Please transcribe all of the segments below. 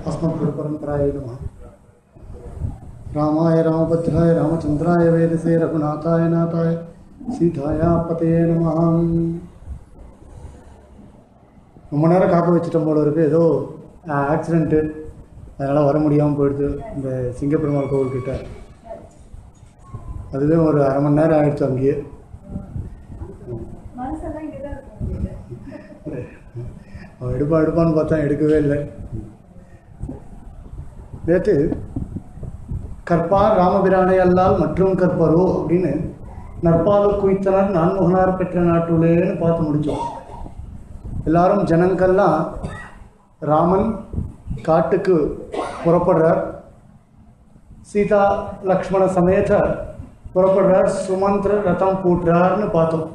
अस्मद्गुरुपरम्परायै नमः रामाय रामभद्राय रामचन्द्राय वेदसे रघुनाथाय नाथाय சீதாயா பதையே நமஹாம் ரொம்ப நேரம் காக்க வச்சுட்டோம் போல இருக்கு ஏதோ ஆக்சிடெண்ட்டு அதனால் வர முடியாமல் போயிடுது இந்த சிங்கப்பெருமாள் கோவில்கிட்ட அதுவே ஒரு அரை மணி நேரம் ஆயிடுச்சு அங்கேயே மனசெல்லாம் இங்கதான் இருக்கும் அவன் எடுப்பா எடுப்பான்னு பார்த்தா எடுக்கவே இல்லை நேற்று கற்பார் ராமபிரானை அல்லால் மற்றும் கற்பரோ அப்படின்னு நற்பாலு குய்த்தனர் நான்முகனார் பெற்ற நாட்டுலேன்னு பார்த்து முடித்தோம் எல்லாரும் ஜனங்கள்லாம் ராமன் காட்டுக்கு புறப்படுறார் சீதா லக்ஷ்மண சமேத புறப்படுறார் சுமந்திர ரதம் பூட்டுறார்னு பார்த்தோம்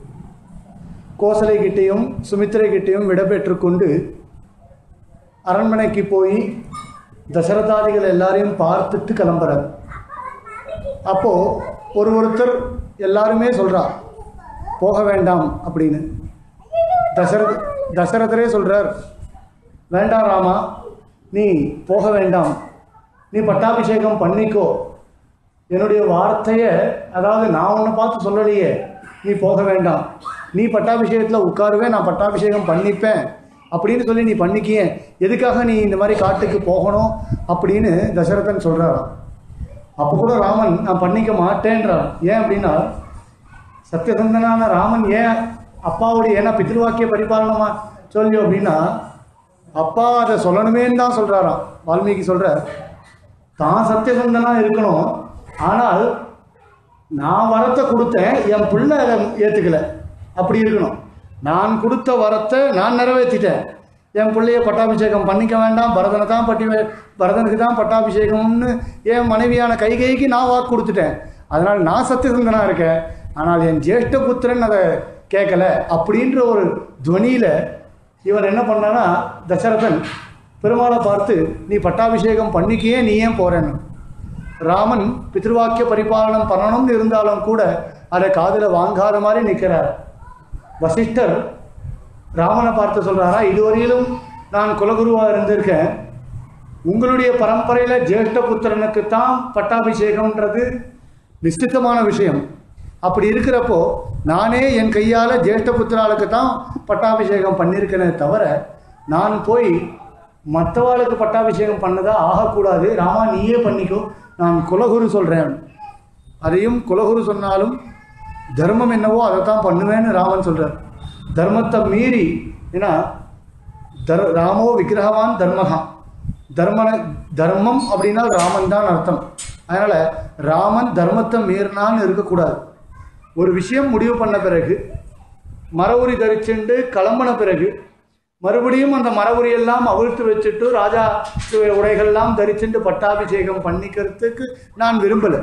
கோசலை கிட்டேயும் சுமித்திரை கிட்டேயும் விடைபெற்று கொண்டு அரண்மனைக்கு போய் தசரதாதிகள் எல்லாரையும் பார்த்துட்டு கிளம்புறார் அப்போ ஒரு ஒருத்தர் எல்லாருமே சொல்றா போக வேண்டாம் அப்படின்னு தசரத தசரதரே சொல்றார் வேண்டாம் ராமா நீ போக வேண்டாம் நீ பட்டாபிஷேகம் பண்ணிக்கோ என்னுடைய வார்த்தையை அதாவது நான் உன்னை பார்த்து சொல்லலையே நீ போக வேண்டாம் நீ பட்டாபிஷேகத்தில் உட்காருவே நான் பட்டாபிஷேகம் பண்ணிப்பேன் அப்படின்னு சொல்லி நீ பண்ணிக்கிய எதுக்காக நீ இந்த மாதிரி காட்டுக்கு போகணும் அப்படின்னு தசரதன் சொல்கிறாராம் அப்போ கூட ராமன் நான் பண்ணிக்க மாட்டேன்றான் ஏன் அப்படின்னா சத்தியசந்தனான ராமன் ஏன் அப்பாவுடைய ஏன்னா பித்ருவாக்கிய பரிபாலனமா சொல்லி அப்படின்னா அப்பா அதை சொல்லணுமேன்னு தான் சொல்கிறாராம் வால்மீகி சொல்கிறார் தான் சத்தியசந்தனா இருக்கணும் ஆனால் நான் வரத்தை கொடுத்தேன் என் பிள்ளை அதை ஏற்றுக்கல அப்படி இருக்கணும் நான் கொடுத்த வரத்தை நான் நிறைவேற்றிட்டேன் என் பிள்ளைய பட்டாபிஷேகம் பண்ணிக்க வேண்டாம் பரதனை தான் பட்டி பரதனுக்கு தான் பட்டாபிஷேகம்னு என் மனைவியான கைகைக்கு நான் வாக்கு கொடுத்துட்டேன் அதனால் நான் சத்தியசந்தனா இருக்கேன் ஆனால் என் ஜேஷ்ட புத்திரன் அதை கேட்கல அப்படின்ற ஒரு துவனியில் இவன் என்ன பண்ணான்னா தசரதன் பெருமாளை பார்த்து நீ பட்டாபிஷேகம் பண்ணிக்கியே நீ ஏன் போறேன்னு ராமன் பித்ருவாக்கிய பரிபாலனம் பண்ணணும்னு இருந்தாலும் கூட அதை காதில் வாங்காத மாதிரி நிற்கிறார் வசிஷ்டர் ராமனை பார்த்து சொல்றாரா இதுவரையிலும் நான் குலகுருவாக இருந்திருக்கேன் உங்களுடைய பரம்பரையில் ஜேஷ்ட புத்திரனுக்கு தான் பட்டாபிஷேகம்ன்றது நிश्चितமான விஷயம் அப்படி இருக்கிறப்போ நானே என் கையால் ஜேஷ்ட புத்திராளுக்கு தான் பட்டாபிஷேகம் பண்ணியிருக்கேனே தவிர நான் போய் மற்றவாளுக்கு பட்டாபிஷேகம் பண்ணதா ஆகக்கூடாது ராமா நீயே பண்ணிக்கோ நான் குலகுரு சொல்கிறேன் அதையும் குலகுரு சொன்னாலும் தர்மம் என்னவோ அதை தான் பண்ணுவேன்னு ராமன் சொல்கிறார் தர்மத்தை மீறி ஏன்னா தர் ராமோ விக்கிரகவான் தர்மகா தர்மன தர்மம் அப்படின்னா ராமன் தான் அர்த்தம் அதனால் ராமன் தர்மத்தை மீறினான்னு இருக்கக்கூடாது ஒரு விஷயம் முடிவு பண்ண பிறகு மரவுரி தரிச்சுண்டு கிளம்பின பிறகு மறுபடியும் அந்த மரவுரி எல்லாம் அவிழ்த்து வச்சுட்டு ராஜா உடைகள்லாம் தரிச்சுண்டு பட்டாபிஷேகம் பண்ணிக்கிறதுக்கு நான் விரும்பலை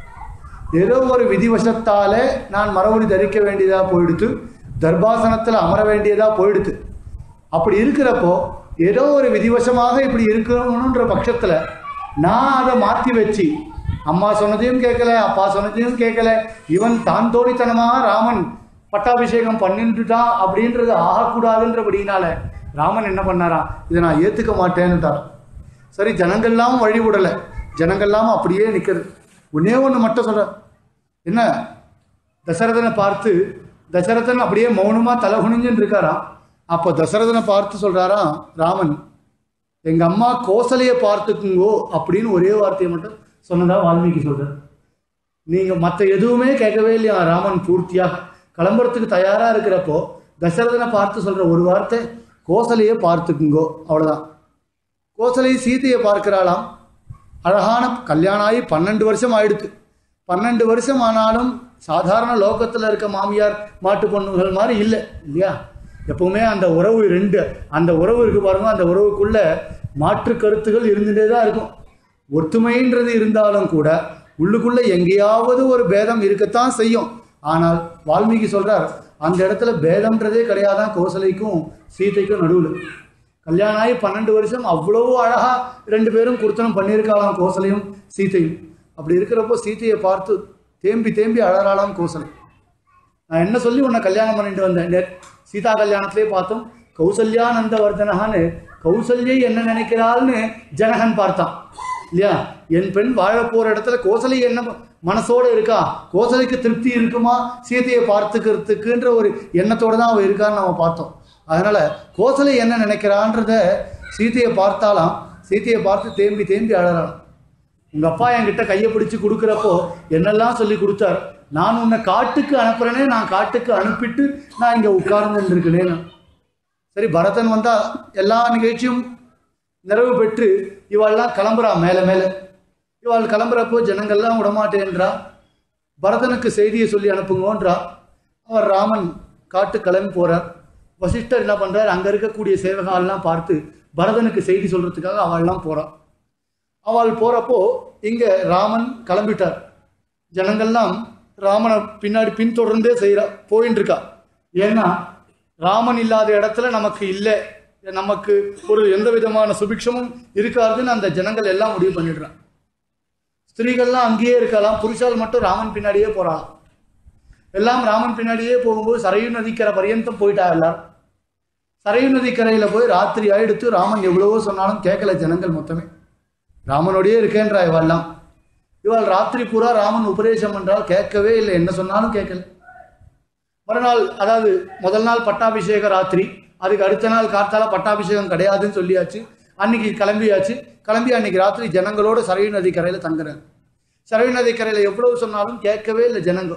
ஏதோ ஒரு விதிவசத்தால நான் மரவுரி தரிக்க வேண்டியதாக போயிடுத்து தர்பாசனத்தில் அமர வேண்டியதாக போயிடுத்து அப்படி இருக்கிறப்போ ஏதோ ஒரு விதிவசமாக இப்படி இருக்கணுன்ற பட்சத்தில் நான் அதை மாற்றி வச்சு அம்மா சொன்னதையும் கேட்கல அப்பா சொன்னதையும் கேட்கல இவன் தான் தோழித்தனமாக ராமன் பட்டாபிஷேகம் பண்ணிட்டுட்டான் அப்படின்றது ஆகக்கூடாதுன்றபடினால ராமன் என்ன பண்ணாராம் இதை நான் ஏற்றுக்க மாட்டேன்னுட்டார் சரி ஜனங்கள்லாம் வழி விடலை ஜனங்கள்லாம் அப்படியே நிற்கிறது ஒன்னே ஒன்று மட்டும் சொல்ற என்ன தசரதனை பார்த்து தசரதன் அப்படியே மௌனமாக தலை குனிஞ்சுன்னு இருக்காராம் அப்போ தசரதனை பார்த்து சொல்கிறாராம் ராமன் எங்கள் அம்மா கோசலையை பார்த்துக்குங்கோ அப்படின்னு ஒரே வார்த்தையை மட்டும் சொன்னதா வால்மீகி சொல்கிறார் நீங்கள் மற்ற எதுவுமே கேட்கவே இல்லையா ராமன் பூர்த்தியாக கிளம்புறதுக்கு தயாராக இருக்கிறப்போ தசரதனை பார்த்து சொல்கிற ஒரு வார்த்தை கோசலையை பார்த்துக்குங்கோ அவ்வளோதான் கோசலை சீதையை பார்க்கிறாளாம் அழகான கல்யாணம் ஆகி பன்னெண்டு வருஷம் ஆயிடுத்து பன்னெண்டு வருஷம் ஆனாலும் சாதாரண லோகத்தில் இருக்க மாமியார் மாட்டு பொண்ணுகள் மாதிரி இல்லை இல்லையா எப்பவுமே அந்த உறவு ரெண்டு அந்த உறவு இருக்கு பாருங்க அந்த உறவுக்குள்ள மாற்று கருத்துகள் இருந்துகிட்டே தான் இருக்கும் ஒற்றுமைன்றது இருந்தாலும் கூட உள்ளுக்குள்ள எங்கேயாவது ஒரு பேதம் இருக்கத்தான் செய்யும் ஆனால் வால்மீகி சொல்றார் அந்த இடத்துல பேதம்ன்றதே கிடையாதான் கோசலைக்கும் சீதைக்கும் நடுவில் கல்யாணம் ஆகி பன்னெண்டு வருஷம் அவ்வளவு அழகா ரெண்டு பேரும் குடுத்தனம் பண்ணியிருக்காளாம் கோசலையும் சீதையும் அப்படி இருக்கிறப்போ சீதையை பார்த்து தேம்பி தேம்பி அழறாளாம் கோசலை நான் என்ன சொல்லி உன்னை கல்யாணம் பண்ணிட்டு வந்தேன் நே- சீதா கல்யாணத்திலே பார்த்தோம் கௌசல்யானந்த வர்தனகான்னு கௌசல்யை என்ன நினைக்கிறாள்னு ஜனகன் பார்த்தான் இல்லையா என் பெண் வாழ போற இடத்துல கோசலை என்ன மனசோட இருக்கா கோசலைக்கு திருப்தி இருக்குமா சீதையை பார்த்துக்கிறதுக்குன்ற ஒரு எண்ணத்தோட தான் அவ இருக்கான்னு நம்ம பார்த்தோம் அதனால கோசலை என்ன நினைக்கிறான்றத சீதையை பார்த்தாலாம் சீதையை பார்த்து தேம்பி தேம்பி அழறாளாம் உங்க அப்பா என்கிட்ட கையை பிடிச்சு கொடுக்குறப்போ என்னெல்லாம் சொல்லி கொடுத்தார் நான் உன்னை காட்டுக்கு அனுப்புறேனே நான் காட்டுக்கு அனுப்பிட்டு நான் இங்க உட்கார்ந்து இருக்கேனே சரி பரதன் வந்தா எல்லா நிகழ்ச்சியும் நிறைவு பெற்று இவாள்லாம் கிளம்புறா மேலே மேலே இவாள் கிளம்புறப்போ ஜனங்கள்லாம் விடமாட்டேன்றா பரதனுக்கு செய்தியை சொல்லி அனுப்புங்கன்றா அவர் ராமன் காட்டு கிளம்பி போறார் வசிஷ்டர் என்ன பண்றார் அங்க இருக்கக்கூடிய சேவகாலெல்லாம் பார்த்து பரதனுக்கு செய்தி சொல்றதுக்காக அவள்லாம் போறா அவள் போறப்போ இங்க ராமன் கிளம்பிட்டார் ஜனங்கள்லாம் ராமனை பின்னாடி பின்தொடர்ந்தே செய்யறா போயின்னு இருக்கா ஏன்னா ராமன் இல்லாத இடத்துல நமக்கு இல்லை நமக்கு ஒரு எந்த விதமான சுபிக்ஷமும் இருக்காதுன்னு அந்த ஜனங்கள் எல்லாம் முடிவு பண்ணிடுறான் ஸ்திரீகள்லாம் அங்கேயே இருக்கலாம் புருஷால் மட்டும் ராமன் பின்னாடியே போறாளாம் எல்லாம் ராமன் பின்னாடியே போகும்போது சரையு நதிக்கரை பரியந்தம் போயிட்டா எல்லாரும் சரையு நதிக்கரையில போய் ராத்திரி ஆயிடுத்து ராமன் எவ்வளவோ சொன்னாலும் கேட்கல ஜனங்கள் மொத்தமே ராமனோடயே இருக்கேன்றா இவெல்லாம் இவள் ராத்திரி பூரா ராமன் உபதேசம் என்றால் கேட்கவே இல்லை என்ன சொன்னாலும் கேட்கல மறுநாள் அதாவது முதல் நாள் பட்டாபிஷேக ராத்திரி அதுக்கு அடுத்த நாள் கார்த்தால பட்டாபிஷேகம் கிடையாதுன்னு சொல்லியாச்சு அன்னைக்கு கிளம்பியாச்சு கிளம்பி அன்னைக்கு ராத்திரி ஜனங்களோட சரையு நதி கரையில தங்குறாங்க சரையு நதி கரையில எவ்வளவு சொன்னாலும் கேட்கவே இல்லை ஜனங்க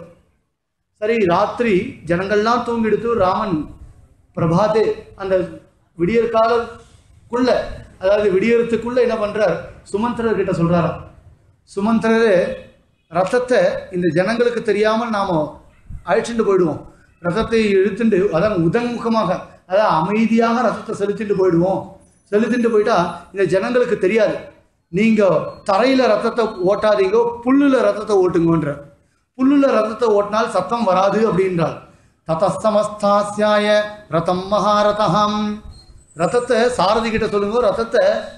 சரி ராத்திரி ஜனங்கள்லாம் தூங்கிடுத்து ராமன் பிரபாதே அந்த விடியற் காலக்குள்ள அதாவது விடியறதுக்குள்ள என்ன பண்றார் சுமந்திரர் கிட்ட சொல்றாராம் சுமந்திரரே ரத்தத்தை இந்த ஜனங்களுக்கு தெரியாமல் நாம அழைச்சிட்டு போயிடுவோம் ரத்தத்தை இழுத்துண்டு அதான் உதன்முகமாக அதாவது அமைதியாக ரத்தத்தை செலுத்திட்டு போயிடுவோம் செலுத்திட்டு போயிட்டா இந்த ஜனங்களுக்கு தெரியாது நீங்க தரையில ரத்தத்தை ஓட்டாதீங்க புல்லுல ரத்தத்தை ஓட்டுங்கன்ற புல்லுல ரத்தத்தை ஓட்டினால் சத்தம் வராது அப்படின்றாள் ததஸ்தமஸ்தாசியாய ரதம் மகாரதம் ரத்தத்தை சாரதி கிட்ட சொல்லுங்க ரத்தத்தை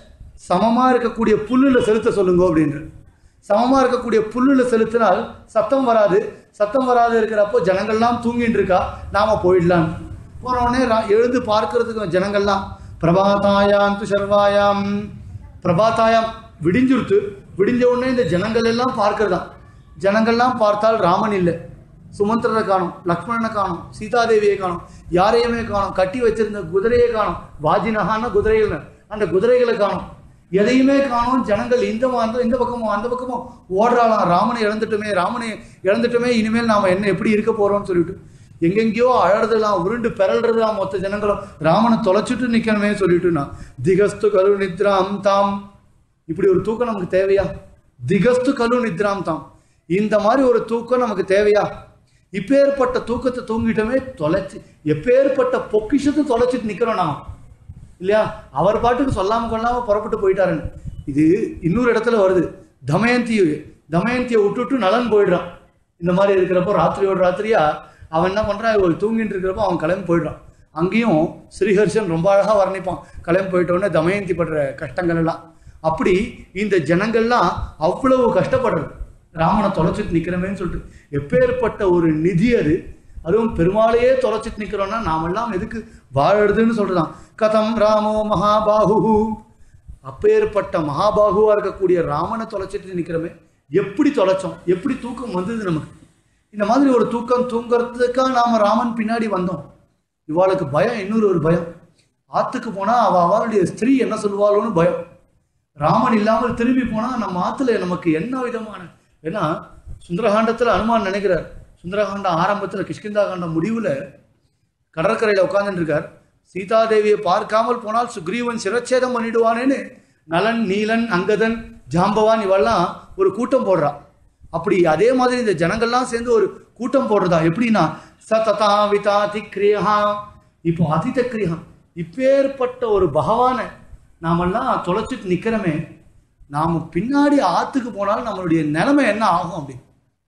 சமமா இருக்கக்கூடிய புல்லுல செலுத்த சொல்லுங்க அப்படின்ற சமமா இருக்கக்கூடிய புல்லுல செலுத்தினால் சத்தம் வராது சத்தம் வராது இருக்கிறப்போ ஜனங்கள்லாம் தூங்கிட்டு இருக்கா நாம போயிடலாம் போன உடனே ரா- எழுந்து பார்க்கறதுக்கு ஜனங்கள்லாம் பிரபாதாயாம் து சர்வாயாம் பிரபாதாயாம் விடிஞ்சுருத்து விடிஞ்ச உடனே இந்த ஜனங்கள் எல்லாம் பார்க்கறதாம் ஜனங்கள்லாம் பார்த்தால் ராமன் இல்லை சுமந்திரரை காணும் லக்ஷ்மணனை காணும் சீதாதேவியை காணும் யாரையுமே காணும் கட்டி வச்சிருந்த குதிரையை காணும் வாஜினகான குதிரைகள் அந்த குதிரைகளை காணும் எதையுமே காணும் ஜனங்கள் இந்த அந்த இந்த பக்கமும் அந்த பக்கமும் ஓடுறாளாம் ராமனை இழந்துட்டுமே ராமனை இழந்துட்டுமே இனிமேல் நாம என்ன எப்படி இருக்க போறோம்னு சொல்லிட்டு எங்கெங்கேயோ அழறதெல்லாம் உருண்டு பிறல்றதுலாம் மொத்த ஜனங்களும் ராமனை தொலைச்சிட்டு நிக்கணுமே சொல்லிட்டு நான் திகஸ்து கரு நித்ராம் தாம் இப்படி ஒரு தூக்கம் நமக்கு தேவையா திகஸ்து கலு நித்ராம் தாம் இந்த மாதிரி ஒரு தூக்கம் நமக்கு தேவையா இப்பேற்பட்ட தூக்கத்தை தூங்கிட்டோமே தொலைச்சு எப்பேற்பட்ட பொக்கிஷத்தை தொலைச்சிட்டு நிக்கிறோம் நாம இல்லையா அவர் பாட்டுக்கு சொல்லாம கொள்ளாம புறப்பட்டு போயிட்டாருன்னு இது இன்னொரு இடத்துல வருது தமயந்தி தமயந்தியை விட்டுட்டு நலன் போயிடுறான் இந்த மாதிரி இருக்கிறப்போ ராத்திரியோட ராத்திரியா அவன் என்ன பண்றான் இவள் தூங்கிட்டு இருக்கிறப்போ அவன் கிளம்பி போயிடுறான் அங்கேயும் ஸ்ரீஹர்ஷன் ரொம்ப அழகா வர்ணிப்பான் கிளம்பி போயிட்ட உடனே தமயந்தி படுற கஷ்டங்கள் எல்லாம் அப்படி இந்த ஜனங்கள்லாம் அவ்வளவு கஷ்டப்படுறது ராமனை தொலைச்சிட்டு நிக்கிறமேன்னு சொல்லிட்டு எப்பேற்பட்ட ஒரு நிதி அது அதுவும் பெருமாளையே தொலைச்சிட்டு நிக்கிறோம்னா நாமெல்லாம் எதுக்கு வாழறதுன்னு சொல்றதாம் கதம் ராமோ மகாபாகு அப்பேற்பட்ட மகாபாகுவா இருக்கக்கூடிய ராமனை தொலைச்சிட்டு நிக்கிறோமே எப்படி தொலைச்சோம் எப்படி தூக்கம் வந்தது நமக்கு இந்த மாதிரி ஒரு தூக்கம் தூங்குறதுக்காக நாம ராமன் பின்னாடி வந்தோம் இவாளுக்கு பயம் இன்னொரு ஒரு பயம் ஆத்துக்கு போனா அவ அவளுடைய ஸ்திரீ என்ன சொல்லுவாளோன்னு பயம் ராமன் இல்லாமல் திரும்பி போனா நம்ம ஆத்துல நமக்கு என்ன விதமான ஏன்னா சுந்தரகாண்டத்துல அனுமான் நினைக்கிறார் சுந்தரகாண்டம் ஆரம்பத்துல கிஷ்கிந்தா காண்டம் முடிவுல கடற்கரையில உட்கார்ந்துட்டு இருக்கார் சீதாதேவியை பார்க்காமல் போனால் சுக்ரீவன் சிரச்சேதம் பண்ணிடுவானேன்னு நலன் நீலன் அங்கதன் ஜாம்பவான் இவெல்லாம் ஒரு கூட்டம் போடுறா அப்படி அதே மாதிரி இந்த ஜனங்கள்லாம் சேர்ந்து ஒரு கூட்டம் போடுறதா எப்படின்னா சததா விதாதி கிரியா இப்போ அதித கிரியா இப்பேற்பட்ட ஒரு பகவானை நாமெல்லாம் தொலைச்சிட்டு நிக்கிறோமே நாம பின்னாடி ஆத்துக்கு போனால் நம்மளுடைய நிலைமை என்ன ஆகும் அப்படி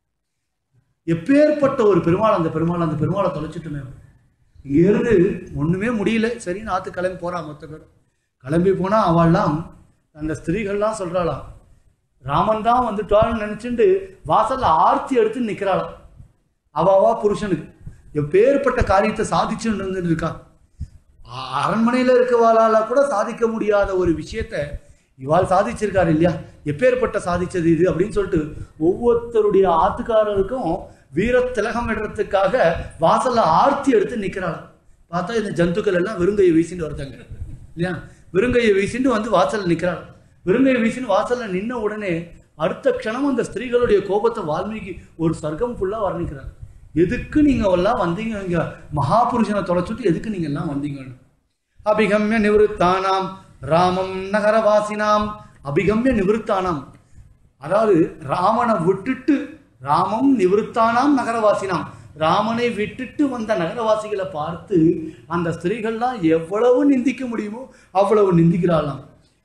எப்பேற்பட்ட ஒரு பெருமாள் அந்த பெருமாள் அந்த பெருமாளை தொலைச்சிட்டுமே இங்கேருந்து ஒண்ணுமே முடியல சரின்னு ஆத்து கிளம்பி போறா மொத்த பேரும் கிளம்பி போனா அவள்லாம் அந்த ஸ்திரீகள்லாம் சொல்றாளாம் ராமன் தான் வந்துட்டான்னு நினைச்சுட்டு வாசல்ல ஆர்த்தி எடுத்து நிக்கிறாளாம் அவ அவா புருஷனுக்கு எப்பேற்பட்ட காரியத்தை சாதிச்சுன்னு இருந்துட்டு இருக்கா அ- அரண்மனையில இருக்கவாளால கூட சாதிக்க முடியாத ஒரு விஷயத்த இவாள் சாதிச்சிருக்காரு இல்லையா எப்பேற்பட்ட சாதிச்சது இது அப்படின்னு சொல்லிட்டு ஒவ்வொருத்தருடைய ஆத்துக்காரருக்கும் வீர திலகம் விடுறதுக்காக வாசல்ல ஆர்த்தி எடுத்து நிக்கிறாளாம் பார்த்தா இந்த ஜந்துக்கள் எல்லாம் வெறுங்கையை வீசிட்டு வருதாங்க இல்லையா வெறுங்கையை வீசிட்டு வந்து வாசல்ல நிக்கிறாள் வெறுங்கையை வீசின்னு வாசல்ல நின்ன உடனே அடுத்த க்ஷணம் அந்த ஸ்திரீகளுடைய கோபத்தை வால்மீகி ஒரு சர்க்கம் ஃபுல்லா வர்ணிக்கிறார் எதுக்கு நீங்க எல்லாம் வந்தீங்க இங்க மகாபுருஷனை தொலைச்சுட்டு எதுக்கு நீங்க எல்லாம் வந்தீங்கன்னு அபிகம்ய நிவృత్తాனாம் ராமம் நகரவாசினாம் அபிகம்ய நிவృత్తాனாம் அதாவது ராமனை விட்டுட்டு ராமம் நிவృత్తాனாம் நகரவாசினாம் ராமனை விட்டுட்டு வந்த நகரவாசிகளை பார்த்து அந்த ஸ்திரீகள்லாம் எவ்வளவு நிந்திக்க முடியுமோ அவ்வளவு நிந்திக்கிறாளாம்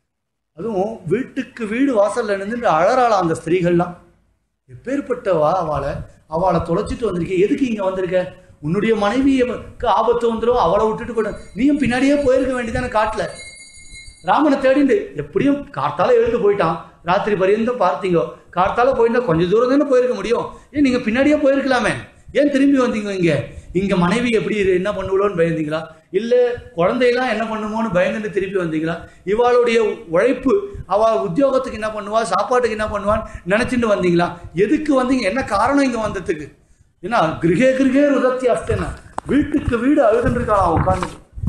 அதுவும் வீட்டுக்கு வீடு வாசல்ல நின்று அழறாளாம் அந்த ஸ்திரீகள்லாம் எப்பேற்பட்டவா அவளை அவளை தொலைச்சிட்டு வந்திருக்க எதுக்கு இங்க வந்திருக்க உன்னுடைய மனைவிக்கு ஆபத்து வந்துடும் அவளை விட்டுட்டு கூட நீயும் பின்னாடியே போயிருக்க வேண்டியதானே காட்டுல ராமனை தேடிண்டு எப்படியும் கார்த்தால எழுந்து போயிட்டான் ராத்திரி பரியந்தம் பார்த்தீங்க கார்த்தால போயிருந்தா கொஞ்சம் தூரம் தானே போயிருக்க முடியும் ஏன் நீங்க பின்னாடியே போயிருக்கலாமே ஏன் திரும்பி வந்தீங்க இங்க இங்க மனைவி எப்படி இரு- என்ன பண்ணுவளோன்னு பயந்தீங்களா இல்ல குழந்தையெல்லாம் என்ன பண்ணுமோன்னு பயந்துட்டு திருப்பி வந்தீங்களா இவாளுடைய உழைப்பு அவ உத்தியோகத்துக்கு என்ன பண்ணுவா சாப்பாட்டுக்கு என்ன பண்ணுவான்னு நினைச்சிட்டு வந்தீங்களா எதுக்கு வந்தீங்க என்ன காரணம் இங்க வந்ததுக்கு ஏன்னா கிருகே கிருகே ருதத்தி அஸ்தனா வீட்டுக்கு வீடு அழுதுன்னு இருக்காளாம் உட்காந்து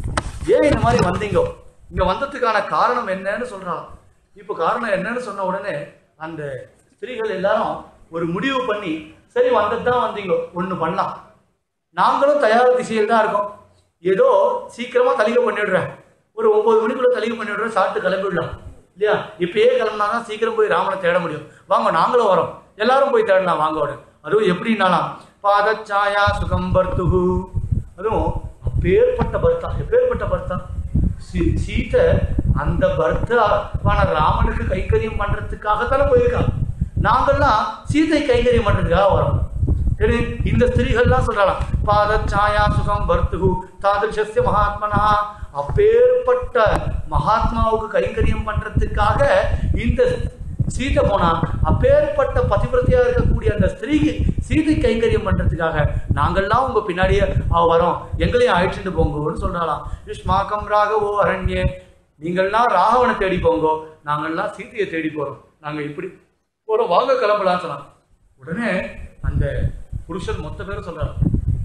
ஏன் இந்த மாதிரி வந்தீங்க இங்க வந்ததுக்கான காரணம் என்னன்னு சொல்றான் இப்போ காரணம் என்னன்னு சொன்ன உடனே அந்த ஸ்திரீகள் எல்லாரும் ஒரு முடிவு பண்ணி சரி வந்தது தான் வந்தீங்க ஒண்ணு பண்ணலாம் நாங்களும் தயார் திசையில் தான் இருக்கோம் ஏதோ சீக்கிரமா தலிகை பண்ணிடுறேன் ஒரு ஒன்பது மணிக்குள்ள தலிகை பண்ணிடுறேன் சாப்பிட்டு கிளம்பிடலாம் இல்லையா இப்பயே கிளம்புனா தான் சீக்கிரம் போய் ராமனை தேட முடியும் வாங்க நாங்களும் வரோம் எல்லாரும் போய் தேடலாம் வாங்க உடனே அதுவும் எப்படின்னாலாம் பாதச்சாயா சுகம் பர்த்துகு அதுவும் அப்பேற்பட்ட பர்த்தா எப்பேற்பட்ட பர்த்தா சீ- சீதை அந்த பர்த்தாவான ராமனுக்கு கைங்கரியம் பண்றதுக்காகத்தானே போயிருக்கான் நாங்கெல்லாம் சீதை கைங்கரியம் பண்றதுக்காக வரோம் சரி இந்த ஸ்திரீகள்லாம் சொல்றாளாம் பாதச்சாயா சுகம் பர்த்துகு தாதிருஷஸ்ய மகாத்மனா அப்பேற்பட்ட மகாத்மாவுக்கு கைங்கரியம் பண்றதுக்காக இந்த சீதை போனா அப்பேற்பட்ட பதிவிரத்தையா இருக்கக்கூடிய அந்த ஸ்திரீக்கு சீதை கைங்கரியம் பண்றதுக்காக நாங்கள்லாம் உங்க பின்னாடியே அவ வரோம் எங்களையும் அழைச்சிட்டு போங்கன்னு சொல்றாளாம் யுஷ்மாக்கம் ராகவோ அரண்யே நீங்கள்லாம் ராகவனை தேடி போங்கோ நாங்கள்லாம் சீதையை தேடி போறோம் நாங்க இப்படி போறோம் வாங்க கிளம்பலாம்னு சொன்னாங்க உடனே அந்த புருஷன் மொத்த பேரும் சொல்றாரு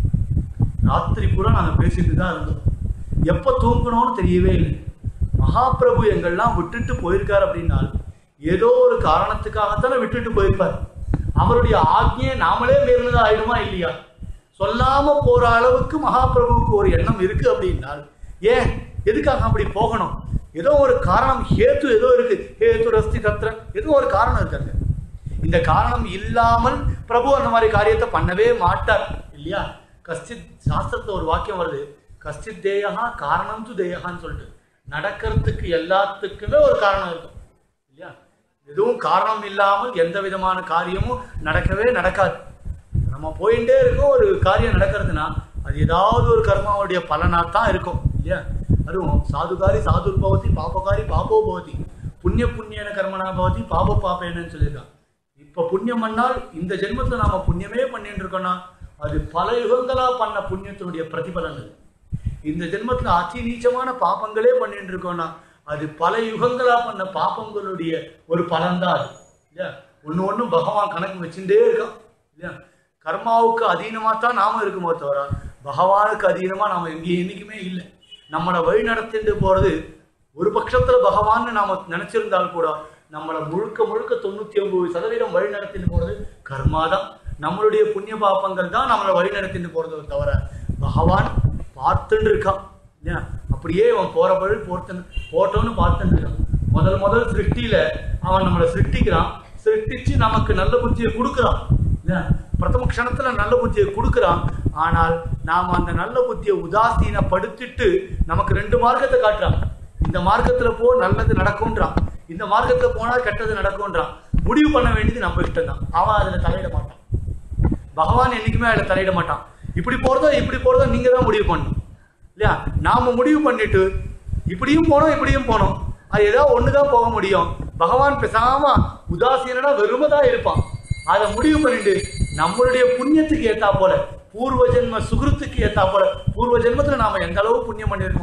ராத்திரி பூரா நாங்க பேசிட்டு தான் இருந்தோம் எப்ப தூங்கணும்னு தெரியவே இல்லை மகாபிரபு எங்கெல்லாம் விட்டுட்டு போயிருக்கார் அப்படின்னால் ஏதோ ஒரு காரணத்துக்காகத்தானே விட்டுட்டு போயிருப்பார் அவருடைய ஆக்ஞையை நாமளே மீறினதா ஆயிடுமா இல்லையா சொல்லாம போற அளவுக்கு மகாபிரபுவுக்கு ஒரு எண்ணம் இருக்கு அப்படின்னால் ஏன் எதுக்காக அப்படி போகணும் ஏதோ ஒரு காரணம் ஹேத்து ஏதோ இருக்கு ஹேத்து ரஸ்தி தத்ர ஏதோ ஒரு காரணம் இருக்காங்க இந்த காரணம் இல்லாமல் பிரபு அந்த மாதிரி காரியத்தை பண்ணவே மாட்டார் இல்லையா கஸ்டித் சாஸ்திரத்துல ஒரு வாக்கியம் வருது கஸ்டித் தேயகா காரணம் து தேயகான்னு சொல்லிட்டு நடக்கிறதுக்கு எல்லாத்துக்குமே ஒரு காரணம் இருக்கும் இல்லையா எதுவும் காரணம் இல்லாமல் எந்த விதமான காரியமும் நடக்கவே நடக்காது நம்ம போயிட்டே இருக்கோம் ஒரு காரியம் நடக்கிறதுனா அது ஏதாவது ஒரு கர்மாவுடைய பலனா தான் இருக்கும் இல்லையா அதுவும் சாதுகாரி சாதுர் பவதி பாபகாரி பாபோ பவதி புண்ணிய புண்ணியன கர்மனா பவதி பாப பாப்பேன்னு சொல்லியிருக்கான் இப்ப புண்ணியம் பண்ணால் இந்த ஜென்மத்துல நாம புண்ணியமே பண்ணிட்டு இருக்கோம்னா அது பல யுகங்களா பண்ண புண்ணியத்தினுடைய பிரதிபலன் அது இந்த ஜென்மத்துல அதி நீச்சமான பாபங்களே பண்ணிட்டு இருக்கோம்னா அது பல யுகங்களா பண்ண பாபங்களுடைய ஒரு பலன் தான் அது இல்லையா ஒண்ணு ஒண்ணு பகவான் கணக்கு வச்சுட்டே இருக்கான் இல்லையா கர்மாவுக்கு அதீனமா தான் நாம இருக்குமோ தவிர பகவானுக்கு அதீனமா நாம எங்கேயும் என்னைக்குமே இல்லை நம்மளை வழி நடத்திட்டு போறது ஒரு பட்சத்துல பகவான்னு நாம நினைச்சிருந்தால் கூட நம்மளை முழுக்க முழுக்க தொண்ணூத்தி ஒன்பது சதவீதம் வழி நடத்திட்டு போறது கர்மா தான் நம்மளுடைய புண்ணிய பாப்பங்கள் தான் நம்மளை வழி நடத்திட்டு போறதை தவிர பகவான் பார்த்துட்டு இருக்கான் இல்லையா அப்படியே அவன் போற வழி போர்த்தன் போட்டோன்னு பார்த்துட்டு இருக்கான் முதல் முதல் சிருஷ்டியில அவன் நம்மளை சிருஷ்டிக்கிறான் சிருஷ்டிச்சு நமக்கு நல்ல புத்தியை கொடுக்குறான் இல்லையா பிரதம க்ஷணத்துல நல்ல புத்தியை கொடுக்குறான் ஆனால் நாம அந்த நல்ல புத்தியை உதாசீனப்படுத்திட்டு நமக்கு ரெண்டு மார்க்கத்தை காட்டுறான் இந்த மார்க்கத்துல போ நல்லது நடக்கும்ன்றான் இந்த மார்க்கத்துல போனா கெட்டது நடக்கும்ன்றான் முடிவு பண்ண வேண்டியது நம்ம இஷ்டம் தான் அவன் அதுல தலையிட மாட்டான் பகவான் என்னைக்குமே அதுல தலையிட மாட்டான் இப்படி போறதோ இப்படி போறதோ நீங்க தான் முடிவு பண்ணணும் இல்லையா நாம முடிவு பண்ணிட்டு இப்படியும் போனோம் இப்படியும் போனோம் அது ஏதாவது ஒண்ணுதான் போக முடியும் பகவான் பேசாம உதாசீனா வெறுமதான் இருப்பான் அதை முடிவு பண்ணிட்டு நம்மளுடைய புண்ணியத்துக்கு ஏத்தா போல பூர்வ ஜென்ம சுகிருத்துக்கு ஏத்தா போல பூர்வ ஜென்மத்துல நாம எந்த அளவு புண்ணியம் பண்ணியிருக்கோம்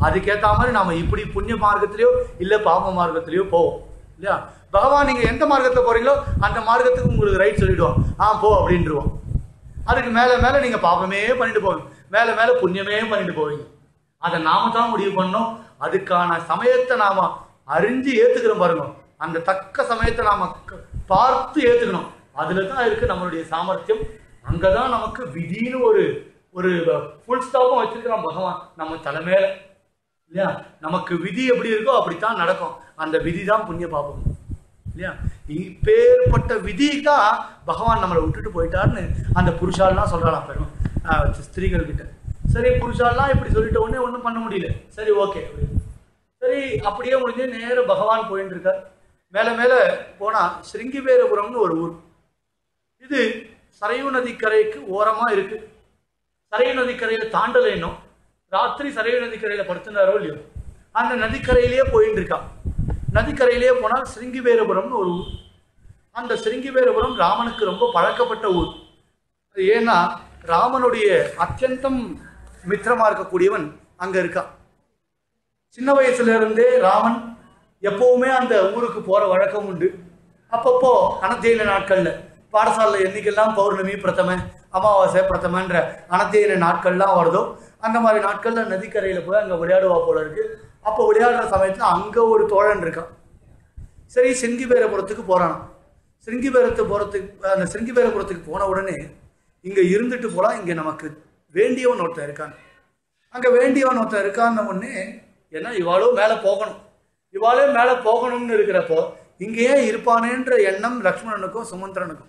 அதுக்கேற்ற மாதிரி நாம இப்படி புண்ணிய மார்க்கத்திலயோ இல்ல பாப மார்க்கத்திலயோ போவோம் இல்லையா பகவான் நீங்க எந்த மார்க்கத்துல போறீங்களோ அந்த மார்க்கத்துக்கு உங்களுக்கு ரைட் சொல்லிடுவோம் ஆ போ அப்படின்றவோம் அதுக்கு மேல மேல நீங்க பாபமே பண்ணிட்டு போவீங்க மேல மேல புண்ணியமே பண்ணிட்டு போவீங்க அதை நாம தான் முடிவு பண்ணோம் அதுக்கான சமயத்தை நாம அறிஞ்சு ஏத்துக்கிறோம் பாருங்க அந்த தக்க சமயத்தை நாம க- பார்த்து ஏத்துக்கணும் அதுல தான் இருக்கு நம்மளுடைய சாமர்த்தியம் அங்கதான் நமக்கு விதின்னு ஒரு ஒரு ஃபுல் ஸ்டாப்பும் வச்சிருக்கிறான் பகவான் நம்ம தலைமையில இல்லையா நமக்கு விதி எப்படி இருக்கோ அப்படித்தான் நடக்கும் அந்த விதி தான் புண்ணிய பாபம் இல்லையா இப்பேற்பட்ட விதி தான் பகவான் நம்மளை விட்டுட்டு போயிட்டாருன்னு அந்த புருஷாலாம் சொல்றாளாம் பெரும் ஆஹ் ஸ்திரீகள் கிட்ட சரி புருஷாலாம் இப்படி சொல்லிட்ட உடனே ஒன்றும் பண்ண முடியல சரி ஓகே சரி அப்படியே முடிஞ்சு நேர பகவான் போயிட்டு இருக்கார் மேல மேல போனா ஸ்ருங்கிவேரபுரம்னு ஒரு ஊர் இது சரையு நதிக்கரைக்கு ஓரமா இருக்கு சரையு நதிக்கரையில தாண்டல இன்னும் ராத்திரி சரையு நதிக்கரையில படுத்துனாரோ இல்லையோ அந்த நதிக்கரையிலேயே போயிட்டு இருக்கான் நதிக்கரையிலேயே போனால் சிருங்கிவேரபுரம்னு ஒரு ஊர் அந்த சிருங்கிவேரபுரம் ராமனுக்கு ரொம்ப பழக்கப்பட்ட ஊர் அது ஏன்னா ராமனுடைய அத்தியந்தம் மித்திரமா இருக்கக்கூடியவன் அங்க இருக்கான் சின்ன வயசுல இருந்தே ராமன் எப்பவுமே அந்த ஊருக்கு போற வழக்கம் உண்டு அப்பப்போ அனத்தியன நாட்கள்ல பாடசாலை என்னைக்கெல்லாம் பௌர்ணமி பிரதம அமாவாசை பிரதமன்ற அனத்தியன நாட்கள்லாம் வருதோ அந்த மாதிரி நாட்கள்ல நதிக்கரையில போய் அங்க விளையாடுவா போல இருக்கு அப்போ விளையாடுற சமயத்துல அங்க ஒரு தோழன் இருக்கான் சரி சிங்கிபேரபுரத்துக்கு போறான் சிங்கிபேரத்து போறதுக்கு அந்த சிங்கிபேரபுரத்துக்கு போன உடனே இங்க இருந்துட்டு போலாம் இங்க நமக்கு வேண்டியவன் ஒருத்தன் இருக்கான் அங்க வேண்டியவன் ஒருத்தன் இருக்கான்னு உடனே ஏன்னா இவாளும் மேல போகணும் இவாளே மேல போகணும்னு இருக்கிறப்போ இங்கேயே இருப்பானேன்ற எண்ணம் லக்ஷ்மணனுக்கும் சுமந்திரனுக்கும்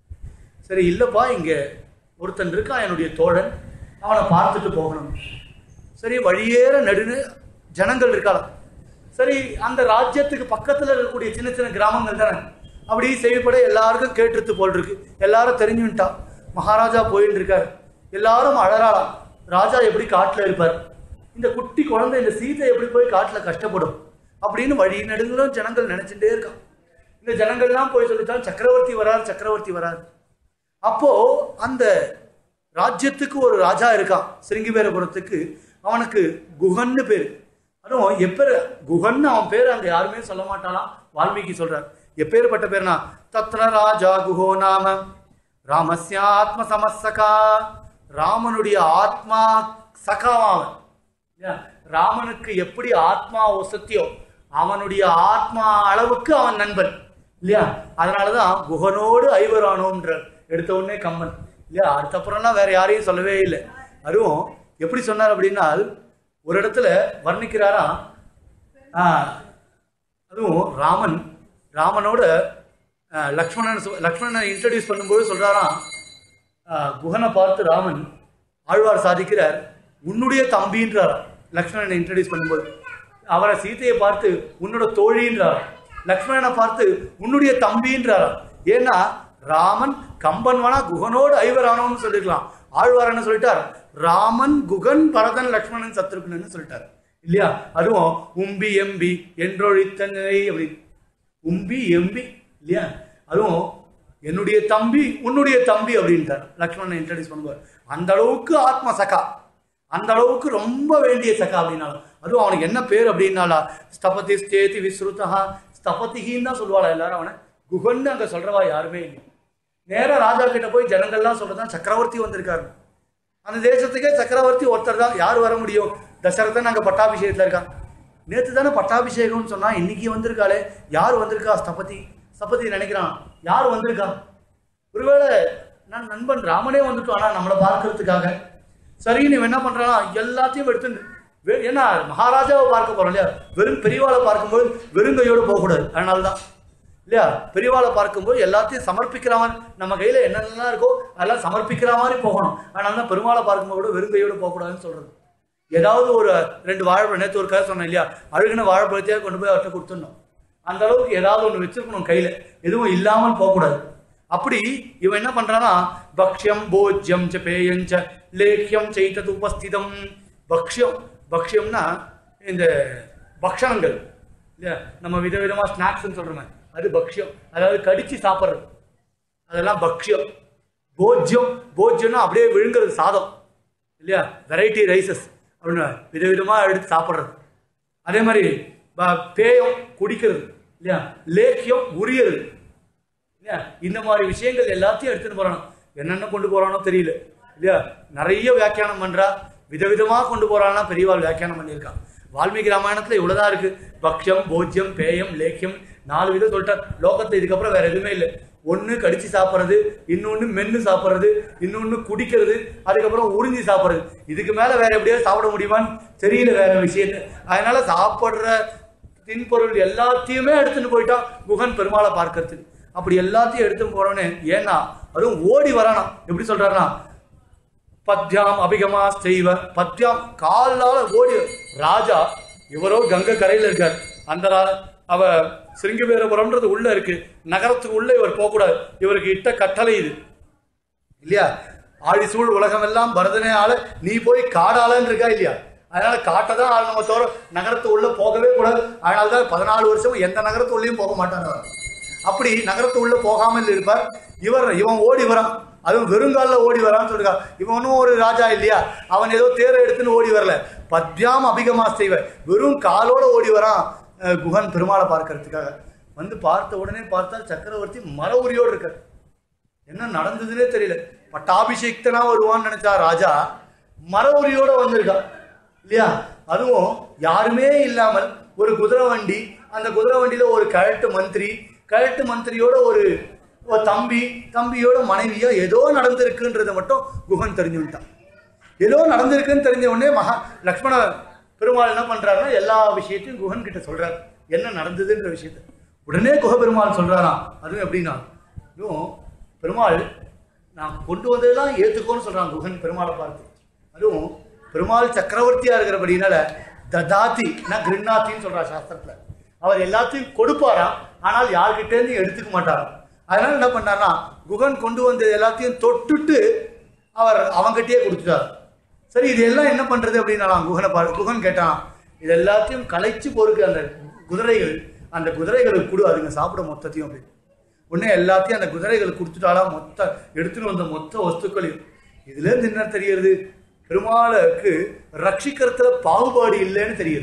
சரி இல்லப்பா இங்க ஒருத்தன் இருக்கான் என்னுடைய தோழன் அவனை பார்த்துட்டு போகணும் சரி வழியேற நடுன்னு ஜனங்கள் இருக்கலாம் சரி அந்த ராஜ்யத்துக்கு பக்கத்துல இருக்கக்கூடிய சின்ன சின்ன கிராமங்கள் தானே அப்படி செய்யப்பட எல்லாருக்கும் கேட்டுருத்து போல் இருக்கு எல்லாரும் தெரிஞ்சுட்டா மகாராஜா போயிட்டு இருக்காரு எல்லாரும் அழறாளாம் ராஜா எப்படி காட்டுல இருப்பார் இந்த குட்டி குழந்தை இந்த சீதை எப்படி போய் காட்டுல கஷ்டப்படும் அப்படின்னு வழி நெடுங்களும் ஜனங்கள் நினைச்சுட்டே இருக்கான் இந்த ஜனங்கள்லாம் போய் சொல்லித்தான் சக்கரவர்த்தி வரார் சக்கரவர்த்தி வரார் அப்போ அந்த ராஜ்யத்துக்கு ஒரு ராஜா இருக்கான் சிருங்கிபேரபுரத்துக்கு அவனுக்கு குஹன்னு பேரு அதுவும் எப்பேர் குஹன்னு அவன் பேர் அங்க யாருமே சொல்ல மாட்டாளாம் வால்மீகி சொல்றார் எப்பேற்பட்ட பேர்னா தத்ர ராஜா குஹோ நாம ராமஸ்யாத்ம சமசகா ராமனுடைய ஆத்மா சகாவாவன் இல்லையா? ராமனுக்கு எப்படி ஆத்மா ஒசத்தியோ அவனுடைய ஆத்மா அளவுக்கு அவன் நண்பன் இல்லையா அதனாலதான் குகனோடு ஐவரானோன்ற எடுத்த உடனே கம்மன் இல்லையா அடுத்தப்புறம்லாம் வேற யாரையும் சொல்லவே இல்லை அதுவும் எப்படி சொன்னார் அப்படின்னா ஒரு இடத்துல வர்ணிக்கிறாராம் ஆஹ், அதுவும் ராமன் ராமனோட ஆஹ், லக்ஷ்மணன் சொ- லக்ஷ்மணனை இன்ட்ரடியூஸ் பண்ணும்போது சொல்றாராம் ஆஹ், குஹனை பார்த்து ராமன் ஆழ்வார் சாதிக்கிறார் உன்னுடைய தம்பின்றார் லக்ஷ்மணனை இன்ட்ரடியூஸ் பண்ணும்போது அவரை சீதையை பார்த்து உன்னோட தோழின்றார் லக்ஷ்மணனை பார்த்து உன்னுடைய தம்பின்றார் ஏன்னா ராமன் கம்பன் வேணா குகனோடு ஐவரானோன்னு சொல்லிருக்கலாம் ஆழ்வார் என்ன சொல்லிட்டார் ராமன் குகன் பரதன் லக்ஷ்மணன் சத்ருக்னன்னு சொல்லிட்டார் இல்லையா அதுவும் உம்பி எம்பி என்றொழித்தனை அப்படி உம்பி எம்பி இல்லையா அதுவும் என்னுடைய தம்பி உன்னுடைய தம்பி அப்படின்ட்டார் லக்ஷ்மணனை இன்ட்ரடியூஸ் பண்ணுவார் அந்த அளவுக்கு ஆத்ம சகா அந்த அளவுக்கு ரொம்ப வேண்டிய சகா அப்படின்னாலும் அதுவும் அவனுக்கு என்ன பேர் அப்படின்னாலா ஸ்தபதி ஸ்தேதி விஸ்ருதா ஸ்தபதிகின்னு தான் சொல்லுவாளா எல்லாரும் அவனை குகன்னு அங்க சொல்றவா யாருமே இல்லை நேரா ராஜா கிட்ட போய் ஜனங்கள்லாம் சொல்றதான் சக்கரவர்த்தி வந்திருக்காரு அந்த தேசத்துக்கே சக்கரவர்த்தி ஒருத்தர் தான் யார் வர முடியும் தசரதன் அங்க பட்டாபிஷேகத்துல இருக்கான் நேத்து தானே பட்டாபிஷேகம்னு சொன்னா இன்னைக்கு வந்திருக்காளே யார் வந்திருக்கா ஸ்தபதி ஸ்தபதி நினைக்கிறான் யார் வந்திருக்கா ஒருவேளை நான் நண்பன் ராமனே வந்துட்டானா நம்மளை பார்க்கறதுக்காக சரி நீ என்ன பண்றானா எல்லாத்தையும் எடுத்து வே- ஏன்னா மகாராஜாவை பார்க்க போறோம் இல்லையா வெறும் பெரியவாளை பார்க்கும்போது வெறுங்கையோடு போகக்கூடாது அதனால தான் இல்லையா பெரியவாளை பார்க்கும்போது எல்லாத்தையும் சமர்ப்பிக்கிற மாதிரி நம்ம கையில என்னென்னலாம் இருக்கோ அதெல்லாம் சமர்ப்பிக்கிற மாதிரி போகணும் அதனால தான் பெருமாளை பார்க்கும்போது கூட வெறுங்கையோடு போகக்கூடாதுன்னு சொல்றது ஏதாவது ஒரு ரெண்டு வாழைப்பழம் நேற்று ஒரு கதை சொன்னேன் இல்லையா அழுகின வாழைப்பழத்தையே கொண்டு போய் அவர்கிட்ட கொடுத்துடணும் அந்த அளவுக்கு ஏதாவது ஒன்று வச்சிருக்கணும் கையில எதுவும் இல்லாமல் போகக்கூடாது அப்படி இவன் என்ன பண்றானா பக்ஷ்யம் போஜ்யம் ச பேயஞ்ச லேக்கியம் செய்தது உபஸ்திதம் பக்ஷ்யம் பக்ஷ்யம்னா இந்த பக்ஷணங்கள் இல்லையா நம்ம விதவிதமா ஸ்நாக்ஸ்ன்னு சொல்றோமே அது பக்ஷ்யம் அதாவது கடிச்சு சாப்பிட்றது அதெல்லாம் பக்ஷ்யம் போஜ்யம் போஜ்யம்னா அப்படியே விழுங்குறது சாதம் இல்லையா வெரைட்டி ரைசஸ் அப்படின்னு விதவிதமாக எடுத்து சாப்பிட்றது அதே மாதிரி ப- பேயம் குடிக்கிறது இல்லையா லேக்கியம் உரியறது இல்லையா இந்த மாதிரி விஷயங்கள் எல்லாத்தையும் எடுத்துட்டு போறானோ என்னென்ன கொண்டு போறானோ தெரியல இல்லையா நிறைய வியாக்கியானம் பண்றா விதவிதமா கொண்டு போறான்னா பெரியவாள் வியாக்கியானம் பண்ணியிருக்கான் வால்மீகி ராமாயணத்துல இவ்வளவுதான் இருக்கு பக்ஷம் போஜ்யம் பேயம் லேக்கியம் நாலு விதம் சொல்லிட்டார் லோகத்துல இதுக்கப்புறம் வேற எதுவுமே இல்லை ஒண்ணு கடிச்சு சாப்பிட்றது இன்னொன்னு மென்னு சாப்பிட்றது இன்னொன்னு குடிக்கிறது அதுக்கப்புறம் உறிஞ்சி சாப்பிட்றது இதுக்கு மேல வேற எப்படியாவது சாப்பிட முடியுமான்னு தெரியல வேற விஷயத்த அதனால சாப்பிட்ற தின்பொருள் எல்லாத்தையுமே எடுத்துட்டு போயிட்டான் குகன் பெருமாளை பார்க்கறதுக்கு அப்படி எல்லாத்தையும் எடுத்துன்னு போறோன்னு ஏன்னா அதுவும் ஓடி வரானா எப்படி சொல்றாருன்னா பத்யாம் அபிகமா செய்வ பத்யாம் காலால ஓடி ராஜா இவரோ கங்கை கரையில இருக்கார் அந்த ரா- அவ சிருங்கவேரபுரம்ன்றது உள்ள இருக்கு நகரத்துக்கு உள்ள இவர் போகக்கூடாது இவருக்கு இட்ட கட்டளை இது இல்லையா ஆழிசூழ் உலகம் எல்லாம் பரதனே ஆள நீ போய் காடாளன்னு இருக்கா இல்லையா அதனால காட்டை தான் ஆளணுமோ தவிர நகரத்து உள்ள போகவே கூடாது அதனால தான் பதினாலு வருஷம் எந்த நகரத்து உள்ளேயும் போக மாட்டாங்க அவர். அப்படி நகரத்து உள்ள போகாமல் இருப்பார் இவர் இவன் ஓடி வரான் அதுவும் வெறுங்கால ஓடி வரான்னு சொல்லிருக்கா இவன் ஒன்றும் ஒரு ராஜா இல்லையா அவன் ஏதோ தேரை எடுத்துன்னு ஓடி வரல பத்யாம் அபிகமா செய்வ வெறும் காலோட ஓடி வரான் அஹ், குகன் பெருமாளை பார்க்கறதுக்காக வந்து பார்த்த உடனே பார்த்தா சக்கரவர்த்தி மர உரியோடு இருக்கார் என்ன நடந்ததுன்னே தெரியல பட்டாபிஷேக்தனா வருவான்னு நினைச்சா ராஜா மர உரியோட வந்திருக்கான் இல்லையா அதுவும் யாருமே இல்லாமல் ஒரு குதிரை வண்டி அந்த குதிரை வண்டியில ஒரு கழட்டு மந்திரி கழட்டு மந்திரியோட ஒரு ஒரு தம்பி தம்பியோட மனைவியோ ஏதோ நடந்திருக்குன்றதை மட்டும் குகன் தெரிஞ்சுட்டான் ஏதோ நடந்திருக்குன்னு தெரிஞ்ச உடனே மகா லக்ஷ்மண பெருமாள் என்ன பண்றாருன்னா எல்லா விஷயத்தையும் குகன் கிட்ட சொல்றாரு என்ன நடந்ததுன்ற விஷயத்த உடனே குக பெருமாள் சொல்றாராம் அதுவும் எப்படின்னா இதுவும் பெருமாள் நான் கொண்டு வந்ததெல்லாம் ஏத்துக்கோன்னு சொல்றான் குகன் பெருமாளை பார்த்து அதுவும் பெருமாள் சக்கரவர்த்தியா இருக்கிறபடினால ததாதி நான் கிருண்ணாத்தின்னு சொல்றா சாஸ்திரத்துல அவர் எல்லாத்தையும் கொடுப்பாராம் ஆனால் யார்கிட்ட இருந்து எடுத்துக்க மாட்டாராம் அதனால என்ன பண்ணார்னா குகன் கொண்டு வந்தது எல்லாத்தையும் தொட்டுட்டு அவர் அவங்கிட்டயே கொடுத்துட்டார் சரி இது எல்லாம் என்ன பண்றது அப்படின்னா குகனை பாரு குகன் கேட்டான் இது எல்லாத்தையும் களைச்சு பொறுக்கு அந்த குதிரைகள் அந்த குதிரைகளுக்கு கொடு அதுங்க சாப்பிட மொத்தத்தையும் அப்படி உடனே எல்லாத்தையும் அந்த குதிரைகளுக்கு கொடுத்துட்டாலாம் மொத்த எடுத்துன்னு வந்த மொத்த வஸ்துக்களையும் இதுல இருந்து என்ன தெரியுது பெருமாளுக்கு ரட்சிக்கிறதுல பாகுபாடு இல்லைன்னு தெரியுது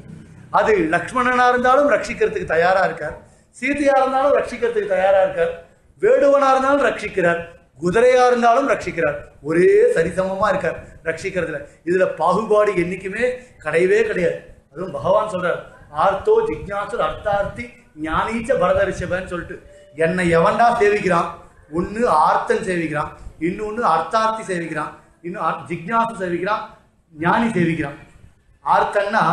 அது லக்ஷ்மணனா இருந்தாலும் ரட்சிக்கிறதுக்கு தயாரா இருக்கார் சீதையா இருந்தாலும் ரட்சிக்கிறதுக்கு தயாரா இருக்கார் வேடுவனா இருந்தாலும் ரட்சிக்கிறார் குதிரையா இருந்தாலும் ரட்சிக்கிறார் ஒரே சரிசமமா இருக்கார் ரட்சிக்கிறதுல இதுல பாகுபாடு என்னைக்குமே கிடையவே கிடையாது அதுவும் பகவான் சொல்றார் ஆர்த்தோ ஜிக்ஞாசுர் அர்த்தார்த்தி ஞானீச்ச பரத ரிஷபன்னு சொல்லிட்டு என்னை எவன்டா சேவிக்கிறான் ஒன்னு ஆர்த்தன் சேவிக்கிறான் இன்னொன்னு அர்த்தார்த்தி சேவிக்கிறான் இன்னும் ஆர்- ஜிக்ஞாசு சேவிக்கிறான் ஞானி சேவிக்கிறான் ஆர்த்தன்னா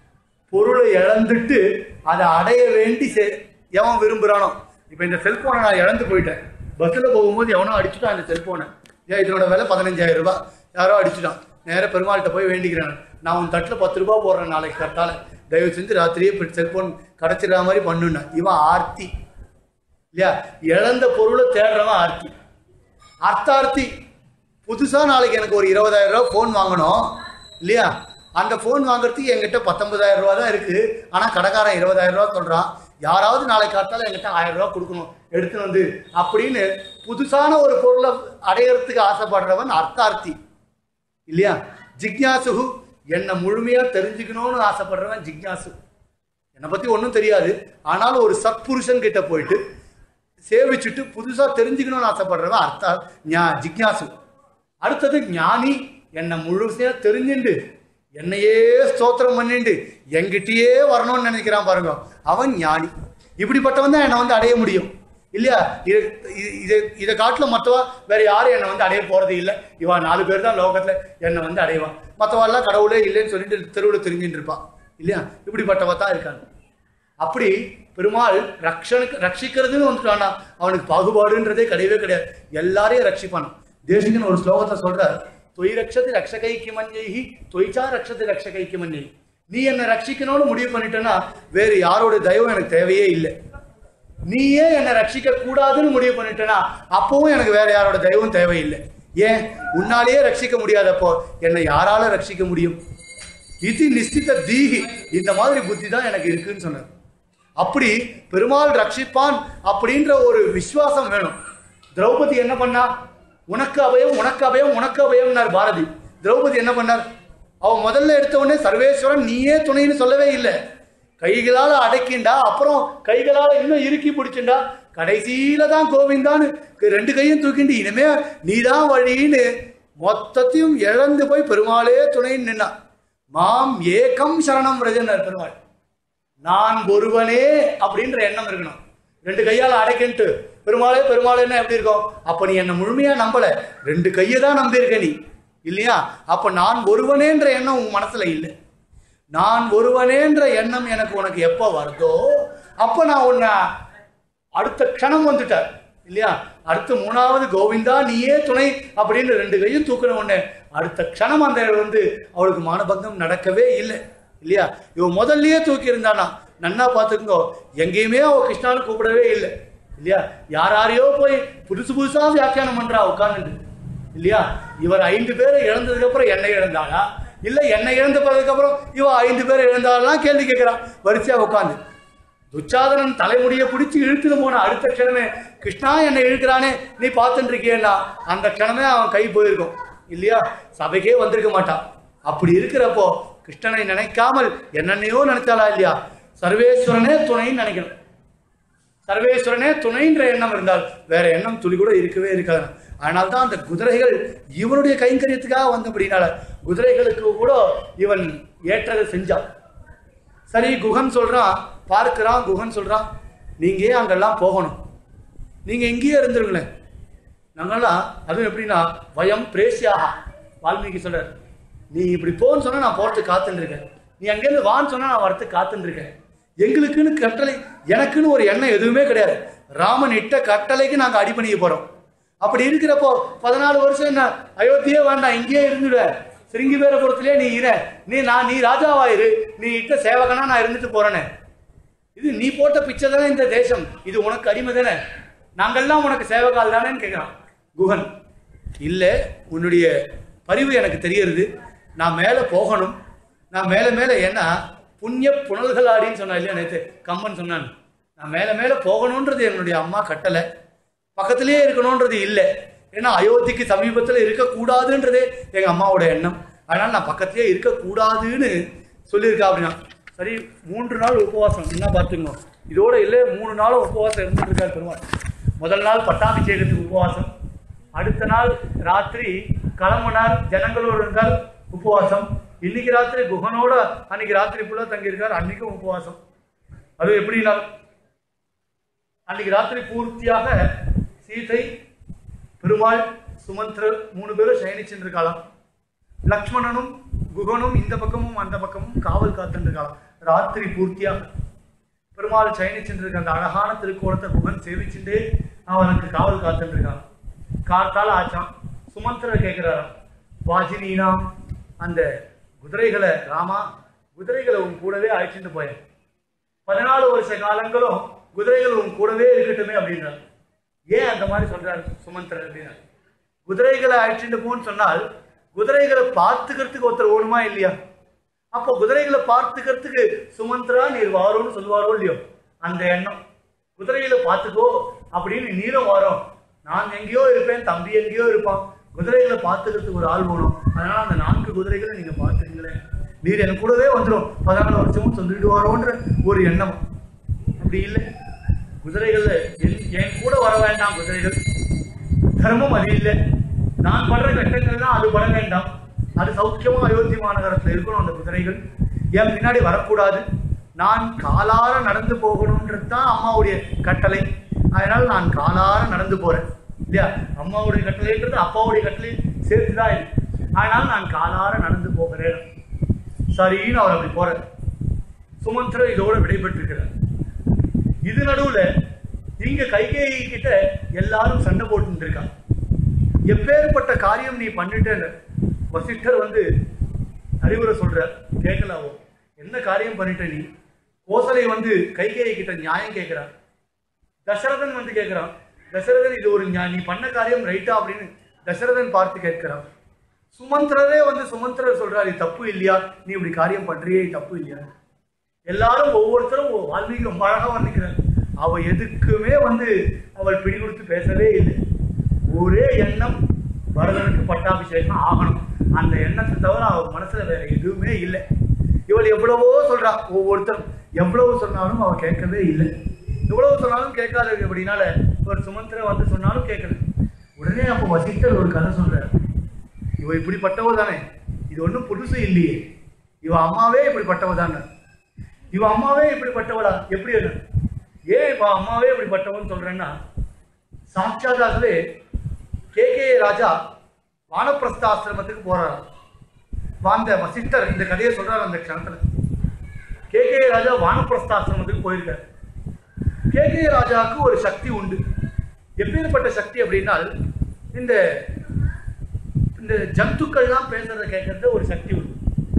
பொருளை இழந்துட்டு அதை அடைய வேண்டி சே- எவன் விரும்புறானோ இப்போ இந்த செல்போனை நான் இழந்து போயிட்டேன் பஸ்ஸில் போகும்போது எவனோ அடிச்சுட்டான் இந்த செல்போனை ஏன் இதனோட விலை பதினஞ்சாயிரம் ரூபாய் யாரோ அடிச்சுட்டான் நேராக பெருமாள்கிட்ட போய் வேண்டிக்கிறேன் நான் உன் தட்டில் பத்து ரூபாய் போடுறேன் நாளைக்கு கரெக்டால தயவு செஞ்சு ராத்திரியே செல்போன் கிடச்சிடுற மாதிரி பண்ணுனேன் இவன் ஆர்த்தி இல்லையா இழந்த பொருளை தேடுறவன் ஆர்த்தி அர்த்தார்த்தி புதுசா நாளைக்கு எனக்கு ஒரு இருபதாயிரம் ரூபாய் ஃபோன் வாங்கணும் இல்லையா அந்த ஃபோன் வாங்குறதுக்கு என்கிட்ட பத்தொன்பதாயிரம் ரூபா தான் இருக்கு ஆனா கடைக்காரன் இருபதாயிரம் ரூபா சொல்றான் யாராவது நாளைக்கு காட்டாலும் என்கிட்ட ஆயிரம் ரூபாய் கொடுக்கணும் எடுத்துன்னு வந்து அப்படின்னு புதுசான ஒரு பொருளை அடையறதுக்கு ஆசைப்படுறவன் அர்த்தார்த்தி இல்லையா ஜிக்ஞாசுகு என்னை முழுமையா தெரிஞ்சுக்கணும்னு ஆசைப்படுறவன் ஜிக்ஞாசு என்னை பத்தி ஒன்றும் தெரியாது ஆனாலும் ஒரு சத்புருஷன் கிட்ட போயிட்டு சேவிச்சுட்டு புதுசா தெரிஞ்சுக்கணும்னு ஆசைப்படுறவன் அர்த்தா ஞா ஜிக்ஞாசு அடுத்தது ஞானி என்னை முழுசையா தெரிஞ்சுண்டு என்னையே ஸ்தோத்திரம் பண்ணிண்டு என்கிட்டயே வரணும்னு நினைக்கிறான் பாருங்க அவன் ஞானி இப்படிப்பட்டவன் தான் என்னை வந்து அடைய முடியும் இல்லையா இது இது- இதை இதை காட்டில் மற்றவா வேற யாரும் என்னை வந்து அடைய போறது இல்லை இவா நாலு பேர் தான் லோகத்துல என்னை வந்து அடைவான் மற்றவாள்லாம் கடவுளே இல்லைன்னு சொல்லிட்டு தெருவில் தெரிஞ்சுட்டு இருப்பான் இல்லையா இப்படிப்பட்டவ தான் இருக்காங்க அப்படி பெருமாள் ரக்ஷனுக்கு ரட்சிக்கிறதுன்னு வந்துட்டானா அவனுக்கு பாகுபாடுன்றதே கிடையவே கிடையாது எல்லாரையும் ரட்சிப்பானான் தேசிகன் ஒரு ஸ்லோகத்தை சொல்றார் தொய் ரக்ஷதி ரக்ஷகைக்கு மஞ்சைஹி தொய்ச்சா ரக்ஷதி ரக்ஷகைக்கு மஞ்சை நீ என்னை ரட்சிக்கணும்னு முடிவு பண்ணிட்டேன்னா வேறு யாரோட தயவும் எனக்கு தேவையே இல்லை நீயே என்னை ரட்சிக்க கூடாதுன்னு முடிவு பண்ணிட்டேனா அப்பவும் எனக்கு வேற யாரோட தயவும் தேவையில்லை ஏன் உன்னாலேயே ரட்சிக்க முடியாதப்போ என்னை யாரால ரட்சிக்க முடியும் இது நிச்சித தீகி இந்த மாதிரி புத்தி தான் எனக்கு இருக்குன்னு சொன்னார் அப்படி பெருமாள் ரட்சிப்பான் அப்படின்ற ஒரு விசுவாசம் வேணும் திரௌபதி என்ன பண்ணா உனக்கு அபயம் உனக்கு அபயம் உனக்கு அபயம்னார் பாரதி திரௌபதி என்ன பண்ணார் அவன் முதல்ல எடுத்த உடனே சர்வேஸ்வரன் நீயே துணைன்னு சொல்லவே இல்லை கைகளால் அடைக்கிண்டா அப்புறம் கைகளால் இன்னும் இறுக்கி பிடிச்சிண்டா கடைசியில தான் கோவிந்தான்னு ரெண்டு கையும் தூக்கிண்டு இனிமே நீதான் வழின்னு மொத்தத்தையும் இழந்து போய் பெருமாளே துணைன்னு நின்னான் மாம் ஏகம் சரணம் ரஜனர் பெருமாள் நான் ஒருவனே அப்படின்ற எண்ணம் இருக்கணும் ரெண்டு கையால் அடைக்கின்ட்டு பெருமாளே பெருமாளேன்னா எப்படி இருக்கும் அப்ப நீ என்ன முழுமையா நம்பல ரெண்டு கையை தான் நம்பியிருக்க நீ இல்லையா அப்ப நான் ஒருவனேன்ற எண்ணம் உன் மனசுல இல்லை நான் ஒருவனேன்ற எண்ணம் எனக்கு உனக்கு எப்போ வருதோ அப்ப நான் உன்னை அடுத்த க்ஷணம் வந்துட்டார் இல்லையா அடுத்த மூணாவது கோவிந்தா நீயே துணை அப்படின்னு ரெண்டு கையும் தூக்கின உடனே அடுத்த க்ஷணம் அந்த வந்து அவளுக்கு மானபங்கம் நடக்கவே இல்லை இல்லையா இவன் முதல்லயே தூக்கி இருந்தானா நன்னா பார்த்துக்கோ எங்கேயுமே அவ கிருஷ்ணான்னு கூப்பிடவே இல்லை இல்லையா யார் யாரையோ போய் புதுசு புதுசா வியாக்கியானம் பண்றா உட்கார்ந்துட்டு இல்லையா இவர் ஐந்து பேரை இழந்ததுக்கு அப்புறம் என்னை இழந்தாளா இல்ல என்னை இழந்த பிறகு அப்புறம் இவ ஐந்து பேரை இழந்தாலாம் கேள்வி கேட்கிறான் வரிசையா உட்காந்து துச்சாதனன் தலைமுடியை பிடிச்சி இழுத்துட்டு போன அடுத்த க்ஷணமே கிருஷ்ணா என்னை இழுக்கிறானே நீ பார்த்துட்டு இருக்கியேன்னா அந்த க்ஷணமே அவன் கை போயிருக்கும் இல்லையா சபைக்கே வந்திருக்க மாட்டான் அப்படி இருக்கிறப்போ கிருஷ்ணனை நினைக்காமல் என்னென்னையோ நினைச்சாளா இல்லையா சர்வேஸ்வரனே துணைன்னு நினைக்கணும் சர்வேஸ்வரனே துணைன்ற எண்ணம் இருந்தால் வேற எண்ணம் துளி கூட இருக்கவே இருக்காது அதனால தான் அந்த குதிரைகள் இவனுடைய கைங்கரியத்துக்காக வந்தபடினால குதிரைகளுக்கு கூட இவன் ஏற்றதை செஞ்சான் சரி குகன் சொல்றான் பார்க்கிறான் குகன் சொல்றான் நீங்க ஏன் அங்கெல்லாம் போகணும் நீங்க இங்கேயே இருந்துருங்களேன் நாங்கெல்லாம் அதுவும் எப்படின்னா வயம் பிரேசியாக வால்மீகி சொல்றார் நீ இப்படி போன்னு சொன்னா நான் போறதுக்கு காத்துன்னு இருக்கேன் நீ அங்கேருந்து வான்னு சொன்னா நான் வரத்துக்கு காத்துன்னு இருக்கேன் எங்களுக்குன்னு கட்டளை எனக்குன்னு ஒரு எண்ணம் எதுவுமே கிடையாது ராமன் இட்ட கட்டளைக்கு நாங்க அடிபணிய போறோம் அப்படி இருக்கிறப்போ பதினாலு வருஷம் என்ன அயோத்தியே வேண்டாம் இங்கேயே இருந்துடுவ சிருங்கி பேரபுரத்திலே நீ இரு நீ நான் நீ ராஜாவாயிரு நீ இட்ட சேவகனா நான் இருந்துட்டு போறேனே இது நீ போட்ட பிச்சை தானே இந்த தேசம் இது உனக்கு அடிமை தானே நாங்கள்லாம் உனக்கு சேவகால் தானேன்னு கேட்குறான் குகன் இல்லை உன்னுடைய பரிவு எனக்கு தெரியறது நான் மேலே போகணும் நான் மேலே மேலே ஏன்னா புண்ணிய புனல்கள் ஆடின்னு சொன்னா இல்லையா நேற்று கம்மன் சொன்னான் நான் மேலே மேலே போகணுன்றது என்னுடைய அம்மா கட்டளை பக்கத்திலேயே இருக்கணுன்றது இல்லை ஏன்னா அயோத்திக்கு சமீபத்தில் இருக்கக்கூடாதுன்றதே எங்கள் அம்மாவோட எண்ணம் அதனால் நான் பக்கத்திலே இருக்கக்கூடாதுன்னு சொல்லியிருக்கா அப்படின்னா சரி மூன்று நாள் உபவாசம் என்ன பார்த்துக்கணும் இதோட இல்லை மூணு நாளும் உபவாசம் இருந்துட்டு இருக்காரு பெருமாள் முதல் நாள் பட்டாபிஷேகத்துக்கு உபவாசம் அடுத்த நாள் ராத்திரி கிளம்புனார் ஜனங்களோடு இருந்தால் உபவாசம் இன்னைக்கு ராத்திரி குகனோட அன்னைக்கு ராத்திரி ஃபுல்லாக தங்கியிருக்கார் அன்னைக்கும் உபவாசம் அது எப்படின்னா அன்னைக்கு ராத்திரி பூர்த்தியாக சீதை பெருமாள் சுமந்திரர் மூணு பேரும் சயனிச்சுருக்காளாம் லக்ஷ்மணனும் குகனும் இந்த பக்கமும் அந்த பக்கமும் காவல் காத்துருக்காளாம் ராத்திரி பூர்த்தியாக பெருமாள் சயனிச்சுருக்க அந்த அழகான திருக்கோலத்தை குகன் சேவிச்சுட்டே அவனுக்கு காவல் காத்துருக்கான் காத்தால ஆச்சான் சுமந்திரர் கேட்கிறாராம் வாஜினீனாம் அந்த குதிரைகளை ராமா குதிரைகளை உன் கூடவே அழைச்சிட்டு போயேன் பதினாலு வருஷ காலங்களும் குதிரைகள் உன் கூடவே இருக்கட்டுமே அப்படின்றார் ஏன் அந்த மாதிரி சொல்றாரு சுமந்திரன் அப்படின்னா குதிரைகளை அழைச்சிட்டு போன்னு சொன்னால் குதிரைகளை பார்த்துக்கிறதுக்கு ஒருத்தர் ஓடுமா இல்லையா அப்போ குதிரைகளை பார்த்துக்கிறதுக்கு சுமந்திரா நீர் வாரோன்னு சொல்லுவாரோ இல்லையோ அந்த எண்ணம் குதிரைகளை பார்த்துக்கோ அப்படின்னு நீரும் வாரோம் நான் எங்கேயோ இருப்பேன் தம்பி எங்கேயோ இருப்பான் குதிரைகளை பார்த்துக்கிறதுக்கு ஒரு ஆள் வேணும் அதனால அந்த நான்கு குதிரைகளை நீங்க பார்த்துங்களேன் நீர் என் கூடவே வந்துடும் பதினாலு வருஷமும் சொல்லிட்டு வாரோன்ற ஒரு எண்ணம் அப்படி இல்லை குதிரைகள்ல என் என் கூட வர வேண்டாம் குதிரைகள் தர்மம் அது இல்லை நான் படுற கஷ்டங்கள்லாம் அது பட வேண்டாம் அது சௌக்கியமா அயோத்தி மாநகரத்தில் இருக்கணும் அந்த குதிரைகள் என் பின்னாடி வரக்கூடாது நான் காலார நடந்து போகணுன்றது தான் அம்மாவுடைய கட்டளை அதனால நான் காலார நடந்து போறேன் இல்லையா அம்மாவுடைய கட்டளைன்றது அப்பாவுடைய கட்டளை சேர்த்து தான் இருக்கு அதனால நான் காலார நடந்து போகிறேன் சரின்னு அவர் அப்படி போறார் சுமந்திரர் இதோட விடைபெற்றிருக்கிறார் இது நடுவுல இங்க கைகேயி கிட்ட எல்லாரும் சண்டை போட்டு இருக்காங்க எப்பேற்பட்ட காரியம் நீ பண்ணிட்டேன்னு வசிஷ்டர் வந்து அறிவுரை சொல்ற கேட்கலாவோ என்ன காரியம் பண்ணிட்ட நீ கோசலை வந்து கைகேயி கிட்ட நியாயம் கேட்கிறார் தசரதன் வந்து கேட்கிறான் தசரதன் இது ஒரு நியா- நீ பண்ண காரியம் ரைட்டா அப்படின்னு தசரதன் பார்த்து கேட்கிறான் சுமந்திரரே வந்து சுமந்திரர் சொல்றாரு இது தப்பு இல்லையா நீ இப்படி காரியம் பண்றியே இது தப்பு இல்லையா எல்லாரும் ஒவ்வொருத்தரும் ஒ- வால்மீகி ரொம்ப அழகா வர்ணிக்கிறார் அவ எதுக்குமே வந்து அவள் பிடி கொடுத்து பேசவே இல்லை ஒரே எண்ணம் பரதனுக்கு பட்டாபிஷேகம் ஆகணும் அந்த எண்ணத்தை தவிர அவ மனசுல வேற எதுவுமே இல்லை இவள் எவ்வளவோ சொல்றா ஒவ்வொருத்தரும் எவ்வளவு சொன்னாலும் அவ கேட்கவே இல்லை எவ்வளவு சொன்னாலும் கேட்காத அப்படின்னால ஒரு சுமந்திர வந்து சொன்னாலும் கேட்கல உடனே அப்போ வசிஷ்டர் ஒரு கதை சொல்றார் இவ இப்படிப்பட்டவ தானே இது ஒன்றும் புதுசு இல்லையே இவ அம்மாவே இப்படிப்பட்டவ தானே இவ அம்மாவே இப்படிப்பட்டவளா எப்படி அது? ஏன் இவ அம்மாவே இப்படிப்பட்டவன்னு சொல்றேன்னா சாட்சாதாகவே கே கே ராஜா வானப்பிரஸ்த ஆசிரமத்துக்கு போறாராம் வாழ்ந்த வசிஷ்டர் இந்த கதையை சொல்றாரு அந்த க்ஷணத்துல கே கே ராஜா வானப்பிரஸ்த ஆசிரமத்துக்கு போயிருக்காரு கே கே ராஜாவுக்கு ஒரு சக்தி உண்டு எப்பேற்பட்ட சக்தி அப்படின்னால் இந்த இந்த ஜந்துக்கள்லாம் பேசுறத கேட்கறது ஒரு சக்தி உண்டு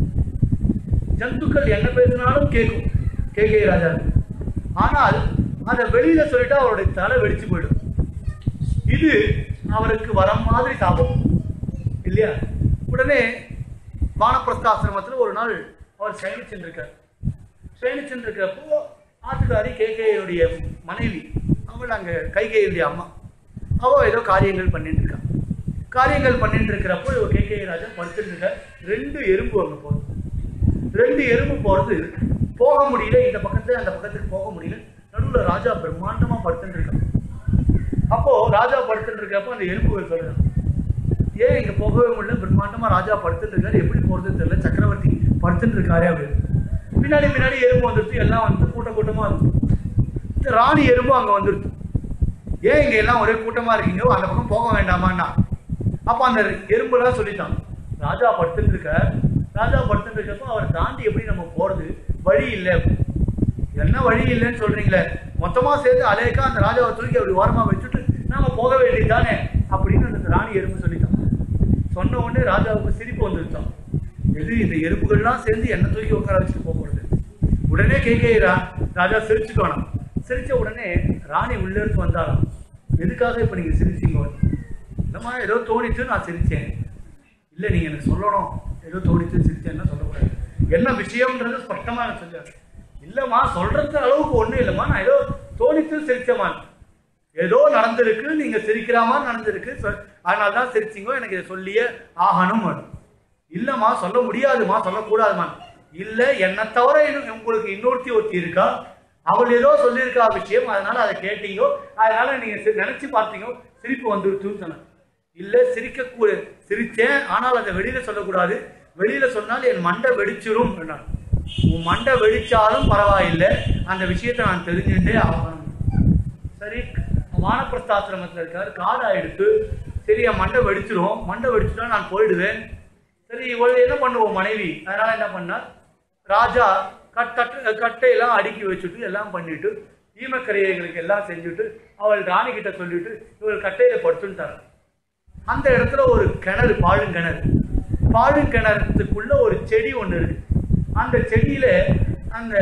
ஜந்துக்கள் என்ன பேசினாலும் கேட்கும் கே கே ராஜா ஆனால் அதை வெளியில சொல்லிட்டு அவருடைய தலை வெடிச்சு போயிடும் இது அவருக்கு வரம் மாதிரி சாபம் இல்லையா உடனே வானப்பிரஸ்த ஆசிரமத்தில் ஒரு நாள் அவர் சயனிச்சுருக்கார் சயனிச்சுருக்கிறப்போ ஆத்துக்காரி கேகையுடைய மனைவி அவள் அங்கே கைகேயுடைய அம்மா அவள் ஏதோ காரியங்கள் பண்ணிட்டு இருக்கா காரியங்கள் பண்ணிட்டு இருக்கிறப்போ இவ கேகே ராஜா படுத்துட்டு இருக்க ரெண்டு எறும்பு அங்கே போகுது ரெண்டு எறும்பு போகிறது போக முடியல இந்த பக்கத்துல அந்த பக்கத்துக்கு போக முடியல நடுவில் ராஜா பிரம்மாண்டமா படுத்துட்டு இருக்கான் அப்போ ராஜா படுத்துட்டு இருக்கப்போ அந்த எறும்புகள் சொல்றான் ஏன் இங்க போகவே முடியல பிரம்மாண்டமா ராஜா படுத்துட்டு இருக்காரு எப்படி போறதுன்னு தெரியல சக்கரவர்த்தி படுத்துட்டு இருக்காரு அப்படின்னு பின்னாடி பின்னாடி எறும்பு வந்துருச்சு எல்லாம் வந்து கூட்டம் கூட்டமா இருக்கு இந்த ராணி எறும்பு அங்க வந்துருச்சு ஏன் இங்க எல்லாம் ஒரே கூட்டமா இருக்கீங்க அந்த பக்கம் போக வேண்டாமான்னா அப்ப அந்த எறும்புலாம் சொல்லிட்டான் ராஜா படுத்துட்டு இருக்க ராஜா படுத்துட்டு இருக்கப்போ அவர் தாண்டி எப்படி நம்ம போறது வழி இல்லை என்ன வழி இல்லைன்னு சொல்றீங்களே மொத்தமா சேர்த்து அலேக்கா அந்த ராஜாவை தூக்கி அப்படி ஓரமா வச்சுட்டு நாம போக வேண்டியதுதானே அப்படின்னு அந்த ராணி எறும்பு சொல்லிட்டான் சொன்ன உடனே ராஜாவுக்கு சிரிப்பு வந்துருச்சான் எது இந்த எறும்புகள்லாம் சேர்ந்து என்ன தூக்கி உட்கார வச்சுட்டு போக போறது உடனே கேட்கிறா ராஜா சிரிச்சுக்கணும் சிரிச்ச உடனே ராணி உள்ள இருந்து வந்தாராம் எதுக்காக இப்ப நீங்க சிரிச்சீங்க இல்லம்மா ஏதோ தோணிச்சு நான் சிரிச்சேன் இல்ல நீங்க எனக்கு சொல்லணும் ஏதோ தோணிச்சு சிரிச்சேன்னா சொல்லக்கூடாது என்ன விஷயம்ன்றது ஸ்பஷ்டமா எனக்கு சொல்லுங்க இல்லம்மா சொல்றது அளவுக்கு ஒண்ணும் இல்லம்மா நான் ஏதோ தோணித்து சிரிச்சேம்மா ஏதோ நடந்திருக்கு நீங்க சிரிக்கிற மாதிரி நடந்திருக்கு சொ- அதனால தான் சிரிச்சீங்க எனக்கு இதை சொல்லியே ஆகணும் இல்லம்மா சொல்ல முடியாதுமா சொல்லக்கூடாதுமா இல்ல என்னை தவிர இன்னும் உங்களுக்கு இன்னொருத்தி ஒருத்தி இருக்கா அவள் ஏதோ சொல்லியிருக்கா விஷயம் அதனால அதை கேட்டீங்க அதனால நீங்க சி- நினைச்சு பார்த்தீங்க சிரிப்பு வந்துருச்சுன்னு சொன்னேன் இல்ல சிரிக்க கூ சிரிச்சேன் ஆனால் அதை வெளியில சொல்லக்கூடாது வெளியில சொன்னால் என் மண்டை வெடிச்சிரும் என்றான். உன் மண்டை வெடிச்சாலும் பரவாயில்லை அந்த விஷயத்தை நான் தெரிஞ்சுட்டே ஆகணும் சரி வானப்பிரஸ்தாசிரமத்தில் இருக்காரு காடு ஆயிடுத்து சரி என் மண்டை வெடிச்சிரும் மண்டை வெடிச்சுட்டா நான் போயிடுவேன் சரி இவள் என்ன பண்ணுவோம் மனைவி அதனால என்ன பண்ணார் ராஜா கட் கட்டு கட்டையெல்லாம் அடுக்கி வச்சுட்டு எல்லாம் பண்ணிட்டு ஈமக்கரையர்களுக்கு எல்லாம் செஞ்சுட்டு அவள் ராணி கிட்ட சொல்லிட்டு இவள் கட்டையில படுத்துட்டார் அந்த இடத்துல ஒரு கிணறு பாழுங்கிணறு பாழுங்கிணறுக்குள்ள ஒரு செடி ஒன்று இருக்கு அந்த செடியில அந்த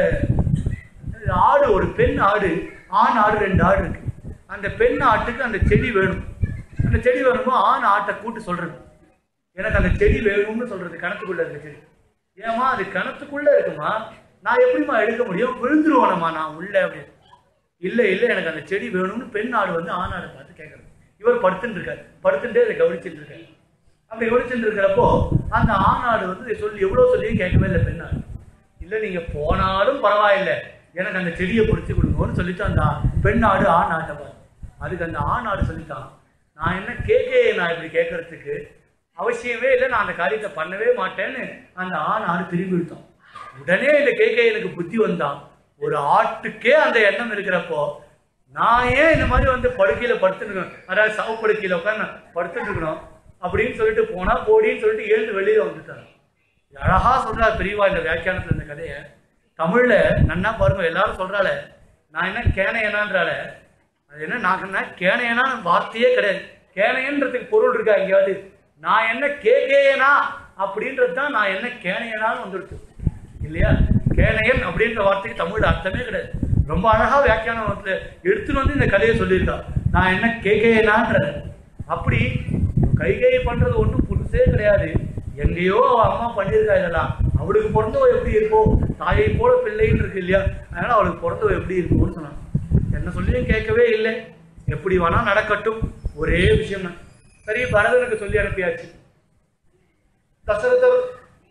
ஆடு ஒரு பெண் ஆடு ஆண் ஆடு ரெண்டு ஆடு இருக்கு அந்த பெண் ஆட்டுக்கு அந்த செடி வேணும் அந்த செடி வேணுமோ ஆண் ஆட்டை கூட்டு சொல்றது எனக்கு அந்த செடி வேணும்னு சொல்றது கணத்துக்குள்ள இருக்க செடி ஏமா அது கணத்துக்குள்ள இருக்குமா நான் எப்படிம்மா எடுக்க முடியும் விழுந்துருவானம்மா நான் உள்ள அப்படின்னு இல்ல இல்ல எனக்கு அந்த செடி வேணும்னு பெண் ஆடு வந்து ஆண் ஆடை பார்த்து கேட்கறது இவர் படுத்துட்டு இருக்காரு படுத்துட்டே அதை கவனிச்சுட்டு இருக்காரு அப்படி கவனிச்சுட்டு இருக்கிறப்போ அந்த ஆண் ஆடு வந்து இதை சொல்லி எவ்வளவு சொல்லியும் கேட்கவே இல்லை பெண் ஆடு இல்ல நீங்க போனாலும் பரவாயில்லை எனக்கு அந்த செடியை பிடிச்சி கொடுங்கன்னு சொல்லிட்டு அந்த பெண் ஆடு ஆண் ஆட்டை பாரு அதுக்கு அந்த ஆண் ஆடு சொல்லிட்டான் நான் என்ன கேட்க நான் இப்படி கேட்கறதுக்கு அவசியமே இல்லை நான் அந்த காரியத்தை பண்ணவே மாட்டேன்னு அந்த ஆண் ஆடு திரும்பி விட்டான் உடனே இந்த கேட்க எனக்கு புத்தி வந்தான் ஒரு ஆட்டுக்கே அந்த எண்ணம் இருக்கிறப்போ நான் ஏன் இந்த மாதிரி வந்து படுக்கையில படுத்துட்டு இருக்கணும் அதாவது சவ படுக்கையில உட்காந்து நான் படுத்துட்டு இருக்கணும் அப்படின்னு சொல்லிட்டு போனா போடின்னு சொல்லிட்டு எழுந்து வெளியில வந்துட்டான் அழகா சொல்றார் பெரியவா இந்த வியாக்கியானத்துல இந்த கதைய தமிழ்ல நன்னா பாருங்க எல்லாரும் சொல்றாளே நான் என்ன கேனையனான்றால அது என்ன நான் என்ன கேனையனா வார்த்தையே கிடையாது கேனையன்றதுக்கு பொருள் இருக்கா எங்கேயாவது நான் என்ன கேகேயனா அப்படின்றது தான் நான் என்ன கேனையனான்னு வந்துடுச்சு இல்லையா கேனையன் அப்படின்ற வார்த்தைக்கு தமிழ்ல அர்த்தமே கிடையாது ரொம்ப அழகா வியாக்கியானத்துல எடுத்துட்டு வந்து இந்த கதையை சொல்லியிருக்கா நான் என்ன கேகேயனான்ற அப்படி கைகை பண்றது ஒன்றும் புதுசே கிடையாது எங்கேயோ அவ அம்மா பண்ணியிருக்கா இதெல்லாம் அவளுக்கு பிறந்தவ எப்படி இருக்கோ தாயை போல பிள்ளைன்னு இருக்கு இல்லையா அதனால அவளுக்கு பிறந்தவ எப்படி இருக்கும்னு சொன்னான் என்ன சொல்லியும் கேட்கவே இல்லை எப்படி வேணா நடக்கட்டும் ஒரே விஷயம் தான் சரி பரதனுக்கு சொல்லி அனுப்பியாச்சு தசரதர்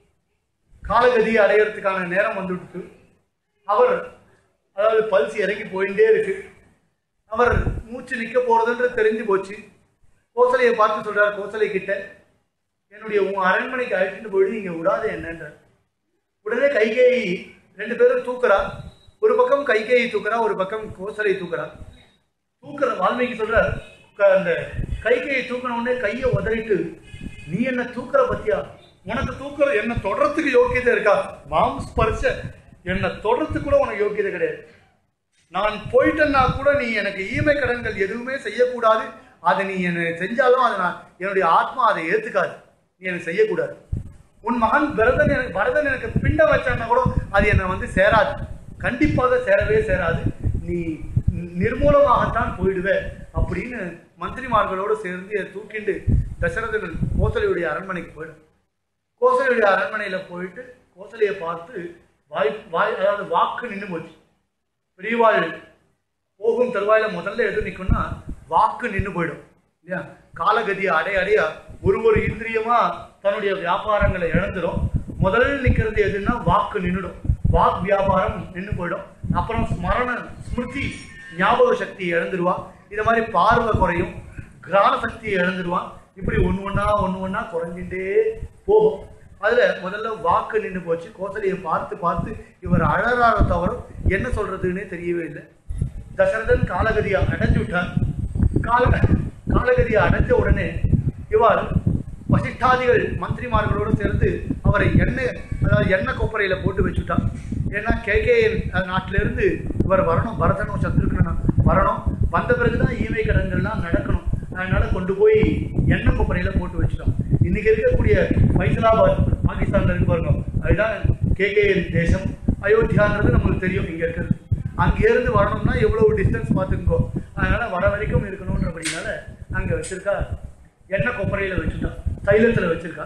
காலகதியை அடையறதுக்கான நேரம் வந்துடுத்து அவர் அதாவது பல்ஸ் இறங்கி போயிட்டே இருக்கு அவர் மூச்சு நிக்க போறதுன்ற தெரிஞ்சு போச்சு கோசலையை பார்த்து சொல்றார் கோசலை கிட்ட என்னுடைய உன் அரண்மனைக்கு அழைச்சிட்டு போயிடு இங்க விடாத என்னன்றார் உடனே கைகேயி ரெண்டு பேரும் தூக்குறா ஒரு பக்கம் கைகேயி தூக்குறா ஒரு பக்கம் கோசலை தூக்குறா தூக்குற வால்மீகி சொல்றார் க- அந்த கைகையை தூக்கின உடனே கையை உதறிட்டு நீ என்ன தூக்குற பத்தியா உனக்கு தூக்குற என்ன தொடறதுக்கு யோக்கியதை இருக்கா மாம் ஸ்பர்ஷ என்ன தொடறதுக்கு கூட உனக்கு யோக்கியதை கிடையாது நான் போயிட்டேன்னா கூட நீ எனக்கு ஈமை கடன்கள் எதுவுமே செய்யக்கூடாது அதை நீ என்ன செஞ்சாலும் அதை நான் என்னுடைய ஆத்மா அதை ஏத்துக்காது நீ எனக்கு செய்யக்கூடாது உன் மகன் பரதன் எனக்கு பரதன் எனக்கு பிண்டம் வச்சான்னா கூட அது என்னை வந்து சேராது கண்டிப்பாக சேரவே சேராது நீ நிர்மூலமாகத்தான் போயிடுவ அப்படின்னு மந்திரிமார்களோடு சேர்ந்து இதை தூக்கிண்டு தசரதன் கோசலையுடைய அரண்மனைக்கு போயிடும் கோசலையுடைய அரண்மனையில போயிட்டு கோசலையை பார்த்து வாய் வாய் அதாவது வாக்கு நின்று போச்சு பெரியவாள் போகும் தருவாயில முதல்ல எது நிற்கும்னா வாக்கு நின்று போயிடும் இல்லையா காலகதியை அடைய அடைய ஒரு ஒரு இந்திரியமா தன்னுடைய வியாபாரங்களை இழந்துடும் முதல்ல நிற்கிறது எதுன்னா வாக்கு நின்றுடும் வாக் வியாபாரம் நின்று போயிடும் அப்புறம் ஸ்மரண ஸ்மிருதி ஞாபக சக்தியை இழந்துருவா இது மாதிரி பார்வை குறையும் கிரான சக்தியை இழந்துருவான் இப்படி ஒன்று ஒன்றா ஒன்று ஒன்றா குறைஞ்சிட்டே போகும் அதுல முதல்ல வாக்கு நின்று போச்சு கோசலையை பார்த்து பார்த்து இவர் அழறார தவிர என்ன சொல்றதுன்னே தெரியவே இல்லை தசரதன் காலகதியை அடைஞ்சு விட்டார் கால காலகதியை அடைஞ்ச உடனே இவர் வசிஷ்டாதிகள் மந்திரிமார்களோடு சேர்ந்து அவரை எண்ணெய் அதாவது எண்ணெய் கொப்பரையில போட்டு வச்சுட்டான் ஏன்னா கேகே நாட்டிலிருந்து இவர் வரணும் பரதனும் சத்ருக்கனும் வரணும் வந்த பிறகுதான் ஈமை கடன்கள்லாம் நடக்கணும் அதனால கொண்டு போய் எண்ணெய் கொப்பரையில போட்டு வச்சுட்டோம் இன்னைக்கு இருக்கக்கூடிய ஃபைசலாபாத் பாகிஸ்தான்ல இருக்கு பாருங்க அதுதான் கேகே தேசம் அயோத்தியான்றது நமக்கு தெரியும் இங்க இருக்கிறது அங்கேருந்து வரணும்னா எவ்வளவு டிஸ்டன்ஸ் பார்த்துக்கோ அதனால வர வரைக்கும் இருக்கணுன்றபடினால அங்க வச்சிருக்கா எண்ணெய் கொப்பரையில வச்சுட்டா தைலத்துல வச்சிருக்கா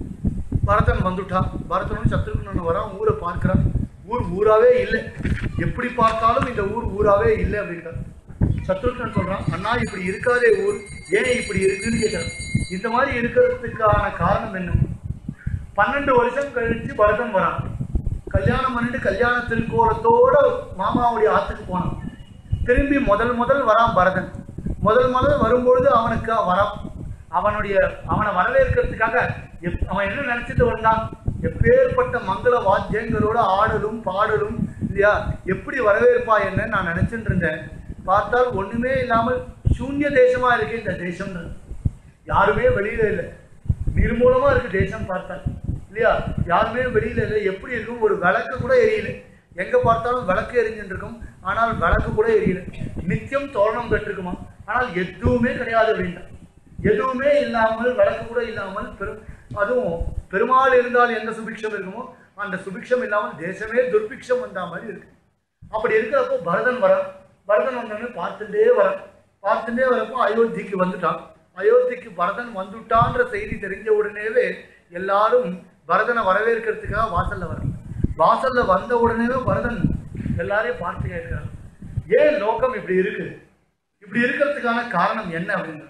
பரதன் வந்துட்டான் பரதனும் சத்ருகனன் வரான் ஊரை பார்க்கறான் ஊர் ஊராவே இல்லை எப்படி பார்த்தாலும் இந்த ஊர் ஊராவே இல்லை அப்படின்ட்டான் சத்ருகன் சொல்றான் அண்ணா இப்படி இருக்காதே ஊர் ஏன் இப்படி இருக்குன்னு கேட்கறான் இந்த மாதிரி இருக்கிறதுக்கான காரணம் என்ன பன்னெண்டு வருஷம் கழிச்சு பரதன் வரான் கல்யாணம் பண்ணிட்டு கல்யாண திருக்கோலத்தோட மாமாவுடைய ஆத்துக்கு போனான் திரும்பி முதல் முதல் வரான் பரதன் முதல் முதல் வரும்பொழுது அவனுக்கு வரம் அவனுடைய அவனை வரவேற்கிறதுக்காக எப்- அவன் என்ன நினைச்சிட்டு வந்தான் எப்பேற்பட்ட மங்கள வாத்தியங்களோட ஆடலும் பாடலும் இல்லையா எப்படி வரவேற்பா என்ன நான் நினைச்சிட்டு இருந்தேன் பார்த்தால் ஒண்ணுமே இல்லாமல் சூன்ய தேசமா இருக்கு இந்த தேசம்ன்றது யாருமே வெளியில இல்லை நிர்மூலமா இருக்கு தேசம் பார்த்தால் இல்லையா யாருமே வெளியில இல்லை எப்படி இருக்கும் ஒரு விளக்கு கூட எரியல எங்க பார்த்தாலும் விளக்கு எரிஞ்சுட்டு இருக்கும் ஆனால் விளக்கு கூட எரியல நித்தியம் தோரணம் கட்டிருக்குமா ஆனால் எதுவுமே கிடையாது அப்படின்ட்டான் எதுவுமே இல்லாமல் விளக்கு கூட இல்லாமல் பெரும் அதுவும் பெருமாள் இருந்தால் எந்த சுபிக்ஷம் இருக்குமோ அந்த சுபிக்ஷம் இல்லாமல் தேசமே துர்பிக்ஷம் வந்த மாதிரி இருக்கு அப்படி இருக்கிறப்போ பரதன் வரான் பரதன் வந்தோடனே பார்த்துட்டே வரான் பார்த்துட்டே வரப்போ அயோத்திக்கு வந்துட்டான் அயோத்திக்கு பரதன் வந்துட்டான்ற செய்தி தெரிஞ்ச உடனேவே எல்லாரும் பரதனை வரவேற்கிறதுக்காக வாசல்ல வராங்க வாசல்ல வந்த உடனேவே பரதன் எல்லாரையும் பார்த்து கேட்கிறான் ஏன் லோகம் இப்படி இருக்கு இப்படி இருக்கிறதுக்கான காரணம் என்ன அப்படின்னு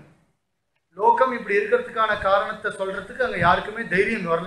லோகம் இப்படி இருக்கிறதுக்கான காரணத்தை சொல்றதுக்கு அங்க யாருக்குமே தைரியம் வரல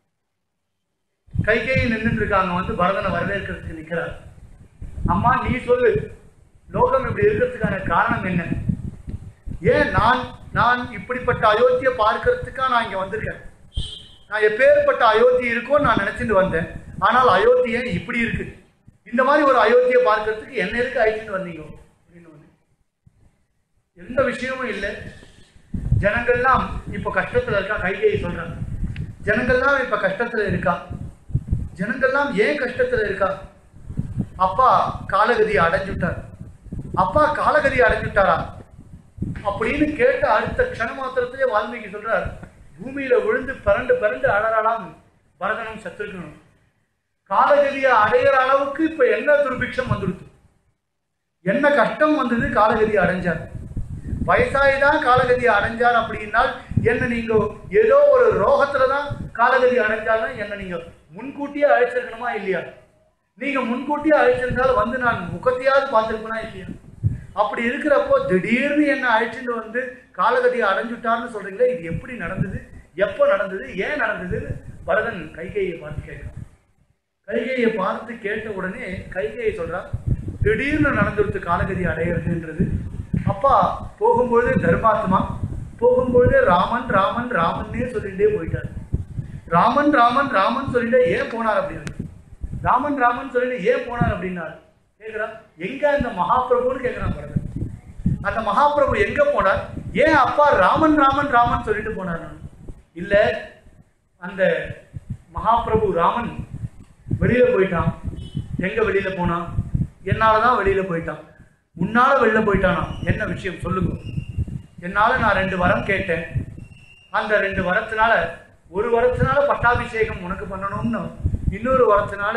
கைகேயி நின்றுட்டு இருக்காங்க வந்து பரதனை வரவேற்கிறதுக்கு நிக்கிறார் அம்மா நீ சொல்லு லோகம் இப்படி இருக்கிறதுக்கான காரணம் என்ன ஏன் நான் நான் இப்படிப்பட்ட அயோத்தியை பார்க்கறதுக்கா நான் இங்க வந்திருக்கேன் நான் எப்பேற்பட்ட அயோத்தி இருக்கோன்னு நான் நினைச்சிட்டு வந்தேன் ஆனால் அயோத்தி ஏன் இப்படி இருக்கு இந்த மாதிரி ஒரு அயோத்தியை பார்க்கறதுக்கு என்ன எதுக்கு அழைச்சிட்டு வந்தீங்க அப்படின்னு வந்து எந்த விஷயமும் இல்லை ஜனங்கள்லாம் இப்ப கஷ்டத்துல இருக்கா கைகேயி சொல்றாங்க ஜனங்கள்லாம் இப்ப கஷ்டத்துல இருக்கா ஜனங்கள்லாம் ஏன் கஷ்டத்துல இருக்கா அப்பா காலகதி அடைஞ்சுட்டார் அப்பா காலகதி அடைஞ்சுட்டாரா அப்படின்னு கேட்ட அடுத்த க்ஷண மாத்திரத்திலே வால்மீகி சொல்றார் பூமியில விழுந்து பிறண்டு பிறண்டு அழறாளாம் பரதனும் சத்ருகனும் காலகதியை அடையிற அளவுக்கு இப்ப என்ன துர்பிக்ஷம் வந்துடுது என்ன கஷ்டம் வந்தது காலகதி அடைஞ்சார் வயசாகி தான் காலகதி அடைஞ்சார் அப்படின்னால் என்ன நீங்க ஏதோ ஒரு ரோகத்துல தான் காலகதி அடைஞ்சாலும் என்ன நீங்க முன்கூட்டியே அழைச்சிருக்கணுமா இல்லையா நீங்க முன்கூட்டியே அழைச்சிருந்தாலும் வந்து நான் முகத்தையாவது பார்த்திருப்பேனா இல்லையா அப்படி இருக்கிறப்போ திடீர்னு என்ன அழைச்சிட்டு வந்து காலகதியை அடைஞ்சுட்டார்னு சொல்றீங்களே இது எப்படி நடந்தது எப்போ நடந்தது ஏன் நடந்ததுன்னு பரதன் கைகையை பார்த்து கேட்கிறான் கைகையை பார்த்து கேட்ட உடனே கைகையை சொல்றான் திடீர்னு நடந்துடுத்து காலகதி அடையிறதுன்றது அப்பா போகும்பொழுது தர்மாத்மா போகும்பொழுது ராமன் ராமன் ராமன்னே சொல்லிட்டே போயிட்டார் ராமன் ராமன் ராமன் சொல்லிட்டு ஏன் போனார் அப்படின்னு ராமன் ராமன் சொல்லிட்டு ஏன் போனார் அப்படின்னாரு கேட்குறான் எங்க அந்த மகாபிரபுன்னு கேட்குறான் பரதன் அந்த மகாபிரபு எங்க போனார் ஏன் அப்பா ராமன் ராமன் ராமன் சொல்லிட்டு போனார் நான் இல்ல அந்த மகாபிரபு ராமன் வெளியில போயிட்டான் எங்க வெளியில போனான் என்னால தான் வெளியில போயிட்டான் உன்னால வெளியில போயிட்டானா என்ன விஷயம் சொல்லுங்க என்னால நான் ரெண்டு வரம் கேட்டேன் அந்த ரெண்டு வரத்தினால ஒரு வரத்தினால பட்டாபிஷேகம் உனக்கு பண்ணணும்னு இன்னொரு வரத்தினால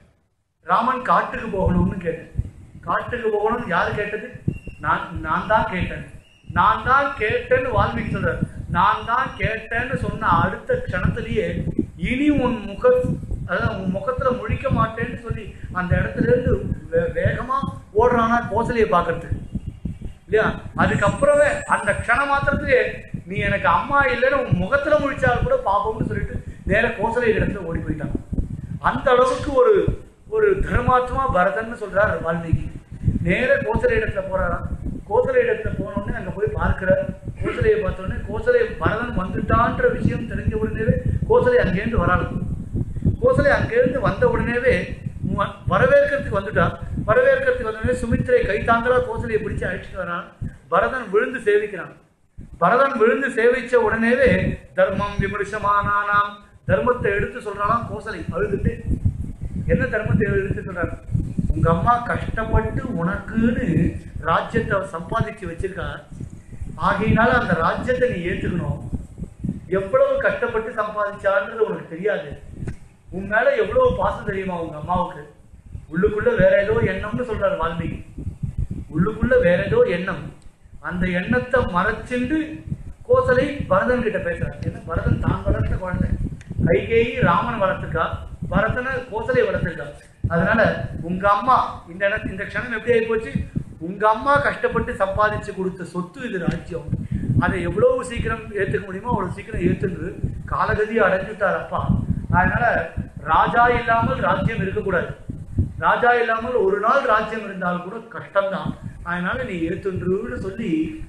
ராமன் காட்டுக்கு போகணும்னு கேட்டேன் காட்டுக்கு போகணும்னு யார் கேட்டது நான் நான் தான் கேட்டேன் நான் தான் கேட்டேன்னு வால்மீகி சொல்றார் நான் தான் கேட்டேன்னு சொன்ன அடுத்த க்ஷணத்திலேயே இனி உன் முக அதாவது உன் முகத்துல முழிக்க மாட்டேன்னு சொல்லி அந்த இடத்துல இருந்து வே- வேகமா ஓடுறானா கோசலையை பார்க்கறதுக்கு இல்லையா அதுக்கப்புறமே அந்த க்ஷண மாத்திரத்திலே நீ எனக்கு அம்மா இல்லைன்னு உன் முகத்துல முழிச்சால் கூட பாப்போம்னு சொல்லிட்டு நேர கோசலை இடத்துல ஓடி போயிட்டான் அந்த அளவுக்கு ஒரு ஒரு தர்மாத்மா பரதன்னு சொல்றார் வால்மீகி நேர கோசலை இடத்துல போறாராம் கோசலை இடத்துல போனோடனே அங்க போய் பார்க்கிறார் கோசலையை பார்த்த உடனே கோசலை பரதன் வந்துட்டான்ற விஷயம் தெரிஞ்ச உடனேவே கோசலை அங்கேருந்து வராங்க கோசலை அங்கேருந்து வந்த உடனேவே மு- வரவேற்கிறதுக்கு வந்துட்டான் வரவேற்கிறதுக்கு வந்த உடனே சுமித்திரை கை தாங்களா கோசலையை பிடிச்சு அழைச்சிட்டு வரான் பரதன் விழுந்து சேவிக்கிறான் பரதன் விழுந்து சேவிச்ச உடனேவே தர்மம் விமர்சமானானாம் தர்மத்தை எடுத்து சொல்றானாம் கோசலை அழுதுட்டு என்ன தர்மத்தை எடுத்து சொல்றாரு உங்க அம்மா கஷ்டப்பட்டு உனக்குன்னு ராஜ்யத்தை சம்பாதிச்சு வச்சிருக்கா ஆகையினால அந்த ராஜ்யத்தை நீ ஏத்துக்கணும் எவ்வளவு கஷ்டப்பட்டு சம்பாதிச்சான்றது உனக்கு தெரியாது உன் மேல எவ்வளவு பாசம் தெரியுமா உங்க அம்மாவுக்கு உள்ளுக்குள்ள வேற ஏதோ எண்ணம்னு சொல்றாரு வால்மீகி உள்ளுக்குள்ள வேற ஏதோ எண்ணம் அந்த எண்ணத்தை மறைச்சிண்டு கோசலை பரதன் கிட்ட பேசுறாரு ஏன்னா பரதன் தான் வளர்த்த குழந்தை கைகேயி ராமன் வளர்த்துக்கா பரதனை கோசலை வளர்த்துருக்கா அதனால உங்க அம்மா இந்த இடத்து இந்த க்ஷணம் எப்படி ஆகி போச்சு உங்க அம்மா கஷ்டப்பட்டு சம்பாதிச்சு கொடுத்த சொத்து இது ராஜ்யம் அதை எவ்வளவு சீக்கிரம் ஏத்துக்க முடியுமோ அவ்வளவு சீக்கிரம் ஏத்துன்று காலகதி அடைஞ்சுட்டார் அப்பா அதனால ராஜா இல்லாமல் ராஜ்யம் இருக்கக்கூடாது ராஜா இல்லாமல் ஒரு நாள் ராஜ்யம் இருந்தால் கூட கஷ்டம்தான் அதனால நீ ஏத்துன்றுன்னு சொல்லி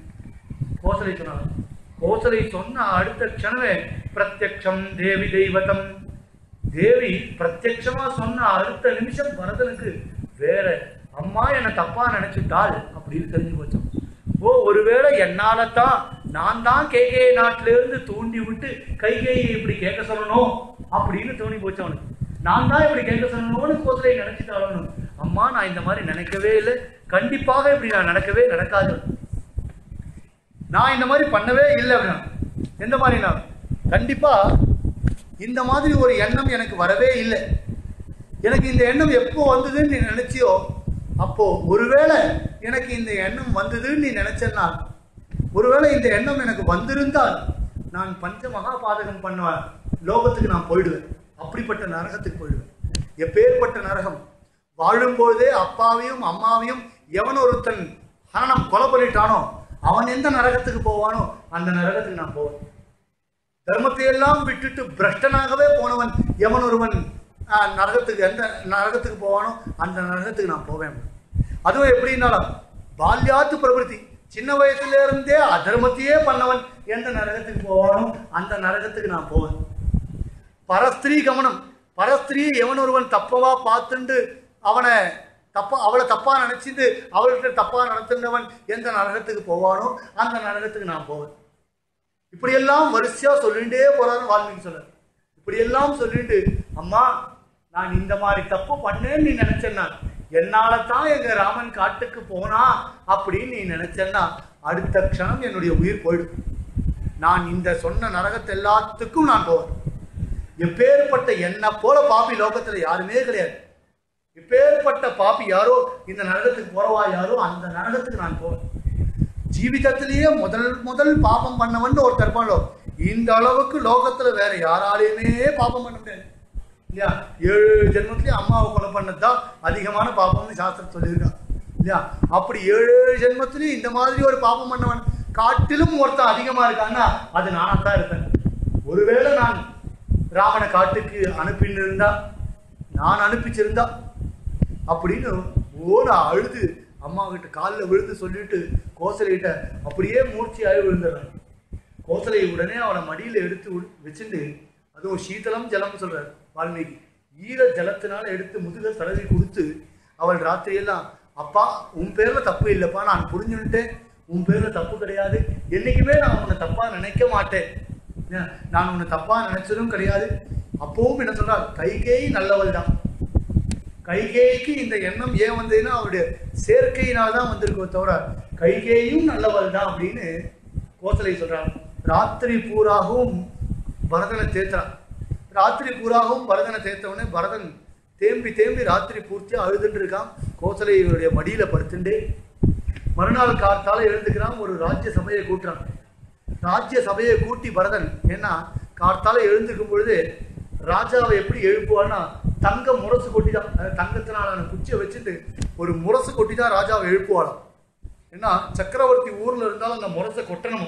கோசலை சொன்னாங்க கோசலை சொன்ன அடுத்த க்ஷணமே பிரத்யக்ஷம் தேவி தெய்வதம் தேவி பிரத்யக்ஷமா சொன்ன அடுத்த நிமிஷம் பரதனுக்கு வேற அம்மா என்னை தப்பா நினைச்சுட்டாள் அப்படின்னு தெரிஞ்சு போச்சோம் ஓ ஒருவேளை என்னால தான் நான் தான் கேகே நாட்டில இருந்து தூண்டி விட்டு கைகையை இப்படி கேட்க சொல்லணும் அப்படின்னு தோணி போச்சு அவனுக்கு நான் தான் இப்படி கேட்க சொல்லணும்னு கோசலை நினைச்சிட்டாலும் அம்மா நான் இந்த மாதிரி நினைக்கவே இல்லை கண்டிப்பாக இப்படி நான் நடக்கவே நடக்காது நான் இந்த மாதிரி பண்ணவே இல்லை அப்படின்னா எந்த மாதிரினா கண்டிப்பா இந்த மாதிரி ஒரு எண்ணம் எனக்கு வரவே இல்லை எனக்கு இந்த எண்ணம் எப்போ வந்ததுன்னு நீ நினைச்சியோ அப்போ ஒருவேளை எனக்கு இந்த எண்ணம் வந்ததுன்னு நீ நினைச்சேன்னா ஒருவேளை இந்த எண்ணம் எனக்கு வந்திருந்தால் நான் பஞ்ச மகாபாதகம் பண்ணுவேன் லோகத்துக்கு நான் போயிடுவேன் அப்படிப்பட்ட நரகத்துக்கு போயிடுவேன் எப்பேற்பட்ட நரகம் வாழும்போதே அப்பாவையும் அம்மாவையும் எவன் ஒருத்தன் ஹனனம் கொலை பண்ணிட்டானோ அவன் எந்த நரகத்துக்கு போவானோ அந்த நரகத்துக்கு நான் போவேன் தர்மத்தை எல்லாம் விட்டுட்டு பிரஷ்டனாகவே போனவன் எவன் ஒருவன் ஆஹ், நரகத்துக்கு எந்த நரகத்துக்கு போவானோ அந்த நரகத்துக்கு நான் போவேன் அதுவும் எப்படின்னாலும் பால்யாத்து பிரபுத்தி சின்ன வயசுல இருந்தே அதர்மத்தையே பண்ணவன் எந்த நரகத்துக்கு போவானோ அந்த நரகத்துக்கு நான் போவேன் பரஸ்திரீ கவனம் பரஸ்திரீ எவன் ஒருவன் தப்பவா பார்த்துண்டு அவனை தப்பா அவளை தப்பா நினைச்சிட்டு அவள்கிட்ட தப்பா நடத்துனவன் எந்த நரகத்துக்கு போவானோ அந்த நரகத்துக்கு நான் போவேன் இப்படியெல்லாம் வரிசையா சொல்லிட்டே போறாரு வால்மீகி சொல்றாரு இப்படியெல்லாம் சொல்லிட்டு அம்மா நான் இந்த மாதிரி தப்பு பண்ணேன்னு நீ நினைச்சேன்னா என்னால தான் எங்க ராமன் காட்டுக்கு போனா அப்படின்னு நீ நினைச்சேன்னா அடுத்த க்ஷணம் என்னுடைய உயிர் போயிடும் நான் இந்த சொன்ன நரகத்தை எல்லாத்துக்கும் நான் போவேன் எப்பேற்பட்ட என்ன போல பாப்பி லோகத்துல யாருமே கிடையாது எப்பேற்பட்ட பாப்பி யாரோ இந்த நரகத்துக்கு போறவா யாரோ அந்த நரகத்துக்கு நான் போவேன் ஜீவிதத்திலேயே முதல் முதல் பாபம் பண்ணவன் ஒருத்தர் இருப்பானோ இந்த அளவுக்கு லோகத்துல வேற யாராலையுமே பாபம் பண்ண முடியாது இல்லையா ஏழு ஜென்மத்திலேயே அம்மாவை கொலை பண்ணதுதான் அதிகமான பாபம்னு சாஸ்திரம் சொல்லியிருக்கான் இல்லையா அப்படி ஏழு ஏழு ஜென்மத்திலேயும் இந்த மாதிரி ஒரு பாபம் பண்ணவன் காட்டிலும் ஒருத்தன் அதிகமா இருக்கான்னா அது நானா தான் இருப்பேன் ஒருவேளை நான் ராமனை காட்டுக்கு அனுப்பினிருந்தா நான் அனுப்பிச்சிருந்தா அப்படின்னு ஓன அழுது அம்மா கிட்ட காலில் விழுந்து சொல்லிட்டு கோசலைகிட்ட அப்படியே மூர்ச்சியாகி விழுந்துடுறான் கோசலை உடனே அவனை மடியில எடுத்து உள்- வச்சுட்டு அதுவும் சீதளம் ஜலம் சொல்றார் வால்மீகி ஈர ஜலத்தினால எடுத்து முதுக தடவி கொடுத்து அவள் ராத்திரியெல்லாம் அப்பா உன் பேர்ல தப்பு இல்லைப்பா நான் புரிஞ்சுன்ட்டேன் உன் பேர்ல தப்பு கிடையாது என்னைக்குமே நான் உன்னை தப்பா நினைக்க மாட்டேன் ஏன், நான் உன்னை தப்பா நினைச்சதும் கிடையாது அப்பவும் என்ன சொல்றாள் கைகேயி நல்லவள் தான் கைகேயிக்கு இந்த எண்ணம் ஏன் வந்ததுன்னா அவருடைய சேர்க்கையினால் தான் வந்திருக்கோ தவிர கைகேயும் நல்லவள் தான் அப்படின்னு கோசலை சொல்றாங்க ராத்திரி பூராகவும் பரதனை தேத்துறான் ராத்திரி பூராகவும் பரதனை தேத்த உடனே பரதன் தேம்பி தேம்பி ராத்திரி பூர்த்தியா அழுதுன்னு இருக்கான் கோசலையுடைய மடியில படுத்துண்டே மறுநாள் காத்தால எழுந்துக்கிறான் ஒரு ராஜ்ய சபையை கூட்டுறான் ராஜ்ய சபையை கூட்டி பரதன் ஏன்னா காத்தால எழுந்திருக்கும் பொழுது ராஜாவை எப்படி எழுப்புவான்னா தங்க முரசு கொட்டி தான் அதாவது தங்கத்தினாலான குச்சியை வச்சுட்டு ஒரு முரசு கொட்டி தான் ராஜாவை எழுப்புவாளாம் ஏன்னா சக்கரவர்த்தி ஊர்ல இருந்தாலும் அந்த முரசை கொட்டணும்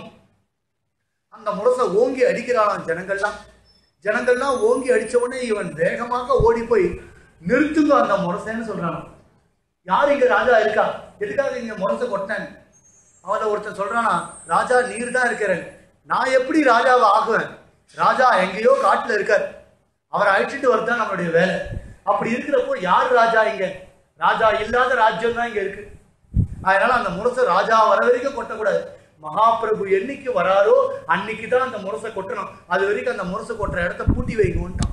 அந்த முரசை ஓங்கி அடிக்கிறாளாம் ஜனங்கள்லாம் ஜனங்கள்லாம் ஓங்கி அடிச்ச உடனே இவன் வேகமாக ஓடி போய் நிறுத்துங்க அந்த முரசைன்னு சொல்றான் யார் இங்க ராஜா இருக்கா எதுக்காக இங்க முரசை கொட்டினேன் அவனை ஒருத்தன் சொல்றானா ராஜா நீர் தான் இருக்கிறேன் நான் எப்படி ராஜாவை ஆகுவேன் ராஜா எங்கேயோ காட்டுல இருக்கார் அவரை அழைச்சிட்டு வரதான் நம்மளுடைய வேலை அப்படி இருக்கிறப்போ யார் ராஜா இங்க ராஜா இல்லாத ராஜ்யம் தான் இங்க இருக்கு அதனால அந்த முரசை ராஜா வர வரைக்கும் கொட்டக்கூடாது மகாபிரபு என்னைக்கு வராரோ அன்னைக்கு தான் அந்த முரசை கொட்டணும் அது வரைக்கும் அந்த முரசை கொட்டுற இடத்த பூட்டி வைக்கணும்ட்டான்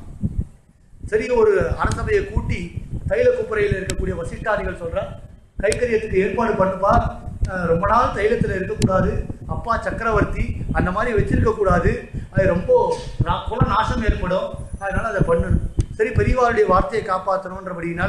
சரி ஒரு அரசபையை கூட்டி தைல குப்பரையில் இருக்கக்கூடிய வசிஷ்டாதிகள் சொல்றா கைக்கரியத்துக்கு ஏற்பாடு பண்ணுப்பா அஹ் ரொம்ப நாள் தைலத்தில் இருக்கக்கூடாது அப்பா சக்கரவர்த்தி அந்த மாதிரி வச்சிருக்க கூடாது அது ரொம்ப நா- குல நாசம் ஏற்படும் அதனால அதை பண்ணணும் சரி பெரியவாளுடைய வார்த்தையை காப்பாற்றணுன்றபடினால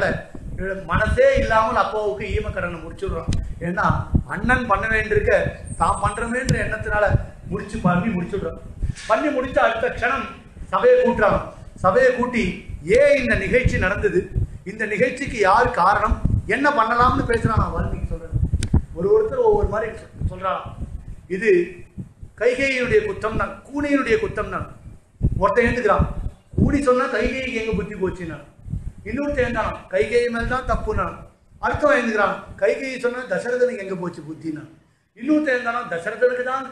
மனசே இல்லாமல் அப்பாவுக்கு ஈமக்கடனை முடிச்சுடுறான் ஏன்னா அண்ணன் பண்ண வேண்டியிருக்க தான் பண்றமேன்ற எண்ணத்தினால முடிச்சு பண்ணி முடிச்சுடுறான் பண்ணி முடிச்ச அடுத்த க்ஷணம் சபையை கூட்டுறாங்க சபையை கூட்டி ஏன் இந்த நிகழ்ச்சி நடந்தது இந்த நிகழ்ச்சிக்கு யார் காரணம் என்ன பண்ணலாம்னு பேசுறான் நான் வால்மீகி சொல்றேன் ஒரு ஒருத்தர் ஒவ்வொரு மாதிரி சொ- சொல்றாராம் இது கைகையினுடைய குத்தம் தான் கூனியினுடைய குத்தம் தான் ஒருத்தன் எழுந்துக்கிறான் கூனி சொன்னா கைகைக்கு எங்க புத்தி போச்சுன்னா இன்னொருத்தன் எழுந்தானா கைகை மேல் தான் தப்புனா அடுத்தவன் எழுந்துக்கிறான் கைகையை சொன்னா தசரதனுக்கு எங்க போச்சு புத்தினா இன்னொருத்தன் எழுந்தானா தசரதனுக்கு தான்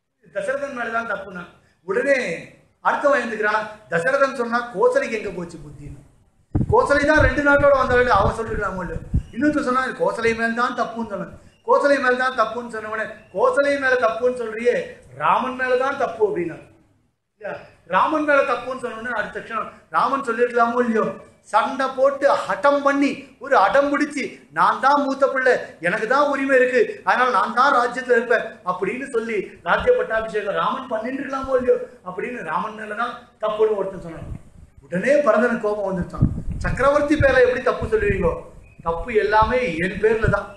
தசரதன் மேலதான் தப்புனா உடனே அடுத்தவன் எழுந்துக்கிறான் தசரதன் சொன்னா கோசலைக்கு எங்க போச்சு புத்தின்னு கோசலை தான் ரெண்டு நாட்டோட வந்தவள் அவ சொல்லிருக்கலாம் இல்ல இன்னொருத்தர் சொன்னா கோசலை மேல் தான் தப்புன்னு சொன்னேன் கோசலை மேல் தான் தப்புன்னு சொன்னவனே கோசலை மேல தப்புன்னு சொல்றியே ராமன் மேல தான் தப்பு அப்படின்னா இல்லையா? ராமன் மேல தப்புன்னு சொன்னோடனே அடுத்த க்ஷணம் ராமன் சொல்லிருக்கலாமோ இல்லையோ சண்டை போட்டு ஹட்டம் பண்ணி ஒரு அடம் பிடிச்சி நான் தான் மூத்த பிள்ளை எனக்கு தான் உரிமை இருக்கு அதனால நான் தான் ராஜ்யத்துல இருப்பேன் அப்படின்னு சொல்லி ராஜ்ய பட்டாபிஷேகம் ராமன் பண்ணிட்டு இருக்கலாமோ இல்லையோ அப்படின்னு ராமன் மேல தான் தப்புன்னு ஒருத்தன் சொன்னான் உடனே பரதனுக்கு கோபம் வந்துருச்சான் சக்கரவர்த்தி பேர்ல எப்படி தப்பு சொல்லுவீங்களோ தப்பு எல்லாமே என் பேர்ல தான்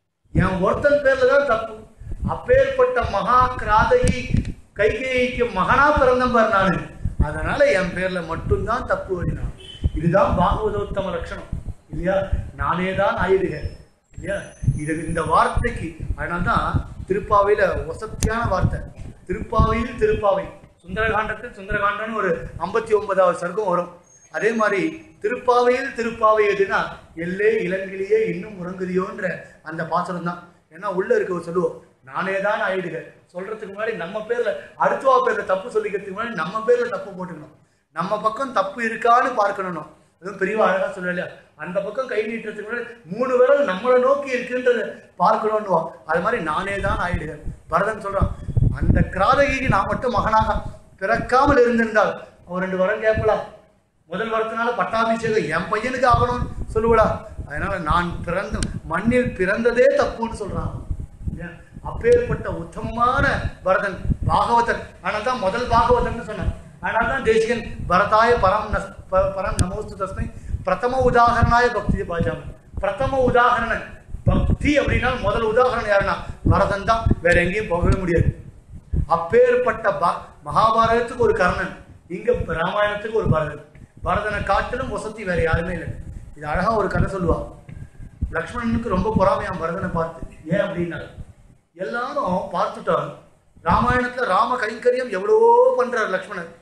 என் ஒருத்தன் பேர்ல தான் தப்பு அப்பேற்பட்ட மகா கிராதகி கைகேயிக்கு மகனா பிறந்தேன் பாரு நானு அதனால என் பேர்ல மட்டும்தான் தப்பு அப்படின்னா இதுதான் பாகவதோத்தம லட்சணம் இல்லையா நானே தான் ஆயிடுக இல்லையா இது இந்த வார்த்தைக்கு அதனால தான் திருப்பாவையில வசத்தியான வார்த்தை திருப்பாவையில் திருப்பாவை சுந்தரகாண்டத்தில் சுந்தரகாண்டம்னு ஒரு ஐம்பத்தி ஒன்பதாவது சர்க்கம் வரும் அதே மாதிரி திருப்பாவையில் திருப்பாவை எதுனா எல்லே இளங்கிலேயே இன்னும் உறங்குதியோன்ற அந்த பாசுரம் தான் ஏன்னா உள்ள இருக்க சொல்லுவோம் நானே தான் ஆயிடுக சொல்றதுக்கு முன்னாடி நம்ம பேர்ல அடுத்தவா பேர்ல தப்பு சொல்லிக்கிறதுக்கு முன்னாடி நம்ம பேர்ல தப்பு போட்டுக்கணும் நம்ம பக்கம் தப்பு இருக்கான்னு பார்க்கணும் அதுவும் பெரியவா அழகா சொல்லலையா அந்த பக்கம் கை நீட்டுறதுக்கு முன்னாடி மூணு விரல் நம்மளை நோக்கி இருக்குன்றத பார்க்கணும்னுவோம் அது மாதிரி நானே தான் ஆயிடுக பரதன் சொல்றான் அந்த கிராதகிக்கு நான் மட்டும் மகனாக பிறக்காமல் இருந்திருந்தால் அவன் ரெண்டு வரம் கேட்கலாம் முதல் வரத்தினால பட்டாபிஷேகம் என் பையனுக்கு ஆகணும்னு சொல்லுவடா அதனால நான் பிறந்த மண்ணில் பிறந்ததே தப்புன்னு சொல்றான் இல்லையா? அப்பேற்பட்ட உத்தமமான பரதன் பாகவதன் ஆனால் தான் முதல் பாகவதன் சொன்னான் அதனால தான் தேசிகன் பரதாய பரம் நஸ் ப- பரம் நமோஸ்து தஸ்மை பிரதம உதாகரணாய பக்தி பாஜாமி பிரதம உதாகரணன் பக்தி அப்படின்னா முதல் உதாகரணம் யாருன்னா பரதன் தான் வேற எங்கேயும் போகவே முடியாது அப்பேற்பட்ட பா மகாபாரதத்துக்கு ஒரு கர்ணன் இங்க ராமாயணத்துக்கு ஒரு பரதன் பரதனை காட்டிலும் வசதி வேற யாருமே இல்லை இது அழகா ஒரு கதை சொல்லுவா லக்ஷ்மணனுக்கு ரொம்ப பொறாமையாம் பரதனை பார்த்து ஏன் அப்படின்னா எல்லாரும் பார்த்துட்டோம் ராமாயணத்துல ராம கைங்கரியம் எவ்வளவோ பண்றார் லக்ஷ்மணர்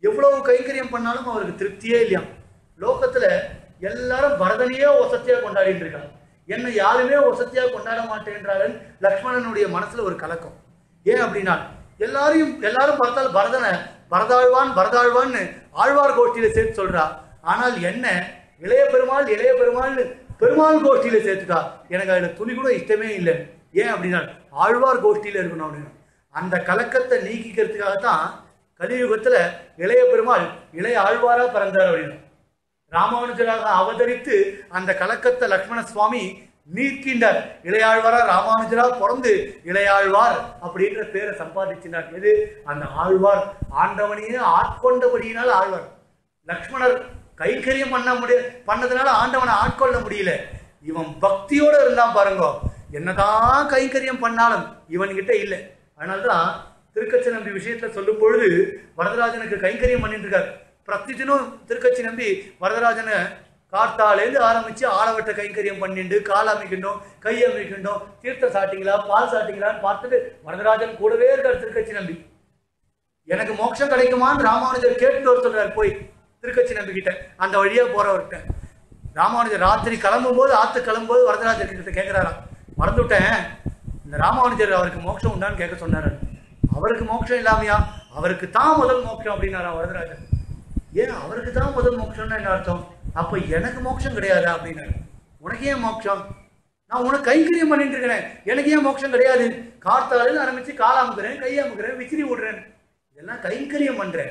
எவ்வளவு கைங்கரியம் பண்ணாலும் அவருக்கு திருப்தியே இல்லையாம் லோகத்துல எல்லாரும் பரதனையே ஒசத்தியா கொண்டாடிட்டு இருக்காங்க என்னை யாருமே ஒசத்தியா கொண்டாட மாட்டேன்றார்கள் லக்ஷ்மணனுடைய மனசுல ஒரு கலக்கம் ஏன் அப்படின்னா எல்லாரையும் எல்லாரும் பார்த்தால் பரதனை பரதாழ்வான் பரதாழ்வான்னு ஆழ்வார் கோஷ்டியில சேர்த்து சொல்றா ஆனால் என்ன இளைய பெருமாள் இளைய பெருமாள் பெருமாள் கோஷ்டியில சேர்த்துக்கா எனக்கு அதுல துளி கூட இஷ்டமே இல்லை ஏன் அப்படின்னா ஆழ்வார் கோஷ்டியில இருக்கணும் அப்படின்னு அந்த கலக்கத்தை நீக்கிக்கிறதுக்காகத்தான் கலியுகத்துல இளைய பெருமாள் இளைய ஆழ்வாரா பிறந்தார் அப்படின்னு ராமானுஜராக அவதரித்து அந்த கலக்கத்தை லக்ஷ்மண சுவாமி நீக்கின்றார் இளையாழ்வாரா ராமானுஜரா பிறந்து இளையாழ்வார் அப்படின்ற பேரை சம்பாதிச்சினார் எது அந்த ஆழ்வார் ஆண்டவனையே ஆட்கொண்டபடியினால் ஆழ்வார் லக்ஷ்மணர் கைங்கரியம் பண்ண முடிய பண்ணதுனால ஆண்டவனை ஆட்கொள்ள முடியல இவன் பக்தியோட இருந்தான் பாருங்க என்னதான் கைங்கரியம் பண்ணாலும் இவன்கிட்ட இல்லை அதனால்தான் திருக்கச்சி நம்பி விஷயத்துல சொல்லும் பொழுது வரதராஜனுக்கு கைங்கரியம் பண்ணிட்டு இருக்காரு பிரதிதினம் திருக்கச்சி நம்பி வரதராஜனை கார்த்தாலேருந்து ஆரம்பிச்சு ஆளவட்ட கைங்கரியம் பண்ணிண்டு கால் அமைக்கின்றோம் கை அமைக்கின்றோம் தீர்த்தம் சாட்டிங்களா பால் சாட்டிங்களான்னு பார்த்துட்டு வரதராஜன் கூடவே இருக்கார் திருக்கச்சி நம்பி எனக்கு மோட்சம் கிடைக்குமான்னு ராமானுஜர் கேட்டுட்டு வர சொல்றாரு போய் திருக்கச்சி நம்பிக்கிட்ட அந்த வழியா போறவர்கிட்ட ராமானுஜர் ராத்திரி கிளம்பும் போது ஆத்து கிளம்பும் போது வரதராஜர் கிட்ட கேட்கிறாராம் மறந்துவிட்டேன் இந்த ராமானுஜர் அவருக்கு மோட்சம் உண்டான்னு கேட்க சொன்னாரு அவருக்கு மோட்சம் இல்லாமையா அவருக்கு தான் முதல் மோட்சம் அப்படின்னாரா வரதராஜர் ஏன் அவருக்கு தான் முதல் மோட்சம்னா என்ன அர்த்தம் அப்ப எனக்கு மோட்சம் கிடையாதா அப்படின்னாரு உனக்கு ஏன் மோட்சம் நான் உனக்கு கைங்கரியம் பண்ணிட்டு இருக்கிறேன் எனக்கு ஏன் மோட்சம் கிடையாது கார்த்தாலில் ஆரம்பிச்சு கால் அமுக்குறேன் கை அமுக்குறேன் விசிறி விடுறேன் இதெல்லாம் கைங்கரியம் பண்றேன்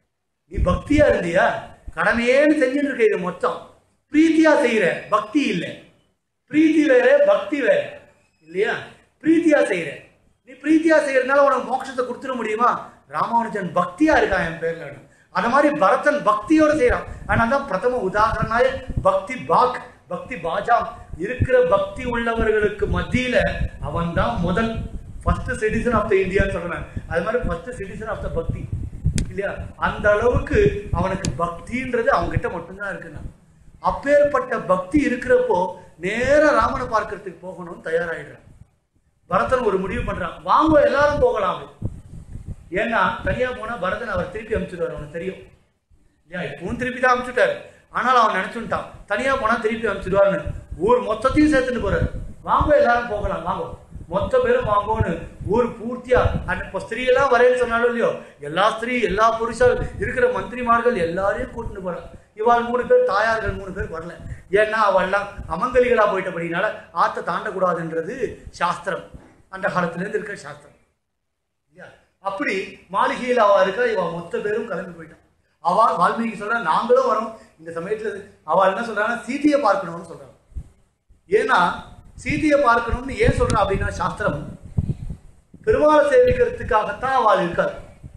நீ பக்தியா இருந்தியா கடமையேன்னு செஞ்சுட்டு இருக்க இது மொத்தம் பிரீத்தியா செய்யற பக்தி இல்லை பிரீத்தி வேற பக்தி வேற இல்லையா பிரீத்தியா செய்யற நீ பிரீத்தியா செய்யறதுனால உனக்கு மோட்சத்தை கொடுத்துட முடியுமா ராமானுஜன் பக்தியா இருக்கான் என் பேர்ல அந்த மாதிரி பரதன் பக்தியோட செய்யறான் அதனால தான் பிரதம உதாரணனாய பக்தி பாக் பக்தி பாஜாம் இருக்கிற பக்தி உள்ளவர்களுக்கு மத்தியில அவன் தான் முதல் ஃபர்ஸ்ட் சிட்டிசன் ஆஃப் த இந்தியான்னு சொல்றேன் அது மாதிரி ஃபர்ஸ்ட் சிட்டிசன் ஆஃப் த பக்தி இல்லையா அந்த அளவுக்கு அவனுக்கு பக்தின்றது அவங்க கிட்ட மட்டும்தான் இருக்குன்னா அப்பேற்பட்ட பக்தி இருக்கிறப்போ நேரா ராமனை பார்க்கறதுக்கு போகணும்னு தயாராயிடுறான் பரதன் ஒரு முடிவு பண்றான் வாங்க எல்லாரும் போகலாம் அப்படி. ஏன்னா தனியா போனா பரதன் அவர் திருப்பி அனுப்பிச்சுடுவார் அவனுக்கு தெரியும் இல்லையா இப்பவும் திருப்பி தான் அனுப்பிச்சுட்டாரு ஆனால் அவன் நினைச்சுட்டான் தனியா போனா திருப்பி அனுப்பிச்சுடுவார்னு ஊர் மொத்தத்தையும் சேர்த்துட்டு போறாரு வாங்க எல்லாரும் போகலாம் வாங்க மொத்த பேரும் வாங்கோன்னு ஊர் பூர்த்தியா அந்த இப்போ ஸ்திரீ எல்லாம் வரேன்னு சொன்னாலும் இல்லையோ எல்லா ஸ்திரீ எல்லா புருஷர் இருக்கிற மந்திரிமார்கள் எல்லாரையும் கூட்டிட்டு போறான் இவாள் மூணு பேர் தாயார்கள் மூணு பேர் வரல ஏன்னா அவள்லாம் அமங்கலிகளா போயிட்டபடினால ஆத்த தாண்டக்கூடாதுன்றது சாஸ்திரம் அந்த காலத்துல இருந்து இருக்கிற சாஸ்திரம் இல்லையா அப்படி மாளிகையில் அவ இருக்கா இவ மொத்த பேரும் கிளம்பி போயிட்டான் அவ வால்மீகி சொல்றா நாங்களும் வரோம் இந்த சமயத்துல அவ என்ன சொல்றாங்கன்னா சீதையை பார்க்கணும்னு சொல்றாங்க ஏன்னா சீதையை பார்க்கணும்னு ஏன் சொல்றா அப்படின்னா சாஸ்திரம் பெருமாளை சேவிக்கிறதுக்காகத்தான் அவள் இருக்காள்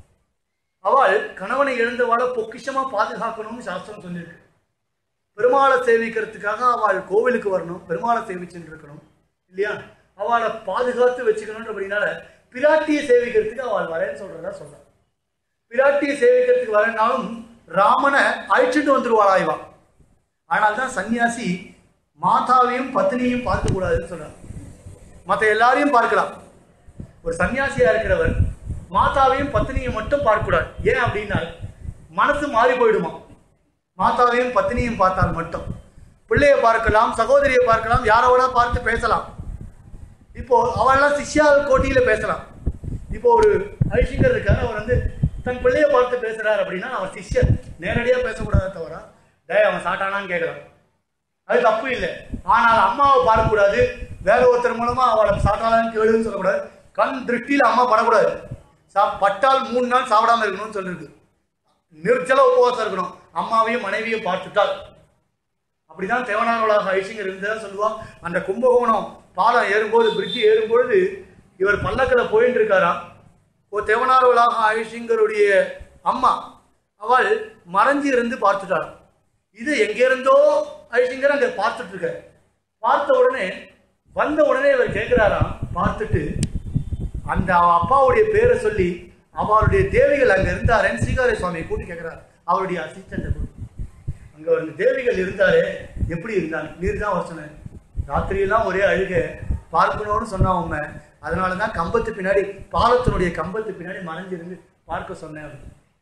அவள் கணவனை இழந்தவாளை பொக்கிஷமா பாதுகாக்கணும்னு சாஸ்திரம் சொல்லியிருக்கு பெருமாளை சேவிக்கிறதுக்காக அவள் கோவிலுக்கு வரணும் பெருமாளை சேவிச்சுட்டு இருக்கணும் இல்லையா அவளை பாதுகாத்து வச்சுக்கணுன்ற அப்படின்னால பிராட்டியை சேவிக்கிறதுக்கு அவள் வரேன்னு சொல்றதா சொல்றான் பிராட்டியை சேவிக்கிறதுக்கு வரனாலும் ராமனை அழிச்சுட்டு வந்துருவாளா இவா ஆனால் தான் சன்னியாசி மாதாவையும் பத்னியையும் பார்க்க கூடாதுன்னு சொல்றார் மற்ற எல்லாரையும் பார்க்கலாம் ஒரு சன்னியாசியா இருக்கிறவர் மாதாவையும் பத்னியை மட்டும் பார்க்கக்கூடாது ஏன் அப்படின்னா மனசு மாறி போயிடுமா மாதாவையும் பத்னியும் பார்த்தால் மட்டும் பிள்ளையை பார்க்கலாம் சகோதரியை பார்க்கலாம் யாரோட பார்த்து பேசலாம் இப்போ அவெல்லாம் சிஷ்யால் கோட்டியில பேசலாம் இப்போ ஒரு ஐஷிங்கர் இருக்காரு அவர் வந்து தன் பிள்ளையை பார்த்து பேசுறாரு அப்படின்னா அவர் சிஷ்யர் நேரடியா பேசக்கூடாத தவிர டேய் அவன் சாட்டானான்னு கேட்கலாம் அது தப்பு இல்லை ஆனால் அம்மாவை பார்க்கக்கூடாது வேற ஒருத்தர் மூலமா அவளை சாப்பிட்டாலான்னு கேளுன்னு சொல்லக்கூடாது கண் திருஷ்டியில அம்மா படக்கூடாது சா பட்டால் மூணு நாள் சாப்பிடாம இருக்கணும்னு சொல்லிருக்கு நிர்ஜல உபவாசம் இருக்கணும் அம்மாவையும் மனைவியும் பார்த்துட்டால் அப்படிதான் தேவனாரோளாக ஐசிங்கர் இருந்ததா சொல்லுவா அந்த கும்பகோணம் பாலம் ஏறும்போது பிரிட்ஜ் ஏறும்பொழுது இவர் பல்லக்கில் போயிட்டு இருக்காராம் ஓ தேவனாரோளாக ஐசிங்கருடைய அம்மா அவள் மறைஞ்சு இருந்து பார்த்துட்டாளாம் இது எங்க இருந்தோ ஐசிங்கர் அங்க பார்த்துட்டு இருக்க பார்த்த உடனே வந்த உடனே இவர் கேட்கிறாராம் பார்த்துட்டு அந்த அவ அப்பாவுடைய பேரை சொல்லி அவருடைய தேவிகள் அங்க இருந்தாரேன்னு சீகார சுவாமியை கூட்டி கேட்கிறார் அவருடைய அசிஸ்டண்ட்டை கூட்டி அங்க ஒரு தேவிகள் இருந்தாரே எப்படி இருந்தாங்க நீர் தான் அவர் சொன்னேன் ராத்திரியெல்லாம் ஒரே அழுக பார்க்கணும்னு சொன்னா உண்மை அதனால தான் கம்பத்து பின்னாடி பாலத்தினுடைய கம்பத்து பின்னாடி மறைஞ்சிருந்து பார்க்க சொன்னேன் அப்படின்னு.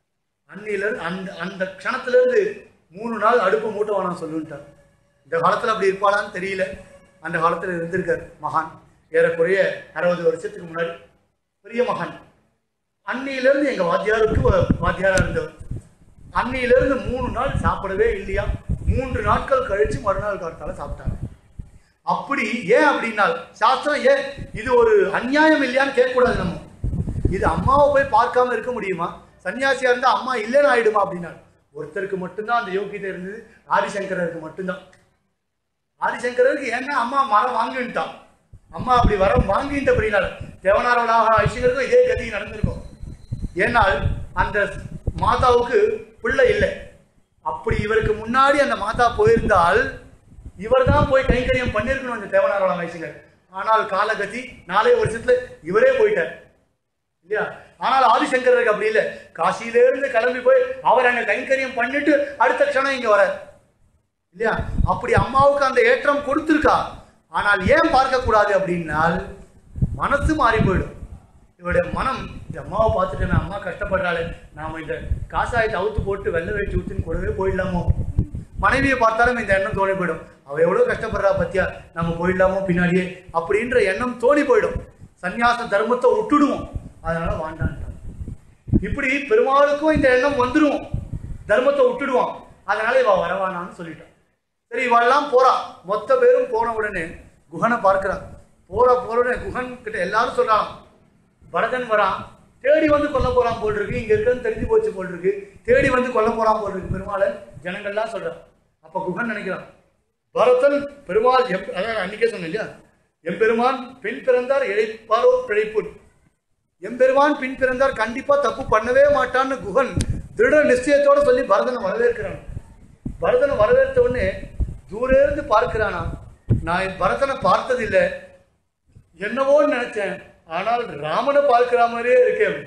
அன்னில அந்த அந்த க்ஷணத்துல இருந்து மூணு நாள் அடுப்பு மூட்ட வேணாம் சொல்லுன்ட்டார் இந்த காலத்துல அப்படி இருப்பாளான்னு தெரியல அந்த காலத்துல இருந்திருக்கார் மகான் ஏறக்குறைய அறுபது வருஷத்துக்கு முன்னாடி பெரிய மகான் அன்னியிலிருந்து எங்க வாத்தியாருக்கு வ- வாத்தியாரா இருந்தவர் அன்னியிலிருந்து மூணு நாள் சாப்பிடவே இல்லையா மூன்று நாட்கள் கழிச்சு மறுநாள் காலத்தால சாப்பிட்டாங்க அப்படி ஏன் அப்படின்னா சாஸ்திரம் ஏன் இது ஒரு அநியாயம் இல்லையான்னு கேட்கக்கூடாது நம்ம இது அம்மாவை போய் பார்க்காம இருக்க முடியுமா சன்னியாசியா இருந்தா அம்மா இல்லைன்னு ஆயிடுமா அப்படின்னா ஒருத்தருக்கு மட்டும்தான் அந்த யோகியதை இருந்தது ஆதிசங்கரருக்கு மட்டும்தான் ஆதிசங்கரருக்கு ஏன்னா அம்மா மரம் வாங்கிட்டான் அம்மா அப்படி வரம் வாங்கிட்ட அப்படின்னால தேவனாரோட ஐசிங்கருக்கும் இதே கதி நடந்திருக்கும் ஏனால் அந்த மாதாவுக்கு பிள்ளை இல்லை அப்படி இவருக்கு முன்னாடி அந்த மாதா போயிருந்தால் இவர் தான் போய் கைங்கரியம் பண்ணியிருக்கணும் அந்த தேவனாரோட ஐசிங்கர் ஆனால் காலகதி நாலே வருஷத்துல இவரே போயிட்டார் இல்லையா ஆனால் ஆதிசங்கருக்கு அப்படி இல்லை காசியில இருந்து கிளம்பி போய் அவர் அங்க கைங்கரியம் பண்ணிட்டு அடுத்த க்ஷணம் இங்க வர இல்லையா அப்படி அம்மாவுக்கு அந்த ஏற்றம் கொடுத்திருக்கா ஆனால் ஏன் பார்க்க கூடாது அப்படின்னால் மனசு மாறி போயிடும் இவருடைய மனம் இந்த அம்மாவை பார்த்துட்டு அம்மா கஷ்டப்படுறாளே நாம இந்த காசாயத்தை அவுத்து போட்டு வெள்ளை வேட்டி ஊத்துன்னு கூடவே போயிடலாமோ மனைவியை பார்த்தாலும் இந்த எண்ணம் தோணி போயிடும் அவ எவ்வளவு கஷ்டப்படுறா பத்தியா நம்ம போயிடலாமோ பின்னாடியே அப்படின்ற எண்ணம் தோணி போயிடும் சந்நியாச தர்மத்தை விட்டுடுவோம் அதனால வாண்டான்ட்டான் இப்படி பெருமாளுக்கும் இந்த எண்ணம் வந்துடும் தர்மத்தை விட்டுடுவான் அதனால இவ வரவானான்னு சொல்லிட்டான் சரி இவெல்லாம் போறா மொத்த பேரும் போன உடனே குஹனை பார்க்கிறான் போற போற உடனே குஹன் கிட்ட எல்லாரும் சொல்றான் பரதன் வரான் தேடி வந்து கொல்ல போறான் போல் இருக்கு இங்க இருக்கிறது தெரிஞ்சு போச்சு போல் இருக்கு தேடி வந்து கொல்ல போறான் போல் இருக்கு பெருமாளை ஜனங்கள்லாம் சொல்றான் அப்ப குஹன் நினைக்கிறான் பரதன் பெருமாள் எம் அதான் அன்னைக்கே சொன்னேன் இல்லையா எம்பெருமான் பின் பிறந்தார் இழைப்பாரோ பிழைப்புன் எம்பெருமான் பின் பிறந்தார் கண்டிப்பா தப்பு பண்ணவே மாட்டான்னு குகன் திருட நிச்சயத்தோட சொல்லி பரதனை வரவேற்கிறான் பரதனை வரவேற்ற உடனே தூரே இருந்து பார்க்கிறானா நான் பரதனை பார்த்ததில்லை என்னவோன்னு நினைச்சேன் ஆனால் ராமனை பார்க்கிற மாதிரியே இருக்கேன்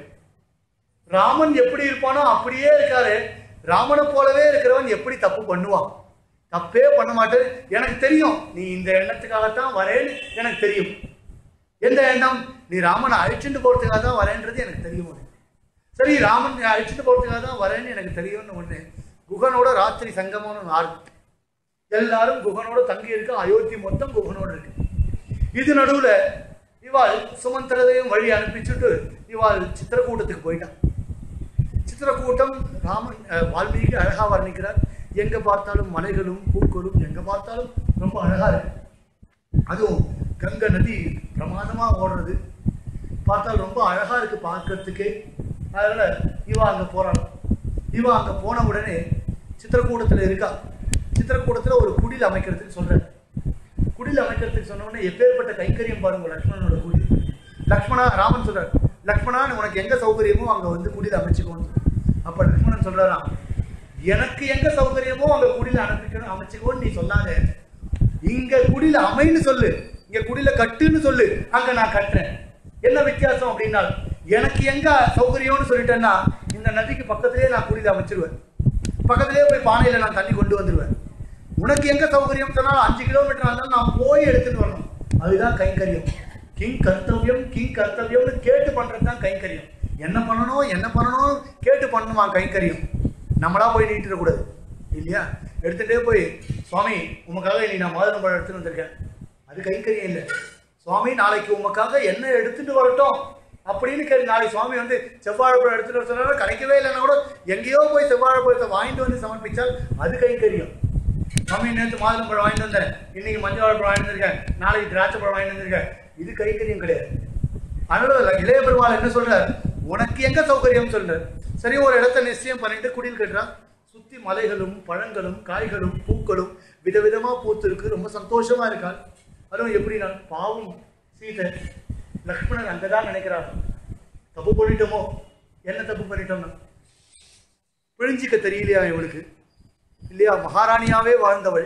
ராமன் எப்படி இருப்பானோ அப்படியே இருக்காரு ராமனை போலவே இருக்கிறவன் எப்படி தப்பு பண்ணுவான் தப்பே பண்ண மாட்டேன் எனக்கு தெரியும் நீ இந்த எண்ணத்துக்காகத்தான் வரேன்னு எனக்கு தெரியும் எந்த எண்ணம் நீ ராமனை அழிச்சுட்டு போறதுக்காக தான் வரேன்றது எனக்கு தெரியும் உனக்கு. சரி ராமன் நீ அழிச்சுட்டு போறதுக்காக தான் வரேன்னு எனக்கு தெரியும்னு ஒண்ணு குகனோட ராத்திரி சங்கமம்னு ஆறு எல்லாரும் குகனோட தங்கி இருக்க அயோத்தி மொத்தம் குகனோட இருக்கு இது நடுவுல இவாள் சுமந்திரதையும் வழி அனுப்பிச்சுட்டு இவாள் சித்திரக்கூட்டத்துக்கு போயிட்டான் சித்திரக்கூட்டம் ராமன் அஹ், வால்மீகி அழகா வர்ணிக்கிறார் எங்க பார்த்தாலும் மலைகளும் பூக்களும் எங்க பார்த்தாலும் ரொம்ப அழகா இருக்கு அதுவும் கங்கை நதி பிரமாதமா ஓடுறது பார்த்தால் ரொம்ப அழகா இருக்கு பார்க்கறதுக்கே அதனால இவா அங்க போறாள் இவா அங்க போன உடனே சித்திரக்கூடத்துல இருக்கா சித்திரக்கூடத்துல ஒரு குடில் அமைக்கிறதுக்கு சொல்றாரு குடில் அமைக்கிறதுக்கு சொன்ன உடனே எப்பேற்பட்ட கைங்கரியம் பாருங்க லக்ஷ்மணனோட குடில் லக்ஷ்மணா ராமன் சொல்றாரு லக்ஷ்மணா உனக்கு எங்க சௌகரியமோ அங்க வந்து குடில் அமைச்சுக்கோன்னு அப்ப லக்ஷ்மணன் சொல்றாராம் எனக்கு எங்க சௌகரியமோ அங்க குடில அனுப்பிக்கணும் அமைச்சுக்கோன்னு நீ சொல்லாத இங்க குடில அமைன்னு சொல்லு இங்க குடில கட்டுன்னு சொல்லு அங்க நான் கட்டுறேன் என்ன வித்தியாசம் அப்படின்னா எனக்கு எங்க சௌகரியம்னு சொல்லிட்டேன்னா இந்த நதிக்கு பக்கத்திலேயே நான் குடில அமைச்சிருவேன் பக்கத்திலேயே போய் பானையில நான் தண்ணி கொண்டு வந்துருவேன் உனக்கு எங்க சௌகரியம் சொன்னாலும் அஞ்சு கிலோமீட்டர் இருந்தாலும் நான் போய் எடுத்துட்டு வரணும் அதுதான் கைங்கரியம் கிங் கர்த்தவியம் கிங் கர்த்தவியம்னு கேட்டு பண்றது தான் கைங்கரியம் என்ன பண்ணணும் என்ன பண்ணணும் கேட்டு பண்ணணுமா கைங்கரியம் நம்மளா போய் நீட்டிடக்கூடாது இல்லையா எடுத்துட்டே போய் சுவாமி உமக்காக நீ நான் மாதுளம்பழம் எடுத்துட்டு வந்திருக்கேன் அது கைங்கரியம் இல்லை சுவாமி நாளைக்கு உமக்காக என்ன எடுத்துட்டு வரட்டும் அப்படின்னு கேட்டு நாளைக்கு சுவாமி வந்து செவ்வாழைப்பழம் எடுத்துட்டு வர சொன்னா கிடைக்கவே இல்லைன்னா கூட எங்கேயோ போய் செவ்வாழைப்பழத்தை வாங்கிட்டு வந்து சமர்ப்பிச்சால் அது கைங்கரியம் மம்மி நேற்று மாதுளம்பழம் வாங்கிட்டு வந்தேன் இன்னைக்கு மஞ்சள் வாழைப்பழம் வாங்கிட்டு வந்திருக்கேன் நாளைக்கு திராட்சை பழம் வாங்கிட்டு வந்திருக்கேன் இது கைக்கரியம் கிடையாது அதனால இளைய பெருமாள் என்ன சொல்றார் உனக்கு எங்க சௌகரியம் சொல்றார் சரி ஒரு இடத்த நிச்சயம் பண்ணிட்டு குடில் கட்டுறான் சுத்தி மலைகளும் பழங்களும் காய்களும் பூக்களும் விதவிதமா பூத்து இருக்கு ரொம்ப சந்தோஷமா இருக்காள் அதுவும் எப்படின்னா பாவம் சீதை லக்ஷ்மணன் அங்கதான் நினைக்கிறார் தப்பு பண்ணிட்டோமோ என்ன தப்பு பண்ணிட்டோம்னா பிழிஞ்சிக்க தெரியலையா இவளுக்கு இல்லையா மகாராணியாவே வாழ்ந்தவள்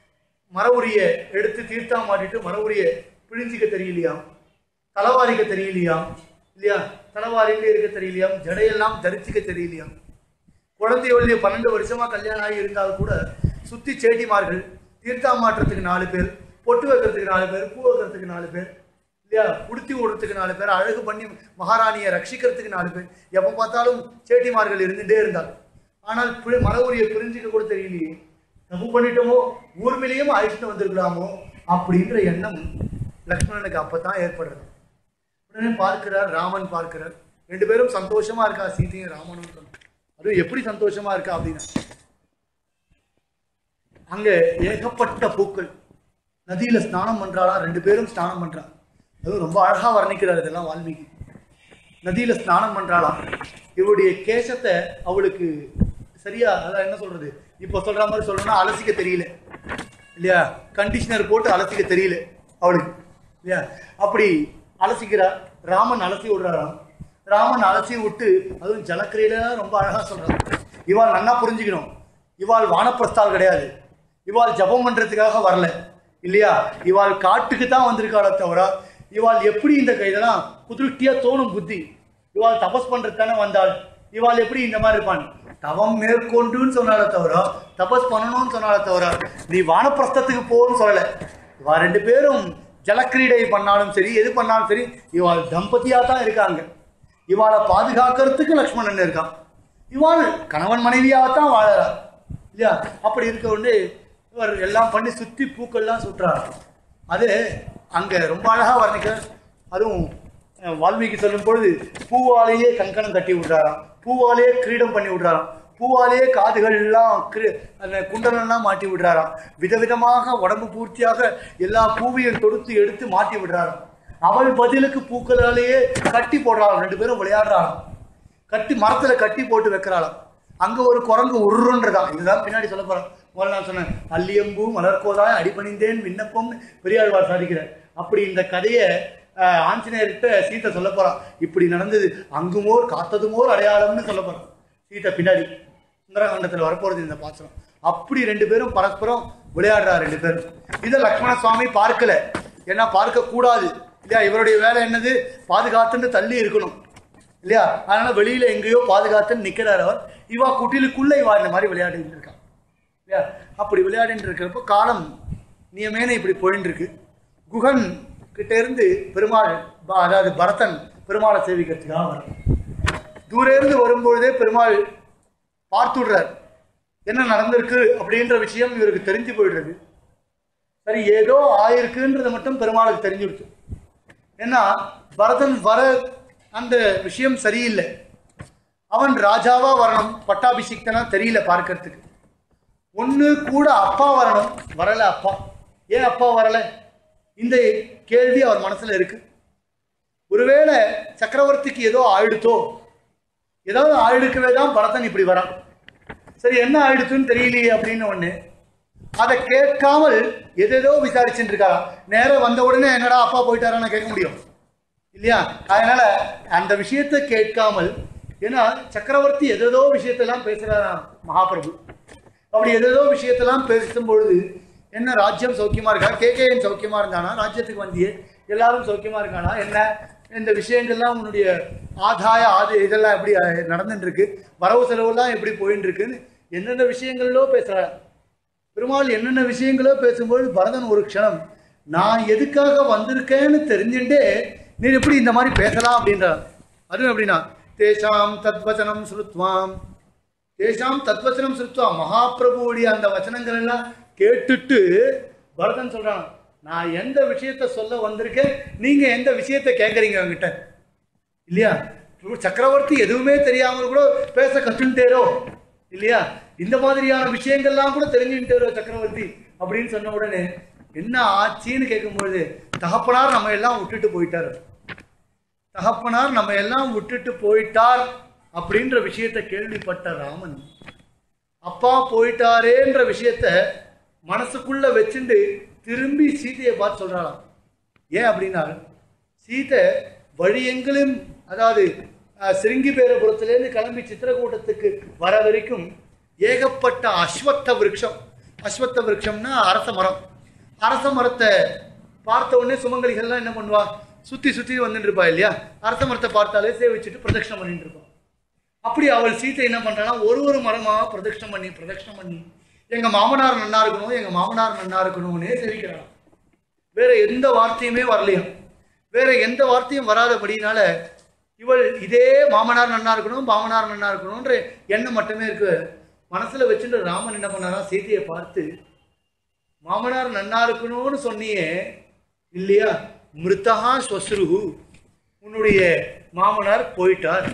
மர உரிய எடுத்து தீர்த்தா மாட்டிட்டு மர உரிய பிழிஞ்சிக்க தெரியலையாம் தலவாரிக்க தெரியலையாம் இல்லையா தலவாரிலே இருக்க தெரியலையாம் ஜடையெல்லாம் தரிசிக்க தெரியலையாம் குழந்தையோடைய பன்னெண்டு வருஷமா கல்யாணம் ஆகி இருந்தால் கூட சுத்தி சேட்டிமார்கள் தீர்த்தா மாற்றத்துக்கு நாலு பேர் பொட்டு வைக்கிறதுக்கு நாலு பேர் பூ வைக்கிறதுக்கு நாலு பேர் இல்லையா உடுத்தி விடுறதுக்கு நாலு பேர் அழகு பண்ணி மகாராணியை ரட்சிக்கிறதுக்கு நாலு பேர் எப்போ பார்த்தாலும் சேட்டிமார்கள் இருந்துட்டே இருந்தால் ஆனால் பி- மர உரியை பிரிஞ்சுக்க கூட தெரியலையே தப்பு பண்ணிட்டோமோ ஊர்மிலையும் அழைச்சிட்டு வந்திருக்கலாமோ அப்படின்ற எண்ணம் லக்ஷ்மணனுக்கு அப்பதான் ஏற்படுறது உடனே பார்க்கிறார் ராமன் பார்க்கிறார் ரெண்டு பேரும் சந்தோஷமா இருக்கா சீதையும் ராமனும் சொன்ன அதுவும் எப்படி சந்தோஷமா இருக்கா அப்படின்னா அங்க ஏகப்பட்ட பூக்கள் நதியில ஸ்நானம் பண்றாளா ரெண்டு பேரும் ஸ்நானம் பண்றா அதுவும் ரொம்ப அழகா வர்ணிக்கிறார் இதெல்லாம் வால்மீகி நதியில ஸ்நானம் பண்றாளாம் இவருடைய கேசத்தை அவளுக்கு சரியா அதான் என்ன சொல்றது இப்போ சொல்ற மாதிரி சொல்லணும்னா அலசிக்க தெரியல இல்லையா கண்டிஷனர் போட்டு அலசிக்க தெரியல அவளுக்கு இல்லையா அப்படி அலசிக்கிறா ராமன் அலசி விடுறாராம் ராமன் அலசி விட்டு அதுவும் ஜலக்கிரையில ரொம்ப அழகா சொல்றான் இவாள் நல்லா புரிஞ்சுக்கணும் இவாள் வானப்பிரஸ்தால் கிடையாது இவாள் ஜபம் பண்றதுக்காக வரல இல்லையா இவாள் காட்டுக்கு தான் வந்திருக்காளே தவிர இவாள் எப்படி இந்த கைதெல்லாம் குதிருஷ்டியா தோணும் புத்தி இவாள் தபஸ் பண்றது தானே வந்தாள் இவாள் எப்படி இந்த மாதிரி இருப்பான் தவம் மேற்கொண்டுன்னு சொன்னாலே தவிர தபஸ் பண்ணணும்னு சொன்னாலே தவிர நீ வானப்பிரஸ்தத்துக்கு போன்னு சொல்லல இவா ரெண்டு பேரும் ஜலக்கிரீடை பண்ணாலும் சரி எது பண்ணாலும் சரி இவாள் தம்பதியா தான் இருக்காங்க இவாளை பாதுகாக்கிறதுக்கு லக்ஷ்மணன் இருக்கான் இவாள் கணவன் மனைவியாக தான் வாழறா இல்லையா அப்படி இருக்க உடனே இவர் எல்லாம் பண்ணி சுத்தி பூக்கள்லாம் சுட்டுறார் அது அங்க ரொம்ப அழகா வர்ணிக்கிறார் அதுவும் அஹ், வால்மீகி சொல்லும் பொழுது பூவாலேயே கங்கணம் கட்டி விடுறாராம் பூவாலேயே கிரீடம் பண்ணி விடுறாராம் பூவாலேயே காதுகள் எல்லாம் கிரி- அந்த குண்டலெல்லாம் மாட்டி விடுறாராம் விதவிதமாக உடம்பு பூர்த்தியாக எல்லா பூவையும் தொடுத்து எடுத்து மாட்டி விடுறாராம் அவள் பதிலுக்கு பூக்களாலேயே கட்டி போடுறாள் ரெண்டு பேரும் விளையாடுறாளாம் கட்டி மரத்துல கட்டி போட்டு வைக்கிறாளாம் அங்க ஒரு குரங்கு உருன்றதான் இதுதான் பின்னாடி சொல்ல போறேன் முதல்ல நான் சொன்னேன் அல்லியம்பூ மலர்கோதாய் அடிபணிந்தேன் விண்ணப்பம்னு பெரியாழ்வார் சாதிக்கிறார் அப்படி இந்த கதையை ஆஹ், ஆஞ்சநேயர்கிட்ட சீத்தை சொல்ல போறான் இப்படி நடந்தது அங்குமோர் காத்ததுமோர் அடையாளம்னு சொல்ல போறான் சீத்தை பின்னாடி சுந்தரகாண்டத்தில் வரப்போறது இந்த பாத்திரம் அப்படி ரெண்டு பேரும் பரஸ்பரம் விளையாடுறா ரெண்டு பேரும் இதை லக்ஷ்மண சுவாமி பார்க்கல ஏன்னா பார்க்க கூடாது இல்லையா இவருடைய வேலை என்னது பாதுகாத்துன்னு தள்ளி இருக்கணும் இல்லையா அதனால வெளியில எங்கேயோ பாதுகாத்துன்னு நிக்கிறார் அவர் இவா குட்டிலுக்குள்ள இவா இந்த மாதிரி விளையாடிட்டு இருக்கா இல்லையா அப்படி விளையாடிட்டு இருக்கிறப்போ காலம் நியமேன இப்படி போயின்னு இருக்கு குகன் கிட்ட இருந்து பெருமாள் ப- அதாவது பரதன் பெருமாளை சேவிக்கிறதுக்காக வர தூரே இருந்து வரும்பொழுதே பெருமாள் பார்த்துடுறார் என்ன நடந்திருக்கு அப்படின்ற விஷயம் இவருக்கு தெரிஞ்சு போயிடுறது சரி ஏதோ ஆயிருக்குன்றது மட்டும் பெருமாளுக்கு தெரிஞ்சுடுச்சு ஏன்னா பரதன் வர அந்த விஷயம் சரியில்லை அவன் ராஜாவா வரணும் பட்டாபிஷிக்தனா தெரியல பார்க்கறதுக்கு ஒண்ணு கூட அப்பா வரணும் வரல அப்பா ஏன் அப்பா வரல இந்த கேள்வி அவர் மனசுல இருக்கு ஒருவேளை சக்கரவர்த்திக்கு ஏதோ ஆயிடுத்தோ ஏதாவது ஆயிடுக்கவே தான் பரதன் இப்படி வரான் சரி என்ன ஆயிடுச்சுன்னு தெரியலையே அப்படின்னு ஒண்ணு அதை கேட்காமல் எதேதோ விசாரிச்சுட்டு இருக்காரா நேரம் வந்த உடனே என்னடா அப்பா போயிட்டாரான்னு கேட்க முடியும் இல்லையா அதனால அந்த விஷயத்தை கேட்காமல் ஏன்னா சக்கரவர்த்தி எதேதோ விஷயத்தெல்லாம் பேசுறாராம் மகாபிரபு அப்படி எதேதோ விஷயத்தெல்லாம் பேசும் பொழுது என்ன ராஜ்யம் சௌக்கியமா இருக்கா கேகேஎன் சௌக்கியமா இருந்தானா ராஜ்யத்துக்கு வந்தியே எல்லாரும் சௌக்கியமா இருக்கானா என்ன இந்த விஷயங்கள்லாம் உன்னுடைய ஆதாய ஆது இதெல்லாம் எப்படி அஹ், நடந்துட்டு இருக்கு வரவு செலவுலாம் எப்படி போயின்னு இருக்குன்னு என்னென்ன விஷயங்களோ பேசுறாரு பெருமாள் என்னென்ன விஷயங்களோ பேசும்போது பரதன் ஒரு க்ஷணம் நான் எதுக்காக வந்திருக்கேன்னு தெரிஞ்சுட்டே நீ எப்படி இந்த மாதிரி பேசலாம் அப்படின்றார் அதுவும் எப்படின்னா தேஷாம் தத்வச்சனம் ஸ்ருத்வாம் தேஷாம் தத்வச்சனம் ஸ்ருத்வா மகாபிரபுவுடைய அந்த வச்சனங்கள் எல்லாம் கேட்டுட்டு பரதன் சொல்றான் நான் எந்த விஷயத்த சொல்ல வந்திருக்கேன் நீங்க எந்த விஷயத்த கேட்குறீங்க அவங்கிட்ட இல்லையா சக்கரவர்த்தி எதுவுமே தெரியாமல் கூட பேச கற்றுட்டேரோ இல்லையா இந்த மாதிரியான விஷயங்கள்லாம் கூட தெரிஞ்சுட்டேரோ சக்கரவர்த்தி அப்படின்னு சொன்ன உடனே என்ன ஆச்சுன்னு கேட்கும்பொழுது தகப்பனார் நம்ம எல்லாம் விட்டுட்டு போயிட்டாரு தகப்பனார் நம்ம எல்லாம் விட்டுட்டு போயிட்டார் அப்படின்ற விஷயத்தை கேள்விப்பட்ட ராமன் அப்பா போயிட்டாரேன்ற விஷயத்த மனசுக்குள்ள வச்சுண்டு திரும்பி சீதையை பார்த்து சொல்றாளாம் ஏன் அப்படின்னா சீதை வழியெங்கிலும் அதாவது அஹ், சிருங்கிபேரபுரத்திலேருந்து கிளம்பி சித்திரக்கூட்டத்துக்கு வர வரைக்கும் ஏகப்பட்ட அஸ்வத்த விருட்சம் அஸ்வத்த விருட்சம்னா அரச மரம் அரச மரத்தை பார்த்த உடனே சுமங்கலிகள்லாம் என்ன பண்ணுவா சுத்தி சுத்தி வந்துட்டு இருப்பா இல்லையா அரச மரத்தை பார்த்தாலே சேவிச்சுட்டு பிரதட்சணம் பண்ணிட்டு இருப்பா அப்படி அவள் சீத்தை என்ன பண்றானா ஒரு ஒரு மரமா பிரதட்சணம் பண்ணி பிரதட்சணம் பண்ணி எங்க மாமனார் நன்னா இருக்கணும் எங்க மாமனார் நன்னா இருக்கணும்னே சேவிக்கிறாளாம் வேற எந்த வார்த்தையுமே வரலையாம் வேற எந்த வார்த்தையும் வராதபடினால இவள் இதே மாமனார் நன்னா இருக்கணும் மாமனார் நன்னா இருக்கணும்ன்ற எண்ணம் மட்டுமே இருக்கு மனசுல வச்சுட்டு ராமன் என்ன பண்ணாரா சீதையை பார்த்து மாமனார் நன்னா இருக்கணும்னு சொன்னியே இல்லையா மிருத்தகா ஸ்வஸ்ருகு உன்னுடைய மாமனார் போயிட்டார்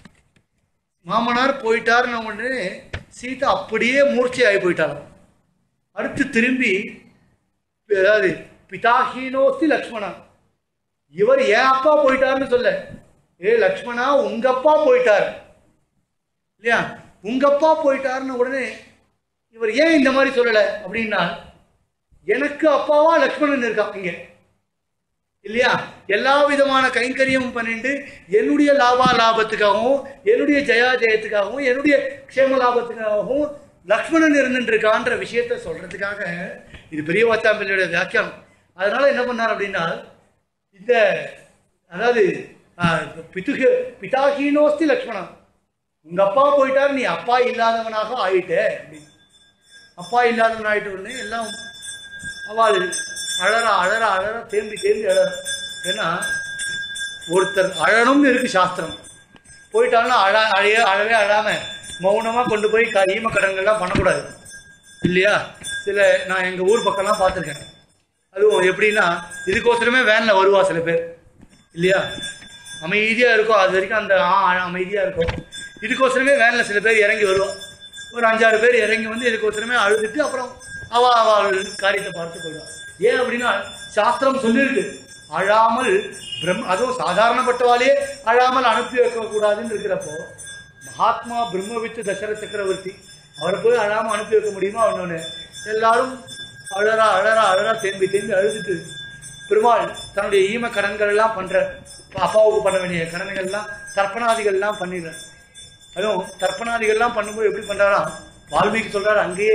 மாமனார் போயிட்டார்னு உடனே சீதா அப்படியே மூர்ச்சை ஆகி போயிட்டாராம் அடுத்து திரும்பி அதாவது பிதாஹீனோஸ்தி லக்ஷ்மணா இவர் ஏன் அப்பா போயிட்டாருன்னு சொல்ல ஏ லக்ஷ்மணா உங்க அப்பா போயிட்டார் இல்லையா உங்க அப்பா போயிட்டாருன்னு உடனே இவர் ஏன் இந்த மாதிரி சொல்லல அப்படின்னா எனக்கு அப்பாவா லக்ஷ்மணன் இருக்கான் இங்க இல்லையா எல்லா விதமான கைங்கரியமும் பண்ணிட்டு என்னுடைய லாபா லாபத்துக்காகவும் என்னுடைய ஜெயா ஜெயத்துக்காகவும் என்னுடைய க்ஷேம லாபத்துக்காகவும் லக்ஷ்மணன் இருந்துட்டு இருக்கான்ற விஷயத்த சொல்றதுக்காக இது பெரிய வாச்சாம்பிள்ளையோட வியாக்கியானம் அதனால என்ன பண்ணார் அப்படின்னா இந்த அதாவது ஆஹ், பிதுகு பிதாஹீனோஸ்தி லக்ஷ்மணன் உங்க அப்பா போயிட்டார் நீ அப்பா இல்லாதவனாக ஆயிட்ட அப்படின்னு அப்பா இல்லாதவன் ஆயிட்ட உடனே எல்லாம் அவள் அழற அழற அழற தேம்பி தேம்பி அழற ஏன்னா ஒருத்தர் அழணும்னு இருக்கு சாஸ்திரம் போயிட்டாங்கன்னா அழ அழைய அழவே அழாம மௌனமா கொண்டு போய் க ஈம கடன்கள்லாம் பண்ணக்கூடாது இல்லையா சில நான் எங்க ஊர் பக்கம்லாம் பார்த்துருக்கேன் அதுவும் எப்படின்னா இதுக்கோசரமே வேன்ல வருவா சில பேர் இல்லையா அமைதியா இருக்கும் அது வரைக்கும் அந்த ஆ ஆ, அமைதியா இருக்கும் இதுக்கோசரமே வேன்ல சில பேர் இறங்கி வருவா ஒரு அஞ்சாறு பேர் இறங்கி வந்து இதுக்கோசரமே அழுதுட்டு அப்புறம் அவ அவ காரியத்தை பார்த்து போயிடுவா ஏன் அப்படின்னா சாஸ்திரம் சொல்லியிருக்கு அழாமல் பிரம் அதுவும் சாதாரணப்பட்டவாளே அழாமல் அனுப்பி வைக்க கூடாதுன்னு இருக்கிறப்போ மகாத்மா பிரம்மவித்து தசர சக்கரவர்த்தி அவரை போய் அழாம அனுப்பி வைக்க முடியுமா அவனோன்னு எல்லாரும் அழறா அழறா அழறா தேம்பி தேம்பி அழுதுட்டு பெருமாள் தன்னுடைய ஈம கடன்கள் எல்லாம் பண்ற அப்பாவுக்கு பண்ண வேண்டிய கடன்கள் எல்லாம் தர்ப்பணாதிகள் எல்லாம் பண்ணிடுற அதுவும் தர்ப்பணாதிகள் எல்லாம் பண்ணும்போது எப்படி பண்றாராம் வால்மீகி சொல்றாரு அங்கேயே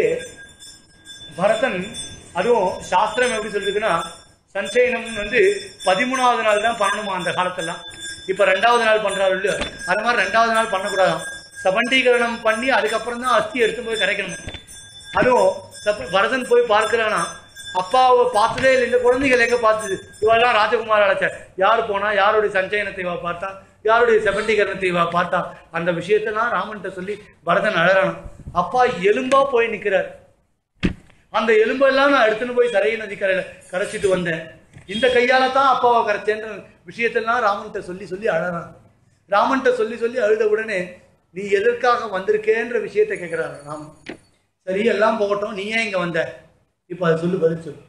பரதன் அதுவும் சாஸ்திரம் எப்படி சொல்லிருக்குன்னா சஞ்சயனம் வந்து பதிமூணாவது நாள் தான் பண்ணணுமா அந்த காலத்தெல்லாம் இப்ப ரெண்டாவது நாள் பண்றாரு இல்லையோ அது மாதிரி ரெண்டாவது நாள் பண்ணக்கூடாதாம் சபண்டீகரணம் பண்ணி அதுக்கப்புறம் தான் அஸ்தி எடுத்து போய் கரைக்கணும் அதுவும் சப்ப- பரதன் போய் பார்க்கிறானா அப்பாவை பார்த்ததே இல்லை இந்த குழந்தைகள் எங்க பார்த்தது இவெல்லாம் ராஜகுமார் அழைச்ச யார் போனா யாருடைய சஞ்சயனத்தை இவ பார்த்தா யாருடைய செபண்டீகரணத்தை இவ பார்த்தா அந்த விஷயத்தெல்லாம் ராமன்கிட்ட சொல்லி பரதன் அழறானாம் அப்பா எலும்பா போய் நிக்கிறார் அந்த எலும்பெல்லாம் நான் எடுத்துன்னு போய் சரைய நதிக்கரையில கரைச்சிட்டு வந்தேன் இந்த கையால தான் அப்பாவை கரைச்சேன்ற விஷயத்தெல்லாம் ராமன்கிட்ட சொல்லி சொல்லி அழறான் ராமன்கிட்ட சொல்லி சொல்லி அழுத உடனே நீ எதற்காக வந்திருக்கேன்ற விஷயத்தை கேட்கிறாரு ராமன் சரி எல்லாம் போகட்டும் நீ ஏன் இங்க வந்த இப்ப அதை சொல்லு பதில் சொல்லு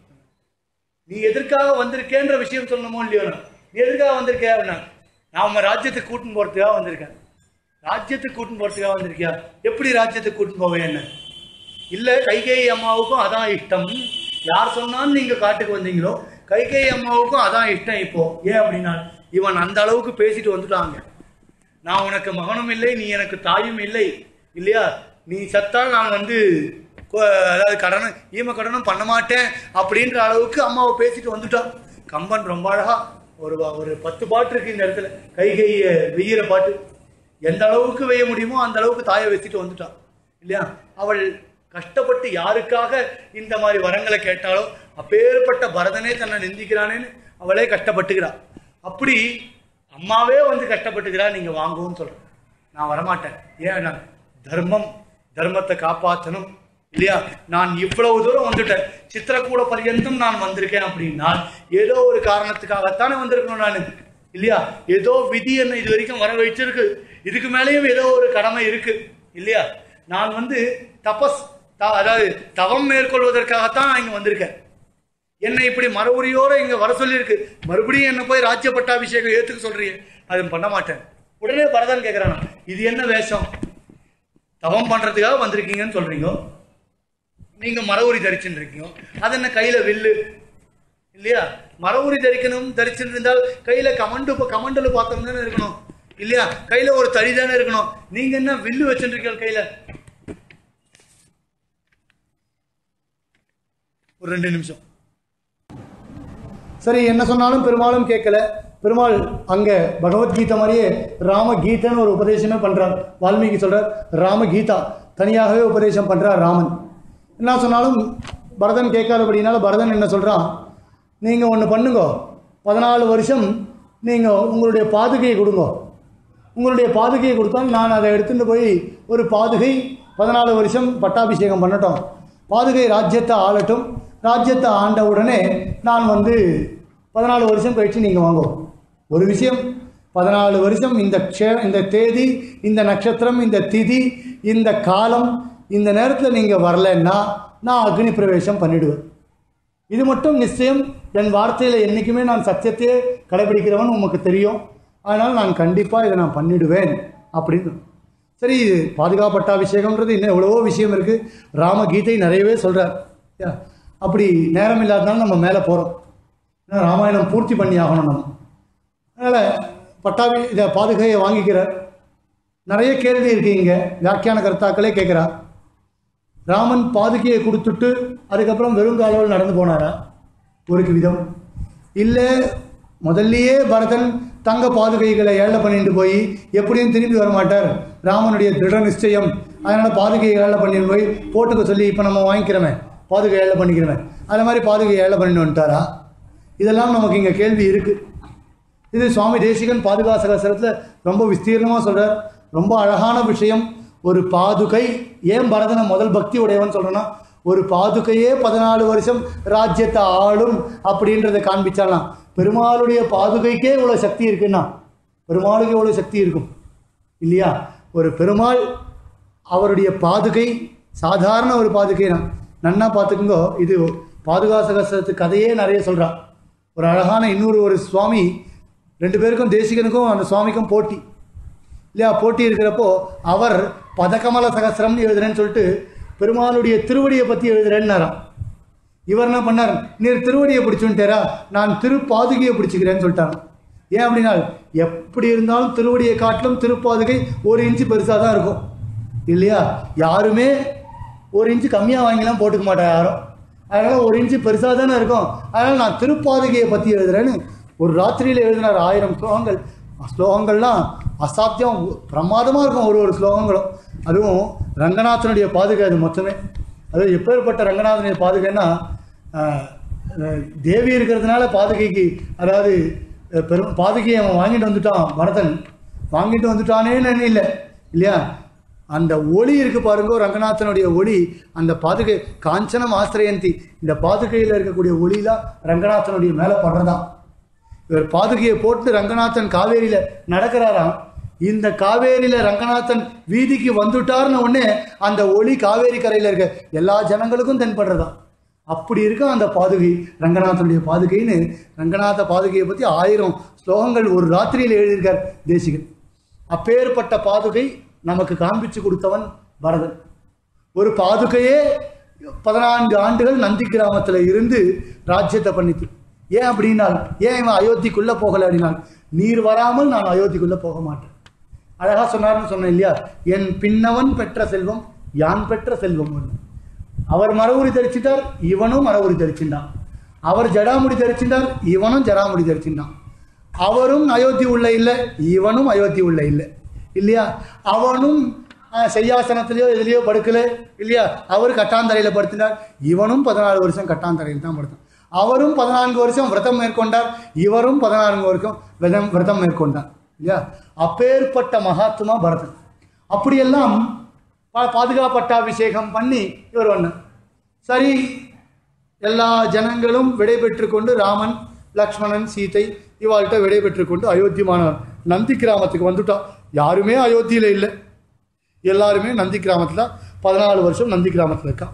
நீ எதற்காக வந்திருக்கேன்ற விஷயம் சொல்லணுமோ இல்லையோ நான். நீ எதற்காக வந்திருக்க அப்படின்னா நான் உங்க ராஜ்யத்துக்கு கூட்டின்னு போறதுக்காக வந்திருக்கேன் ராஜ்யத்துக்கு கூட்டின்னு போறதுக்காக வந்திருக்கியா எப்படி ராஜ்யத்துக்கு கூட்டின்னு போவேன் என்ன இல்ல கைகேயி அம்மாவுக்கும் அதான் இஷ்டம் யார் சொன்னாலும் நீங்க காட்டுக்கு வந்தீங்களோ கைகேயி அம்மாவுக்கும் அதான் இஷ்டம் இப்போ ஏன் அப்படின்னா இவன் அந்த அளவுக்கு பேசிட்டு வந்துட்டாங்க நான் உனக்கு மகனும் இல்லை நீ எனக்கு தாயும் இல்லை இல்லையா நீ சத்தால் நான் வந்து கொ- அதாவது கடனும் ஈம கடனும் பண்ண மாட்டேன் அப்படின்ற அளவுக்கு அம்மாவை பேசிட்டு வந்துட்டான் கம்பன் ரொம்ப அழகா ஒரு வ- ஒரு பத்து பாட்டு இருக்கு இந்த இடத்துல கைகைய வெய்யிற பாட்டு எந்த அளவுக்கு வெய்ய முடியுமோ அந்த அளவுக்கு தாயை வச்சுட்டு வந்துட்டான் இல்லையா அவள் கஷ்டப்பட்டு யாருக்காக இந்த மாதிரி வரங்களை கேட்டாலோ அப்பேற்பட்ட பரதனே தன்னை நிந்திக்கிறானேன்னு அவளே கஷ்டப்பட்டுக்கிறாள் அப்படி அம்மாவே வந்து கஷ்டப்பட்டுக்கிறா நீங்க வாங்குவோன்னு சொல்றேன் நான் வரமாட்டேன் ஏன் நான் தர்மம் தர்மத்தை காப்பாற்றணும் இல்லையா நான் இவ்வளவு தூரம் வந்துட்டேன் சித்திரக்கூட பர்யந்தம் நான் வந்திருக்கேன் அப்படின்னா ஏதோ ஒரு காரணத்துக்காகத்தானே வந்திருக்கணும் நான் இல்லையா ஏதோ விதி என்ன இது வரைக்கும் வர வச்சிருக்கு இதுக்கு மேலேயும் ஏதோ ஒரு கடமை இருக்கு இல்லையா நான் வந்து தபஸ் த- அதாவது தவம் மேற்கொள்வதற்காகத்தான் நான் இங்க வந்திருக்கேன் என்னை இப்படி மறுபடியோட இங்க வர சொல்லியிருக்கு மறுபடியும் என்ன போய் ராஜ்ய பட்டாபிஷேகம் ஏத்துக்க சொல்றீங்க அது பண்ண மாட்டேன் உடனே பரதன் கேட்கிறானா இது என்ன வேஷம் தவம் பண்றதுக்காக வந்திருக்கீங்கன்னு சொல்றீங்க நீங்க மரவுரி தரிச்சுட்டு இருக்கீங்க அது என்ன கையில வில்லு இல்லையா மரவுரி தரிக்கணும் தரிச்சுட்டு இருந்தால் கையில கமண்டு கமண்டல பாத்திரம் தானே இருக்கணும் இல்லையா கையில ஒரு தடி தானே இருக்கணும் நீங்க என்ன வில்லு வச்சுட்டு இருக்கீங்க கையில ஒரு ரெண்டு நிமிஷம் சரி என்ன சொன்னாலும் பெருமாளும் கேட்கல பெருமாள் அங்க பகவத்கீதை மாதிரியே ராமகீதைன்னு ஒரு உபதேசமே பண்றார் வால்மீகி சொல்றார் ராமகீதா தனியாகவே உபதேசம் பண்றார் ராமன் என்ன சொன்னாலும் பரதன் கேட்காதபடினால பரதன் என்ன சொல்றான் நீங்க ஒன்று பண்ணுங்க பதினாலு வருஷம் நீங்க உங்களுடைய பாதுகையை கொடுங்க உங்களுடைய பாதுகையை கொடுத்தால் நான் அதை எடுத்துட்டு போய் ஒரு பாதுகை பதினாலு வருஷம் பட்டாபிஷேகம் பண்ணட்டும் பாதுகை ராஜ்யத்தை ஆளட்டும் ராஜ்யத்தை ஆண்ட உடனே நான் வந்து பதினாலு வருஷம் கழித்து நீங்கள் வாங்குவோம் ஒரு விஷயம் பதினாலு வருஷம் இந்த க்ஷே இந்த தேதி இந்த நட்சத்திரம் இந்த திதி இந்த காலம் இந்த நேரத்தில் நீங்கள் வரலைன்னா நான் அக்னி பிரவேசம் பண்ணிடுவேன் இது மட்டும் நிச்சயம் என் வார்த்தையில் என்றைக்குமே நான் சத்தியத்தையே கடைபிடிக்கிறவன் உமக்கு தெரியும் அதனால் நான் கண்டிப்பாக இதை நான் பண்ணிடுவேன் அப்படின்னு சரி இது பாதுகாப்பட்டாபிஷேகம்ன்றது இன்னும் எவ்வளவோ விஷயம் இருக்குது ராமகீதை நிறையவே சொல்கிறார் அப்படி நேரம் இல்லாதனால நம்ம மேலே போகிறோம் ஏன்னா ராமாயணம் பூர்த்தி பண்ணி ஆகணும் நம்ம அதனால் பட்டாபி இதை பாதுகையை வாங்கிக்கிறார் நிறைய கேள்வி இருக்கு இங்கே வியாக்கியான கர்த்தாக்களே கேட்குறா ராமன் பாதுகையை கொடுத்துட்டு அதுக்கப்புறம் வெறுங்காலோடு நடந்து போனாரா ஒரு விதம் இல்லை முதல்லயே பரதன் தங்க பாதுகைகளை ஏழை பண்ணிட்டு போய் எப்படியும் திரும்பி வர மாட்டார் ராமனுடைய திருட நிச்சயம் அதனால் பாதுகையை ஏழை பண்ணிட்டு போய் போட்டுக்க சொல்லி இப்போ நம்ம வாங்கிக்கிறோமே பாதுகை ஏழை பண்ணிக்கிறோமே அது மாதிரி பாதுகையை ஏழை பண்ணிட்டு வந்துட்டாரா இதெல்லாம் நமக்கு இங்கே கேள்வி இருக்குது இது சுவாமி தேசிகன் பாதுகா சகசரத்தில் ரொம்ப விஸ்தீர்ணமாக சொல்கிறார் ரொம்ப அழகான விஷயம் ஒரு பாதுகை ஏன் பரதனை முதல் பக்தி உடையவன் சொல்கிறேன்னா ஒரு பாதுகையே பதினாலு வருஷம் ராஜ்யத்தை ஆளும் அப்படின்றத காண்பிச்சாலாம் பெருமாளுடைய பாதுகைக்கே இவ்வளோ சக்தி இருக்குன்னா பெருமாளுக்கு எவ்வளோ சக்தி இருக்கும் இல்லையா ஒரு பெருமாள் அவருடைய பாதுகை சாதாரண ஒரு பாதுகை தான் நன்னா பார்த்துக்குங்கோ இது பாதுகா சகசரத்து கதையே நிறைய சொல்றா ஒரு அழகான இன்னொரு ஒரு சுவாமி ரெண்டு பேருக்கும் தேசிகனுக்கும் அந்த சுவாமிக்கும் போட்டி இல்லையா போட்டி இருக்கிறப்போ அவர் பதக்கமல சகசிரம்னு எழுதுறேன்னு சொல்லிட்டு பெருமாளுடைய திருவடியை பற்றி எழுதுறேன்னாராம் இவர் என்ன பண்ணார் நீர் திருவடியை பிடிச்சுட்டாரா நான் திருப்பாதுகையை பிடிச்சிக்கிறேன்னு சொல்லிட்டாராம் ஏன் அப்படின்னா எப்படி இருந்தாலும் திருவடியை காட்டிலும் திருப்பாதுகை ஒரு இன்ச்சு பெருசாக தான் இருக்கும் இல்லையா யாருமே ஒரு இன்ச்சு கம்மியாக வாங்கிலாம் போட்டுக்க மாட்டா யாரும் அதனால் ஒரு இன்ச்சு பெருசாக தானே இருக்கும் அதனால் நான் திருப்பாதுகையை பற்றி எழுதுறேன்னு ஒரு ராத்திரியில் எழுதினார் ஆயிரம் ஸ்லோகங்கள் ஸ்லோகங்கள்லாம் அசாத்தியம் பிரமாதமாக இருக்கும் ஒரு ஒரு ஸ்லோகங்களும் அதுவும் ரங்கநாதனுடைய பாதுகை அது மொத்தமே அது எப்பேற்பட்ட ரங்கநாதனுடைய பாதுகைன்னா ஆஹ், அஹ், தேவி இருக்கிறதுனால பாதுகைக்கு அதாவது அஹ், பெரும் பாதுகையை அவன் வாங்கிட்டு வந்துட்டான் பரதன் வாங்கிட்டு வந்துட்டானேன்னு இல்லை இல்லையா அந்த ஒளி இருக்கு பாருங்க ரங்கநாதனுடைய ஒளி அந்த பாதுகை காஞ்சனம் ஆசிரியந்தி இந்த பாதுகையில் இருக்கக்கூடிய ஒளிலாம் ரங்கநாதனுடைய மேலே படுறதான் இவர் பாதுகையை போட்டு ரங்கநாதன் காவேரியில நடக்கிறாராம் இந்த காவேரியில ரங்கநாதன் வீதிக்கு வந்துட்டார்னு உடனே அந்த ஒளி காவேரி கரையில இருக்க எல்லா ஜனங்களுக்கும் தென்படுறதாம் அப்படி இருக்கும் அந்த பாதுகை ரங்கநாதனுடைய பாதுகைன்னு ரங்கநாத பாதுகையை பத்தி ஆயிரம் ஸ்லோகங்கள் ஒரு ராத்திரியில் எழுதியிருக்கார் தேசிகன் அப்பேற்பட்ட பாதுகை நமக்கு காண்பிச்சு கொடுத்தவன் பரதன் ஒரு பாதுகையே பதினான்கு ஆண்டுகள் நந்தி கிராமத்தில் இருந்து ராஜ்யத்தை பண்ணித்து ஏன் அப்படின்னால் ஏன் இவன் அயோத்திக்குள்ளே போகலை அப்படின்னால் நீர் வராமல் நான் அயோத்திக்குள்ளே போக மாட்டேன் அழகா சொன்னார்னு சொன்னேன் இல்லையா என் பின்னவன் பெற்ற செல்வம் யான் பெற்ற செல்வம் ஒன்று அவர் மரவுரி தரிச்சிட்டார் இவனும் மரவுரி தரிச்சின்றான் அவர் ஜடாமுடி தரிச்சின்றார் இவனும் ஜடாமுடி தரிச்சின்றான் அவரும் அயோத்தி உள்ள இல்லை இவனும் அயோத்தி உள்ள இல்லை இல்லையா அவனும் அஹ், செய்யாசனத்திலேயோ எதுலேயோ படுக்கல இல்லையா அவர் கட்டாந்தரையில் படுத்தினார் இவனும் பதினாலு வருஷம் கட்டாந்தரையில் தான் படுத்தான் அவரும் பதினான்கு வருஷம் விரதம் மேற்கொண்டார் இவரும் பதினான்கு வருஷம் விரதம் விரதம் மேற்கொண்டார் இல்லையா அப்பேற்பட்ட மகாத்மா பரதன் அப்படியெல்லாம் பா- பாதுகாப்பட்டாபிஷேகம் பண்ணி இவர் வந்தார் சரி எல்லா ஜனங்களும் விடைபெற்று கொண்டு ராமன் லக்ஷ்மணன் சீதை இவாள்கிட்ட விடைபெற்று கொண்டு அயோத்தி மாணவன் நந்தி கிராமத்துக்கு வந்துட்டான் யாருமே அயோத்தியில் இல்லை எல்லாருமே நந்தி கிராமத்தில் பதினாலு வருஷம் நந்தி கிராமத்தில் இருக்கான்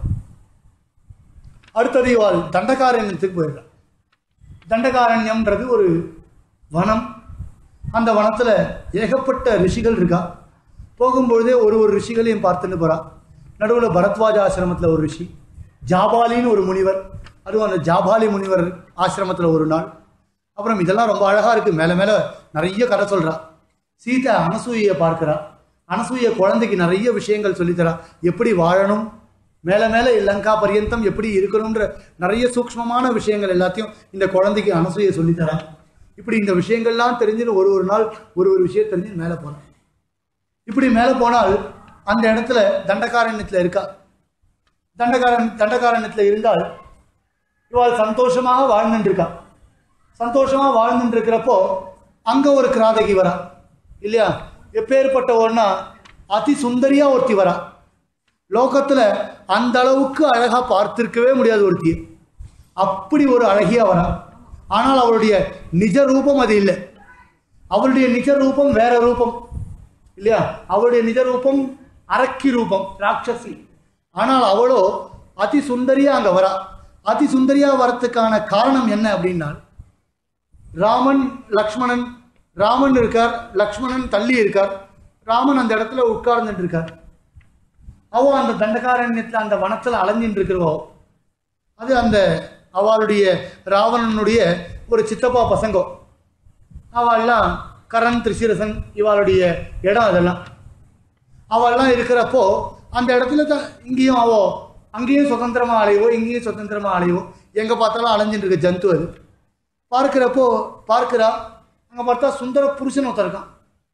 அடுத்தது இவாள் தண்டகாரண்யத்துக்கு போயிடுறான் தண்டகாரண்யம்ன்றது ஒரு வனம் அந்த வனத்தில் ஏகப்பட்ட ரிஷிகள் இருக்கா போகும்பொழுதே ஒரு ஒரு ரிஷிகளையும் பார்த்துன்னு போறா நடுவில் பரத்வாஜ ஆசிரமத்தில் ஒரு ரிஷி ஜாபாலின்னு ஒரு முனிவர் அதுவும் அந்த ஜாபாலி முனிவர் ஆசிரமத்தில் ஒரு நாள் அப்புறம் இதெல்லாம் ரொம்ப அழகாக இருக்குது மேலே மேலே நிறைய கதை சொல்கிறா சீதை அனசூயை பார்க்கிறா அனசூய குழந்தைக்கு நிறைய விஷயங்கள் சொல்லித்தரா எப்படி வாழணும் மேலே மேலே லங்கா பரியந்தம் எப்படி இருக்கணுன்ற நிறைய சூக்ஷ்மமான விஷயங்கள் எல்லாத்தையும் இந்த குழந்தைக்கு அனசூய சொல்லித்தரா இப்படி இந்த விஷயங்கள்லாம் தெரிஞ்சுன்னு ஒரு ஒரு நாள் ஒரு ஒரு விஷயம் தெரிஞ்சு மேலே போகிறான் இப்படி மேலே போனால் அந்த இடத்துல தண்டகாரண்யத்தில் இருக்கா தண்டகாரன் தண்டகாரண்யத்தில் இருந்தால் இவாள் சந்தோஷமாக வாழ்ந்துட்டு இருக்கா சந்தோஷமாக வாழ்ந்துட்டு இருக்கிறப்போ அங்கே ஒரு கிராதகி வரா இல்லையா எப்பேற்பட்டவன்னா அதி சுந்தரியா ஒருத்தி வரா லோகத்துல அந்த அளவுக்கு அழகா பார்த்திருக்கவே முடியாது ஒருத்தியை அப்படி ஒரு அழகியா வரா ஆனால் அவளுடைய நிஜ ரூபம் அது இல்லை அவளுடைய நிஜ ரூபம் வேற ரூபம் இல்லையா அவளுடைய நிஜ ரூபம் அரக்கி ரூபம் ராட்சசி ஆனால் அவளோ அதி சுந்தரியா அங்க வரா அதி சுந்தரியா வரத்துக்கான காரணம் என்ன அப்படின்னால் ராமன் லக்ஷ்மணன் ராமன் இருக்கார் லக்ஷ்மணன் தள்ளி இருக்கார் ராமன் அந்த இடத்துல உட்கார்ந்துட்டு இருக்கார் அவ அந்த தண்டகாரண்யத்தில் அந்த வனத்தில் அலைஞ்சிட்டு இருக்கிறவோ அது அந்த அவளுடைய ராவணனுடைய ஒரு சித்தப்பா பசங்கோ அவள்லாம் கரண் திரிசிரசன் இவாளுடைய இடம் அதெல்லாம் அவள்லாம் இருக்கிறப்போ அந்த இடத்துல தான் இங்கேயும் அவோ அங்கேயும் சுதந்திரமா அலையவோ இங்கேயும் சுதந்திரமா அலையவோ எங்கே பார்த்தாலும் அலைஞ்சிட்டு இருக்க ஜந்து அது பார்க்கிறப்போ பார்க்கிறா அங்கே பார்த்தா சுந்தர புருஷன் ஒருத்தன் இருக்கான்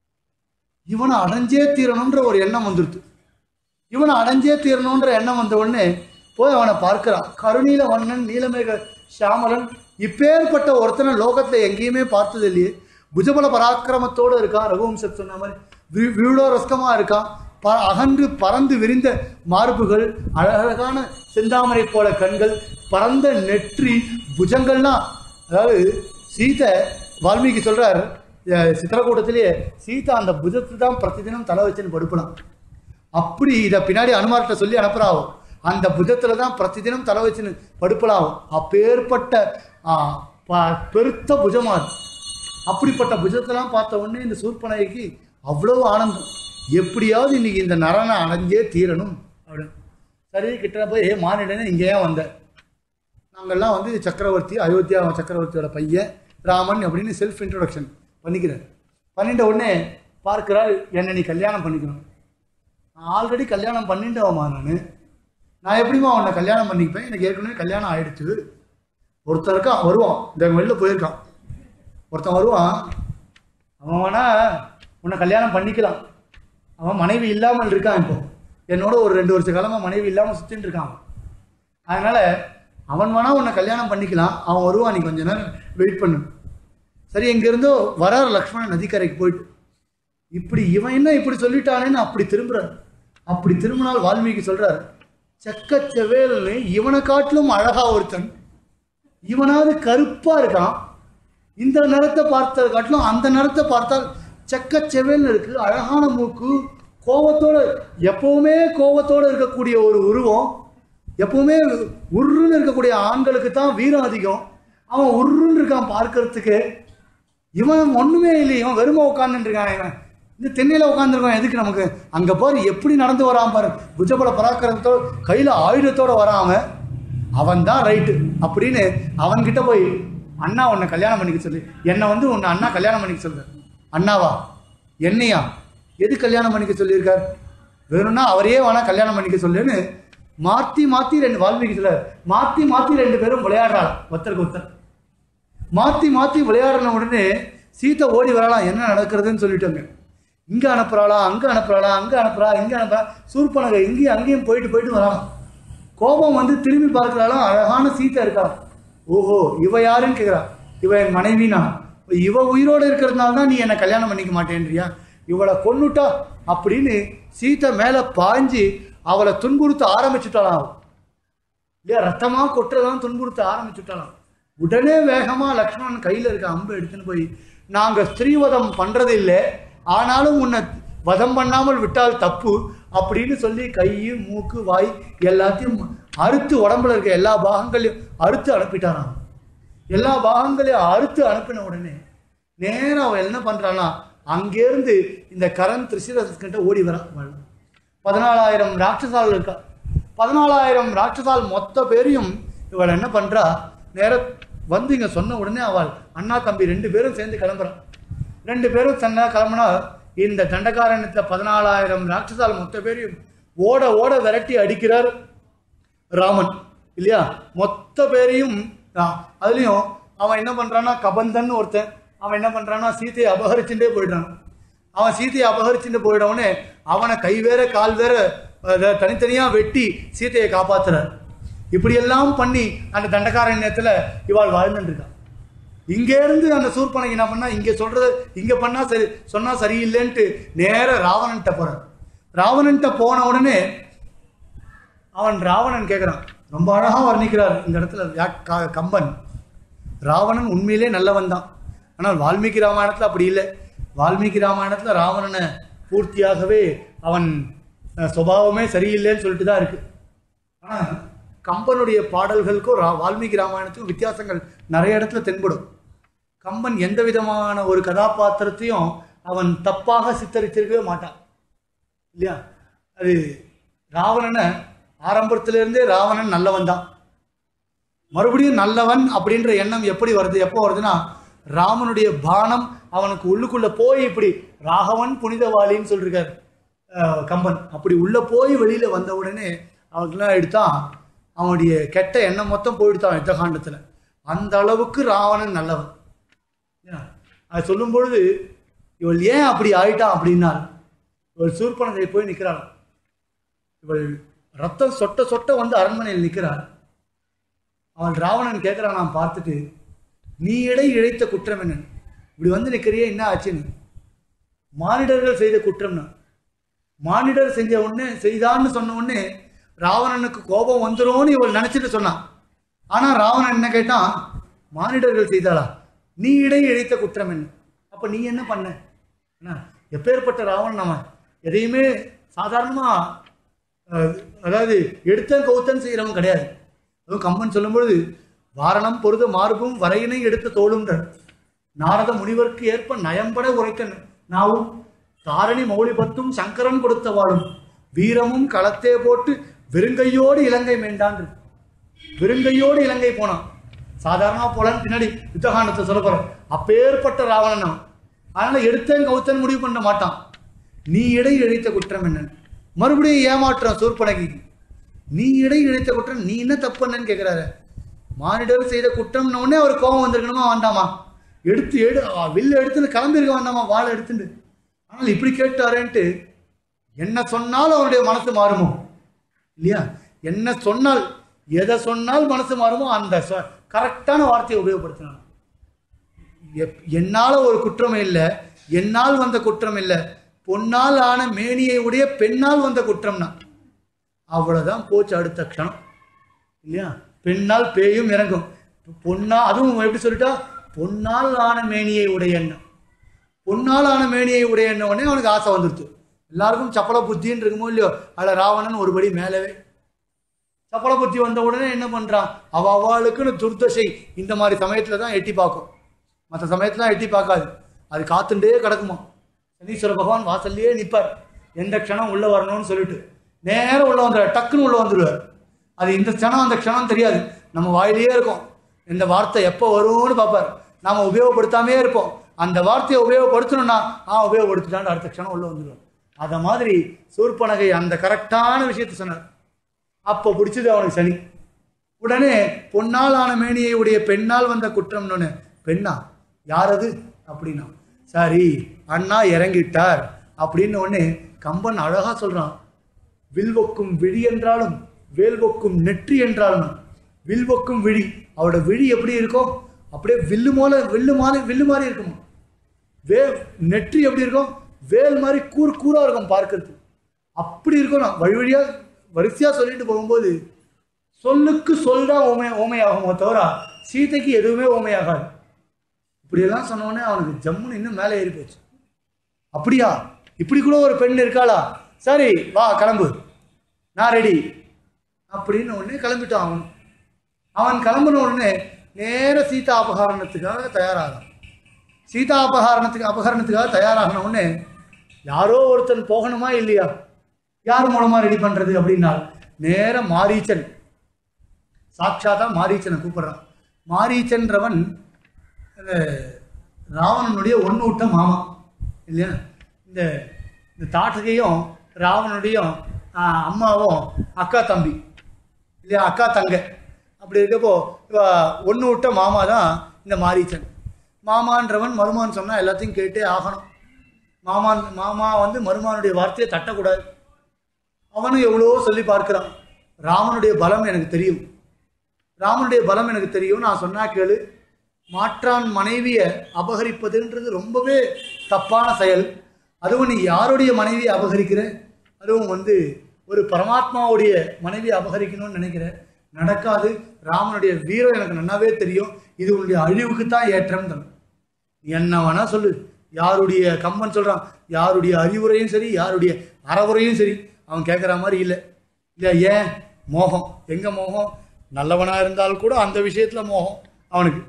இவனை அடைஞ்சே தீரணுன்ற ஒரு எண்ணம் வந்துடுது இவனை அடைஞ்சே தீரணுன்ற எண்ணம் வந்த உடனே போய் அவனை பார்க்கிறான் கருணீல வண்ணன் நீலமேக சியாமலன் இப்பேற்பட்ட ஒருத்தனை லோகத்துல எங்கேயுமே பார்த்தது இல்லையே புஜபல பராக்கிரமத்தோடு இருக்கான் ரகுவம்சத் சொன்ன மாதிரி வி- விழுடோ ரஸ்கமா இருக்கான் ப அகன்று பறந்து விரிந்த மார்புகள் அழகான செந்தாமரை போல கண்கள் பறந்த நெற்றி புஜங்கள்லாம் அதாவது சீதை வால்மீகி சொல்றார் அஹ் சித்திரக்கூட்டத்திலேயே சீதா அந்த புஜத்தை தான் பிரதிதினம் தலை வச்சுன்னு படுப்பலாம் அப்படி இதை பின்னாடி அனுமார்கிட்ட சொல்லி அனுப்புறாவோ அந்த புஜத்துல தான் பிரதிதினம் தலை வச்சுன்னு படுப்பலாகும் அப்பேற்பட்ட ஆ, ப- பெருத்த புஜமா அது அப்படிப்பட்ட புஜத்தெல்லாம் பார்த்த உடனே இந்த சூர்பனகைக்கு அவ்வளவு ஆனந்தம் எப்படியாவது இன்னைக்கு இந்த நரனை அடைஞ்சே தீரணும் அப்படின்னு சரி கிட்ட போய் ஏ மானிடனே இங்கே ஏன் வந்த நாங்கள்லாம் வந்து சக்கரவர்த்தி அயோத்தியா சக்கரவர்த்தியோட பையன் ராமன் அப்படின்னு செல்ஃப் இன்ட்ரொடக்ஷன் பண்ணிக்கிறார் பண்ணிட்ட உடனே பார்க்கிறாள் என்னை நீ கல்யாணம் பண்ணிக்கணும் நான் ஆல்ரெடி கல்யாணம் பண்ணிட்டவமா நான் நான் எப்படிம்மா உன்னை கல்யாணம் பண்ணிப்பேன் எனக்கு ஏற்கனவே கல்யாணம் ஆயிடுச்சு ஒருத்தன் இருக்கான் வருவான் இந்த வெளில போயிருக்கான் ஒருத்தன் வருவான் அவன் வேணா உன்னை கல்யாணம் பண்ணிக்கலாம் அவன் மனைவி இல்லாமல் இருக்கான் இப்போ என்னோட ஒரு ரெண்டு வருஷ காலமா மனைவி இல்லாமல் சுத்தின்னு இருக்கான் அவன். அதனால அவன் வேணா உன்னை கல்யாணம் பண்ணிக்கலாம் அவன் வருவான் நீ கொஞ்ச நேரம் வெயிட் பண்ணு சரி எங்கிருந்தோ வரார் லக்ஷ்மணன் நதிக்கரைக்கு போயிட்டு இப்படி இவன் என்ன இப்படி சொல்லிட்டானேன்னு அப்படி திரும்புறார் அப்படி திரும்பினால் வால்மீகி சொல்றார் செக்கச்செவேல்னு இவனை காட்டிலும் அழகா ஒருத்தன் இவனாவது கருப்பா இருக்கான் இந்த நிறத்தை பார்த்ததை காட்டிலும் அந்த நிறத்தை பார்த்தால் செக்கச்செவேல்னு இருக்கு அழகான மூக்கு கோவத்தோட எப்பவுமே கோவத்தோட இருக்கக்கூடிய ஒரு உருவம் எப்பவுமே உருன்னு இருக்கக்கூடிய ஆண்களுக்கு தான் வீரம் அதிகம் அவன் உருன்னு இருக்கான் பார்க்கறதுக்கு இவன் ஒண்ணுமே இல்லை இவன் வெறுமை உட்காந்துட்டு இருக்கான் இவன் இந்த தென்னையில உட்காந்துருக்கான் எதுக்கு நமக்கு அங்க பாரு எப்படி நடந்து வரான் பாரு புஜபல பராக்கிரமத்தோட கையில ஆயுதத்தோட வரான் அவன் அவன் தான் ரைட்டு அப்படின்னு அவன்கிட்ட போய் அண்ணா உன்னை கல்யாணம் பண்ணிக்க சொல்லு என்னை வந்து உன்னை அண்ணா கல்யாணம் பண்ணிக்க சொல்லு அண்ணாவா என்னையா எது கல்யாணம் பண்ணிக்க சொல்லியிருக்கார் வேணும்னா அவரையே வேணா கல்யாணம் பண்ணிக்க சொல்லுன்னு மாத்தி மாத்தி ரெண்டு வால்மீகி சொல்ல மாத்தி மாத்தி ரெண்டு பேரும் விளையாடுறாள் ஒருத்தருக்கு ஒருத்தர் மாத்தி மாத்தி விளையாடின உடனே சீதை ஓடி வரலாம் என்ன நடக்கிறதுன்னு சொல்லிட்டாங்க இங்க அனுப்புறாளா அங்க அனுப்புறாளா அங்க அனுப்புறா இங்க அனுப்புறா சூர்பனகை இங்கேயும் அங்கேயும் போயிட்டு போயிட்டு வரலாம் கோபம் வந்து திரும்பி பார்க்கறாளாம் அழகான சீதை இருக்காளாம் ஓஹோ இவ யாருன்னு கேக்குறா இவ என் மனைவினா இவ உயிரோட இருக்கிறதுனால தான் நீ என்னை கல்யாணம் பண்ணிக்க மாட்டேன்றியா இவளை கொன்னுட்டா அப்படின்னு சீதை மேல பாஞ்சு அவளை துன்புறுத்த ஆரம்பிச்சுட்டாளாம் அவ. இல்லையா ரத்தமா கொட்டுறதான் துன்புறுத்த ஆரம்பிச்சுட்டாலாம் உடனே வேகமா லக்ஷ்மணன் கையில இருக்க அம்பு எடுத்துன்னு போய் நாங்க ஸ்திரீவதம் பண்றது இல்லை ஆனாலும் உன்னை வதம் பண்ணாமல் விட்டால் தப்பு அப்படின்னு சொல்லி கை மூக்கு வாய் எல்லாத்தையும் அறுத்து உடம்புல இருக்க எல்லா பாகங்களையும் அறுத்து அனுப்பிட்டாராம் எல்லா பாகங்களையும் அறுத்து அனுப்பின உடனே நேரா அவன் என்ன பண்றானா அங்கேருந்து இந்த கரண் திரிசிரஸ்கிட்ட ஓடி வரான் பதினாலாயிரம் ராட்சசால் இருக்கா பதினாலாயிரம் ராட்சசால் மொத்த பேரையும் இவள் என்ன பண்றா நேர வந்து இங்க சொன்ன உடனே அவள் அண்ணா தம்பி ரெண்டு பேரும் சேர்ந்து கிளம்புறான் ரெண்டு பேரும் சொன்னா கிளம்புனா இந்த தண்டகாரண்யத்துல பதினாலாயிரம் ராட்சசால் மொத்த பேரையும் ஓட ஓட விரட்டி அடிக்கிறார் ராமன் இல்லையா மொத்த பேரையும் ஆ, அதுலயும் அவன் என்ன பண்றான்னா கபந்தன் ஒருத்தன் அவன் என்ன பண்றான்னா சீதையை அபகரிச்சுட்டே போயிடுறான் அவன் சீதையை அபகரிச்சுட்டு போயிடவுடனே அவனை கை வேற கால் வேற அஹ், தனித்தனியா வெட்டி சீதையை காப்பாத்துறார் இப்படியெல்லாம் பண்ணி அந்த தண்டகாரண்யத்துல இவாள் வாழ்ந்துட்டு இருக்கான் இங்கே இருந்து அந்த சூர்பனகை என்ன பண்ணா இங்க சொல்றது இங்க பண்ணா சரி சொன்னா சரியில்லைன்ட்டு நேர ராவணன்ட்ட போறான் ராவணன்ட்ட போன உடனே அவன் ராவணன் கேட்குறான் ரொம்ப அழகா வர்ணிக்கிறார் இந்த இடத்துல வியா- க- கம்பன் ராவணன் உண்மையிலே நல்லவன் தான் ஆனால் வால்மீகி ராமாயணத்தில் அப்படி இல்லை வால்மீகி ராமாயணத்தில் ராவணனை பூர்த்தியாகவே அவன் அஹ், சுபாவமே சரியில்லைன்னு சொல்லிட்டு தான் இருக்கு ஆனால் கம்பனுடைய பாடல்களுக்கும் ரா வால்மீகி ராமாயணத்துக்கும் வித்தியாசங்கள் நிறைய இடத்துல தென்படும் கம்பன் எந்த விதமான ஒரு கதாபாத்திரத்தையும் அவன் தப்பாக சித்தரிச்சிருக்கவே மாட்டான் இல்லையா அது ராவணனை ஆரம்பத்திலிருந்தே ராவணன் நல்லவன் தான் மறுபடியும் நல்லவன் அப்படின்ற எண்ணம் எப்படி வருது எப்போ வருதுன்னா ராமனுடைய பானம் அவனுக்கு உள்ளுக்குள்ள போய் இப்படி ராகவன் புனிதவாளின்னு சொல்லிருக்காரு அஹ், கம்பன் அப்படி உள்ள போய் வெளியில வந்த உடனே அவனுக்குலாம் எடுத்தான் அவனுடைய கெட்ட எண்ணம் மொத்தம் போயிடுத்தான் யுத்த காண்டத்துல அந்த அளவுக்கு ராவணன் நல்லவன் ஏன்னா, அது சொல்லும் பொழுது இவள் ஏன் அப்படி ஆயிட்டான் அப்படின்னா இவள் சூர்பனகை போய் நிற்கிறாள் இவள் ரத்தம் சொட்ட சொட்ட வந்து அரண்மனையில் நிற்கிறாள் அவள் ராவணன் கேட்குறான் நான் பார்த்துட்டு நீ இடை இழைத்த குற்றம் என்ன இப்படி வந்து நிற்கிறியே என்ன ஆச்சுன்னு மானிடர்கள் செய்த குற்றம்னா மானிடர் செஞ்ச உடனே செய்தான்னு சொன்ன உடனே ராவணனுக்கு கோபம் வந்துரும்னு இவள் நினைச்சிட்டு சொன்னான் ஆனா ராவணன் என்ன கேட்டான் மானிடர்கள் செய்தாளா நீ இடை இழைத்த குற்றம் என்ன அப்ப நீ என்ன பண்ண என்ன எப்பேற்பட்ட ராவணன் அவன் எதையுமே சாதாரணமா அஹ், அதாவது எடுத்தன் கௌத்தன் செய்கிறவன் கிடையாது அதுவும் கம்பன் சொல்லும்பொழுது வாரணம் பொருத மார்பும் வரையினை எடுத்த தோளும்ன்றார் நாரத முனிவர்க்கு ஏற்ப நயம்பட உரைக்க நாவும் தாரணி மௌலி பத்தும் சங்கரன் கொடுத்த வாழும் வீரமும் களத்தே போட்டு வெறுங்கையோடு இலங்கை மேண்டான் வெறுங்கையோடு இலங்கை போனான் சாதாரணமா போலான்னு பின்னாடி யுத்தகாண்டத்தை சொல்ல போறேன் அப்பேற்பட்ட ராவணன் அவன் அதனால எடுத்தேன் கவுத்தன் முடிவு பண்ண மாட்டான் நீ இடை இழைத்த குற்றம் என்ன மறுபடியும் ஏமாற்றம் சூர்பனகி நீ இடை இழைத்த குற்றம் நீ என்ன தப்பு என்னன்னு கேட்கிறாரு மானிடர் செய்த குற்றம்னு உடனே அவர் கோபம் வந்திருக்கணுமா வேண்டாமா எடுத்து எடு ஆ, வில்லு எடுத்துன்னு கிளம்பியிருக்க வேண்டாமா வாழை எடுத்துட்டு ஆனால் இப்படி கேட்டாரேன்ட்டு என்ன சொன்னாலும் அவருடைய மனசு மாறுமோ இல்லையா என்ன சொன்னால் எதை சொன்னால் மனசு மாறுமோ அந்த கரெக்டான வார்த்தையை உபயோகப்படுத்தினான் எப்- என்னால ஒரு குற்றம் இல்லை என்னால் வந்த குற்றம் இல்லை பொன்னால் ஆன மேனியை உடைய பெண்ணால் வந்த குற்றம்னா அவ்வளவுதான் போச்சு அடுத்த க்ஷணம் இல்லையா பெண்ணால் பேயும் இறங்கும் பொன்னா அதுவும் எப்படி சொல்லிட்டா பொன்னால் ஆன மேனியை உடைய எண்ணம் பொன்னால் ஆன மேனியை உடைய எண்ணம் உடனே அவனுக்கு ஆசை வந்துடுச்சு எல்லாருக்கும் சப்பல புத்தின்னு இருக்குமோ இல்லையோ அதில் ராவணன் ஒருபடி மேலவே சப்பல புத்தி வந்த உடனே என்ன பண்றான் அவ அவளுக்குன்னு துர்தசை இந்த மாதிரி சமயத்துல தான் எட்டி பார்க்கும் மற்ற சமயத்துல எட்டி பார்க்காது அது காத்துட்டே கிடக்குமா சனீஸ்வர பகவான் வாசல்லையே நிற்பார் எந்த க்ஷணம் உள்ள வரணும்னு சொல்லிட்டு நேரம் உள்ள வந்துடுவார் டக்குன்னு உள்ள வந்துடுவார் அது இந்த க்ஷணம் அந்த க்ஷணம் தெரியாது நம்ம வாயிலேயே இருக்கும் இந்த வார்த்தை எப்போ வரும்னு பார்ப்பார் நாம உபயோகப்படுத்தாமே இருப்போம் அந்த வார்த்தையை உபயோகப்படுத்தணும்னா ஆ உபயோகப்படுத்திட்டான்னு அடுத்த க்ஷணம் உள்ள வந்துடுவார் அத மாதிரி சூர்பனகை அந்த கரெக்டான விஷயத்தை சொன்னார் அப்போ பிடிச்சது அவனுக்கு சனி உடனே பொன்னால் ஆன மேனியை உடைய பெண்ணால் வந்த குற்றம்னு பெண்ணா யார் அது அப்படின்னா சரி அண்ணா இறங்கிட்டார் அப்படின்னு உடனே கம்பன் அழகா சொல்றான் வில்வொக்கும் விழி என்றாலும் வேல்வொக்கும் நெற்றி என்றாலும் வில்வொக்கும் விழி அவரோட விழி எப்படி இருக்கும் அப்படியே வில்லு போல வில்லு மாதிரி வில்லு மாதிரி இருக்குமா வே நெற்றி எப்படி இருக்கும் வேல் மாதிரி கூர் கூரா இருக்கும் பார்க்கறதுக்கு அப்படி இருக்கும் நான் வழி வழியா வரிசையா சொல்லிட்டு போகும்போது சொல்லுக்கு சொல் தான் ஓமை ஓமையாகுமோ தவிர சீதைக்கு எதுவுமே ஓமையாகாது இப்படியெல்லாம் சொன்ன உடனே அவனுக்கு ஜம்முன்னு இன்னும் மேலே ஏறி போச்சு அப்படியா இப்படி கூட ஒரு பெண் இருக்காளா சரி வா கிளம்பு நான் ரெடி அப்படின்னு உடனே கிளம்பிட்டான் அவன் அவன் கிளம்பின உடனே நேர சீதா அபகரணத்துக்காக தயாராகிறான் சீதா அபகரணத்துக்கு அபகரணத்துக்காக தயாராகின உடனே யாரோ ஒருத்தன் போகணுமா இல்லையா யார் மூலமா ரெடி பண்றது அப்படின்னா நேர மாரீச்சன் சாட்சாத்தா மாரீச்சனை கூப்பிடுறான் மாரீச்சன்றவன் அந்த ராவணனுடைய ஒன்னூட்ட மாமா இல்லையா இந்த இந்த தாட்டகையும் ராவணனுடையும் ஆஹ், அம்மாவும் அக்கா தம்பி இல்லையா அக்கா தங்க அப்படி இருக்கப்போ இவ ஒன்று விட்ட மாமா தான் இந்த மாரீச்சன் மாமான்றவன் மருமான் சொன்னால் எல்லாத்தையும் கேட்டே ஆகணும் மாமான் மாமா வந்து மருமானுடைய வார்த்தையை தட்டக்கூடாது அவனும் எவ்வளவோ சொல்லி பார்க்கிறான் ராமனுடைய பலம் எனக்கு தெரியும் ராமனுடைய பலம் எனக்கு தெரியும் நான் சொன்னா கேளு மாற்றான் மனைவியை அபகரிப்பதுன்றது ரொம்பவே தப்பான செயல் அதுவும் நீ யாருடைய மனைவியை அபகரிக்கிற அதுவும் வந்து ஒரு பரமாத்மாவுடைய மனைவியை அபகரிக்கணும்னு நினைக்கிற நடக்காது ராமனுடைய வீரம் எனக்கு நன்னாவே தெரியும் இது உன்னுடைய அழிவுக்கு தான் ஏற்றம் தரும் நீ என்ன வேணா சொல்லு யாருடைய கம்பன் சொல்றான் யாருடைய அறிவுரையும் சரி யாருடைய அறவுரையும் சரி அவன் கேட்குற மாதிரி இல்லை இல்லை ஏன் மோகம் எங்க மோகம் நல்லவனா இருந்தால் கூட அந்த விஷயத்துல மோகம் அவனுக்கு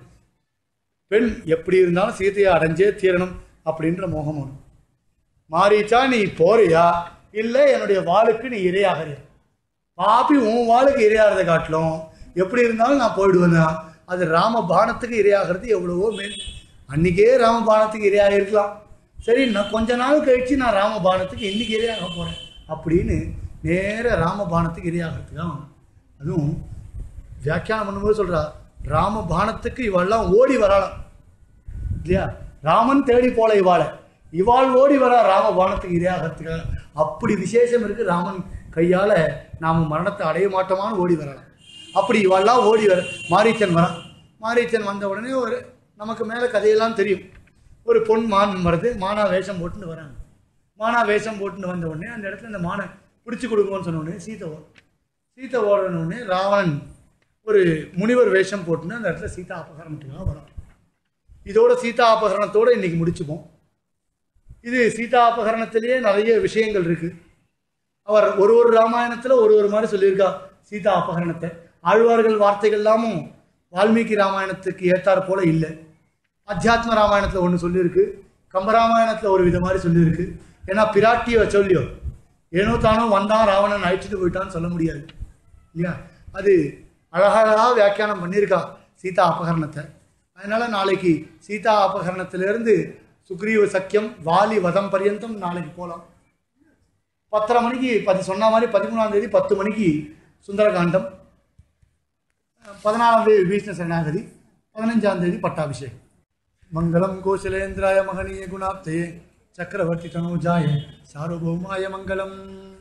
பெண் எப்படி இருந்தாலும் சீதையை அடைஞ்சே தீரணும் அப்படின்ற மோகம் அவனுக்கு மாறிச்சா நீ போறியா இல்லை என்னுடைய வாளுக்கு நீ இரையாகிறியா பாப்பி உன் வாளுக்கு இரையாகிறத காட்டிலும் எப்படி இருந்தாலும் நான் போயிடுவேன் தான். அது ராம பானத்துக்கு இரையாகிறது எவ்வளவோ மேல் அன்னைக்கே ராம பானத்துக்கு இரையாக இருக்கலாம் சரி நான் கொஞ்ச நாள் கழிச்சு நான் ராம பானத்துக்கு இன்னைக்கு இரையாக போறேன் அப்படின்னு நேர ராம பானத்துக்கு இரையாகிறதுக்கு தான் அதுவும் வியாக்கியானம் பண்ணும்போது சொல்றா ராம பானத்துக்கு இவெல்லாம் ஓடி வரலாம் இல்லையா ராமன் தேடி போல இவாளை இவாள் ஓடி வரா ராம பானத்துக்கு இரையாகிறதுக்காக அப்படி விசேஷம் இருக்கு ராமன் கையால நாம மரணத்தை அடைய மாட்டோமான்னு ஓடி வரலாம் அப்படி இவாள்லாம் ஓடி வர மாரீச்சன் வரான் மாரீச்சன் வந்த உடனே ஒரு நமக்கு மேலே கதையெல்லாம் தெரியும் ஒரு பொன் மான் வருது மானா வேஷம் போட்டுன்னு வராங்க மானா வேஷம் போட்டுன்னு வந்த உடனே அந்த இடத்துல இந்த மானை பிடிச்சு கொடுங்கன்னு சொன்ன உடனே சீதை ஓடும் சீதை ஓடன உடனே ராவணன் ஒரு முனிவர் வேஷம் போட்டுன்னு அந்த இடத்துல சீதா அபகரணத்துக்காக வரான் இதோட சீதா அபகரணத்தோட இன்னைக்கு முடிச்சுப்போம் இது சீதா அபகரணத்திலேயே நிறைய விஷயங்கள் இருக்கு அவர் ஒரு ஒரு ராமாயணத்துல ஒரு ஒரு மாதிரி சொல்லியிருக்கா சீதா அபகரணத்தை ஆழ்வார்கள் வார்த்தைகள் எல்லாமும் வால்மீகி ராமாயணத்துக்கு ஏத்தாற் போல இல்லை அத்தியாத்ம ராமாயணத்துல ஒன்று சொல்லியிருக்கு கம்பராமாயணத்துல ஒரு வித மாதிரி சொல்லியிருக்கு ஏன்னா பிராட்டியை சொல்லியோ ஏனோ தானோ வந்தான் ராவணன் அழிச்சிட்டு போயிட்டான்னு சொல்ல முடியாது இல்லையா அது அழகழகா வியாக்கியானம் பண்ணியிருக்கா சீதா அபகரணத்தை அதனால நாளைக்கு சீதா அபகரணத்திலிருந்து சுக்ரீவ சக்கியம் வாலி வதம் பர்யந்தம் நாளைக்கு போகலாம் பத்தரை மணிக்கு பதி சொன்ன மாதிரி பதிமூணாம் தேதி பத்து மணிக்கு சுந்தரகாண்டம் பதினாலாம் தேதி விபீஷ்ண சரணாகதி பதினஞ்சாம் தேதி பட்டாபிஷேகம் மங்களம் கோசலேந்திராய மகனீய குணாப்தே சக்கரவர்த்தி தனோஜாய சார்வபௌமாய மங்களம்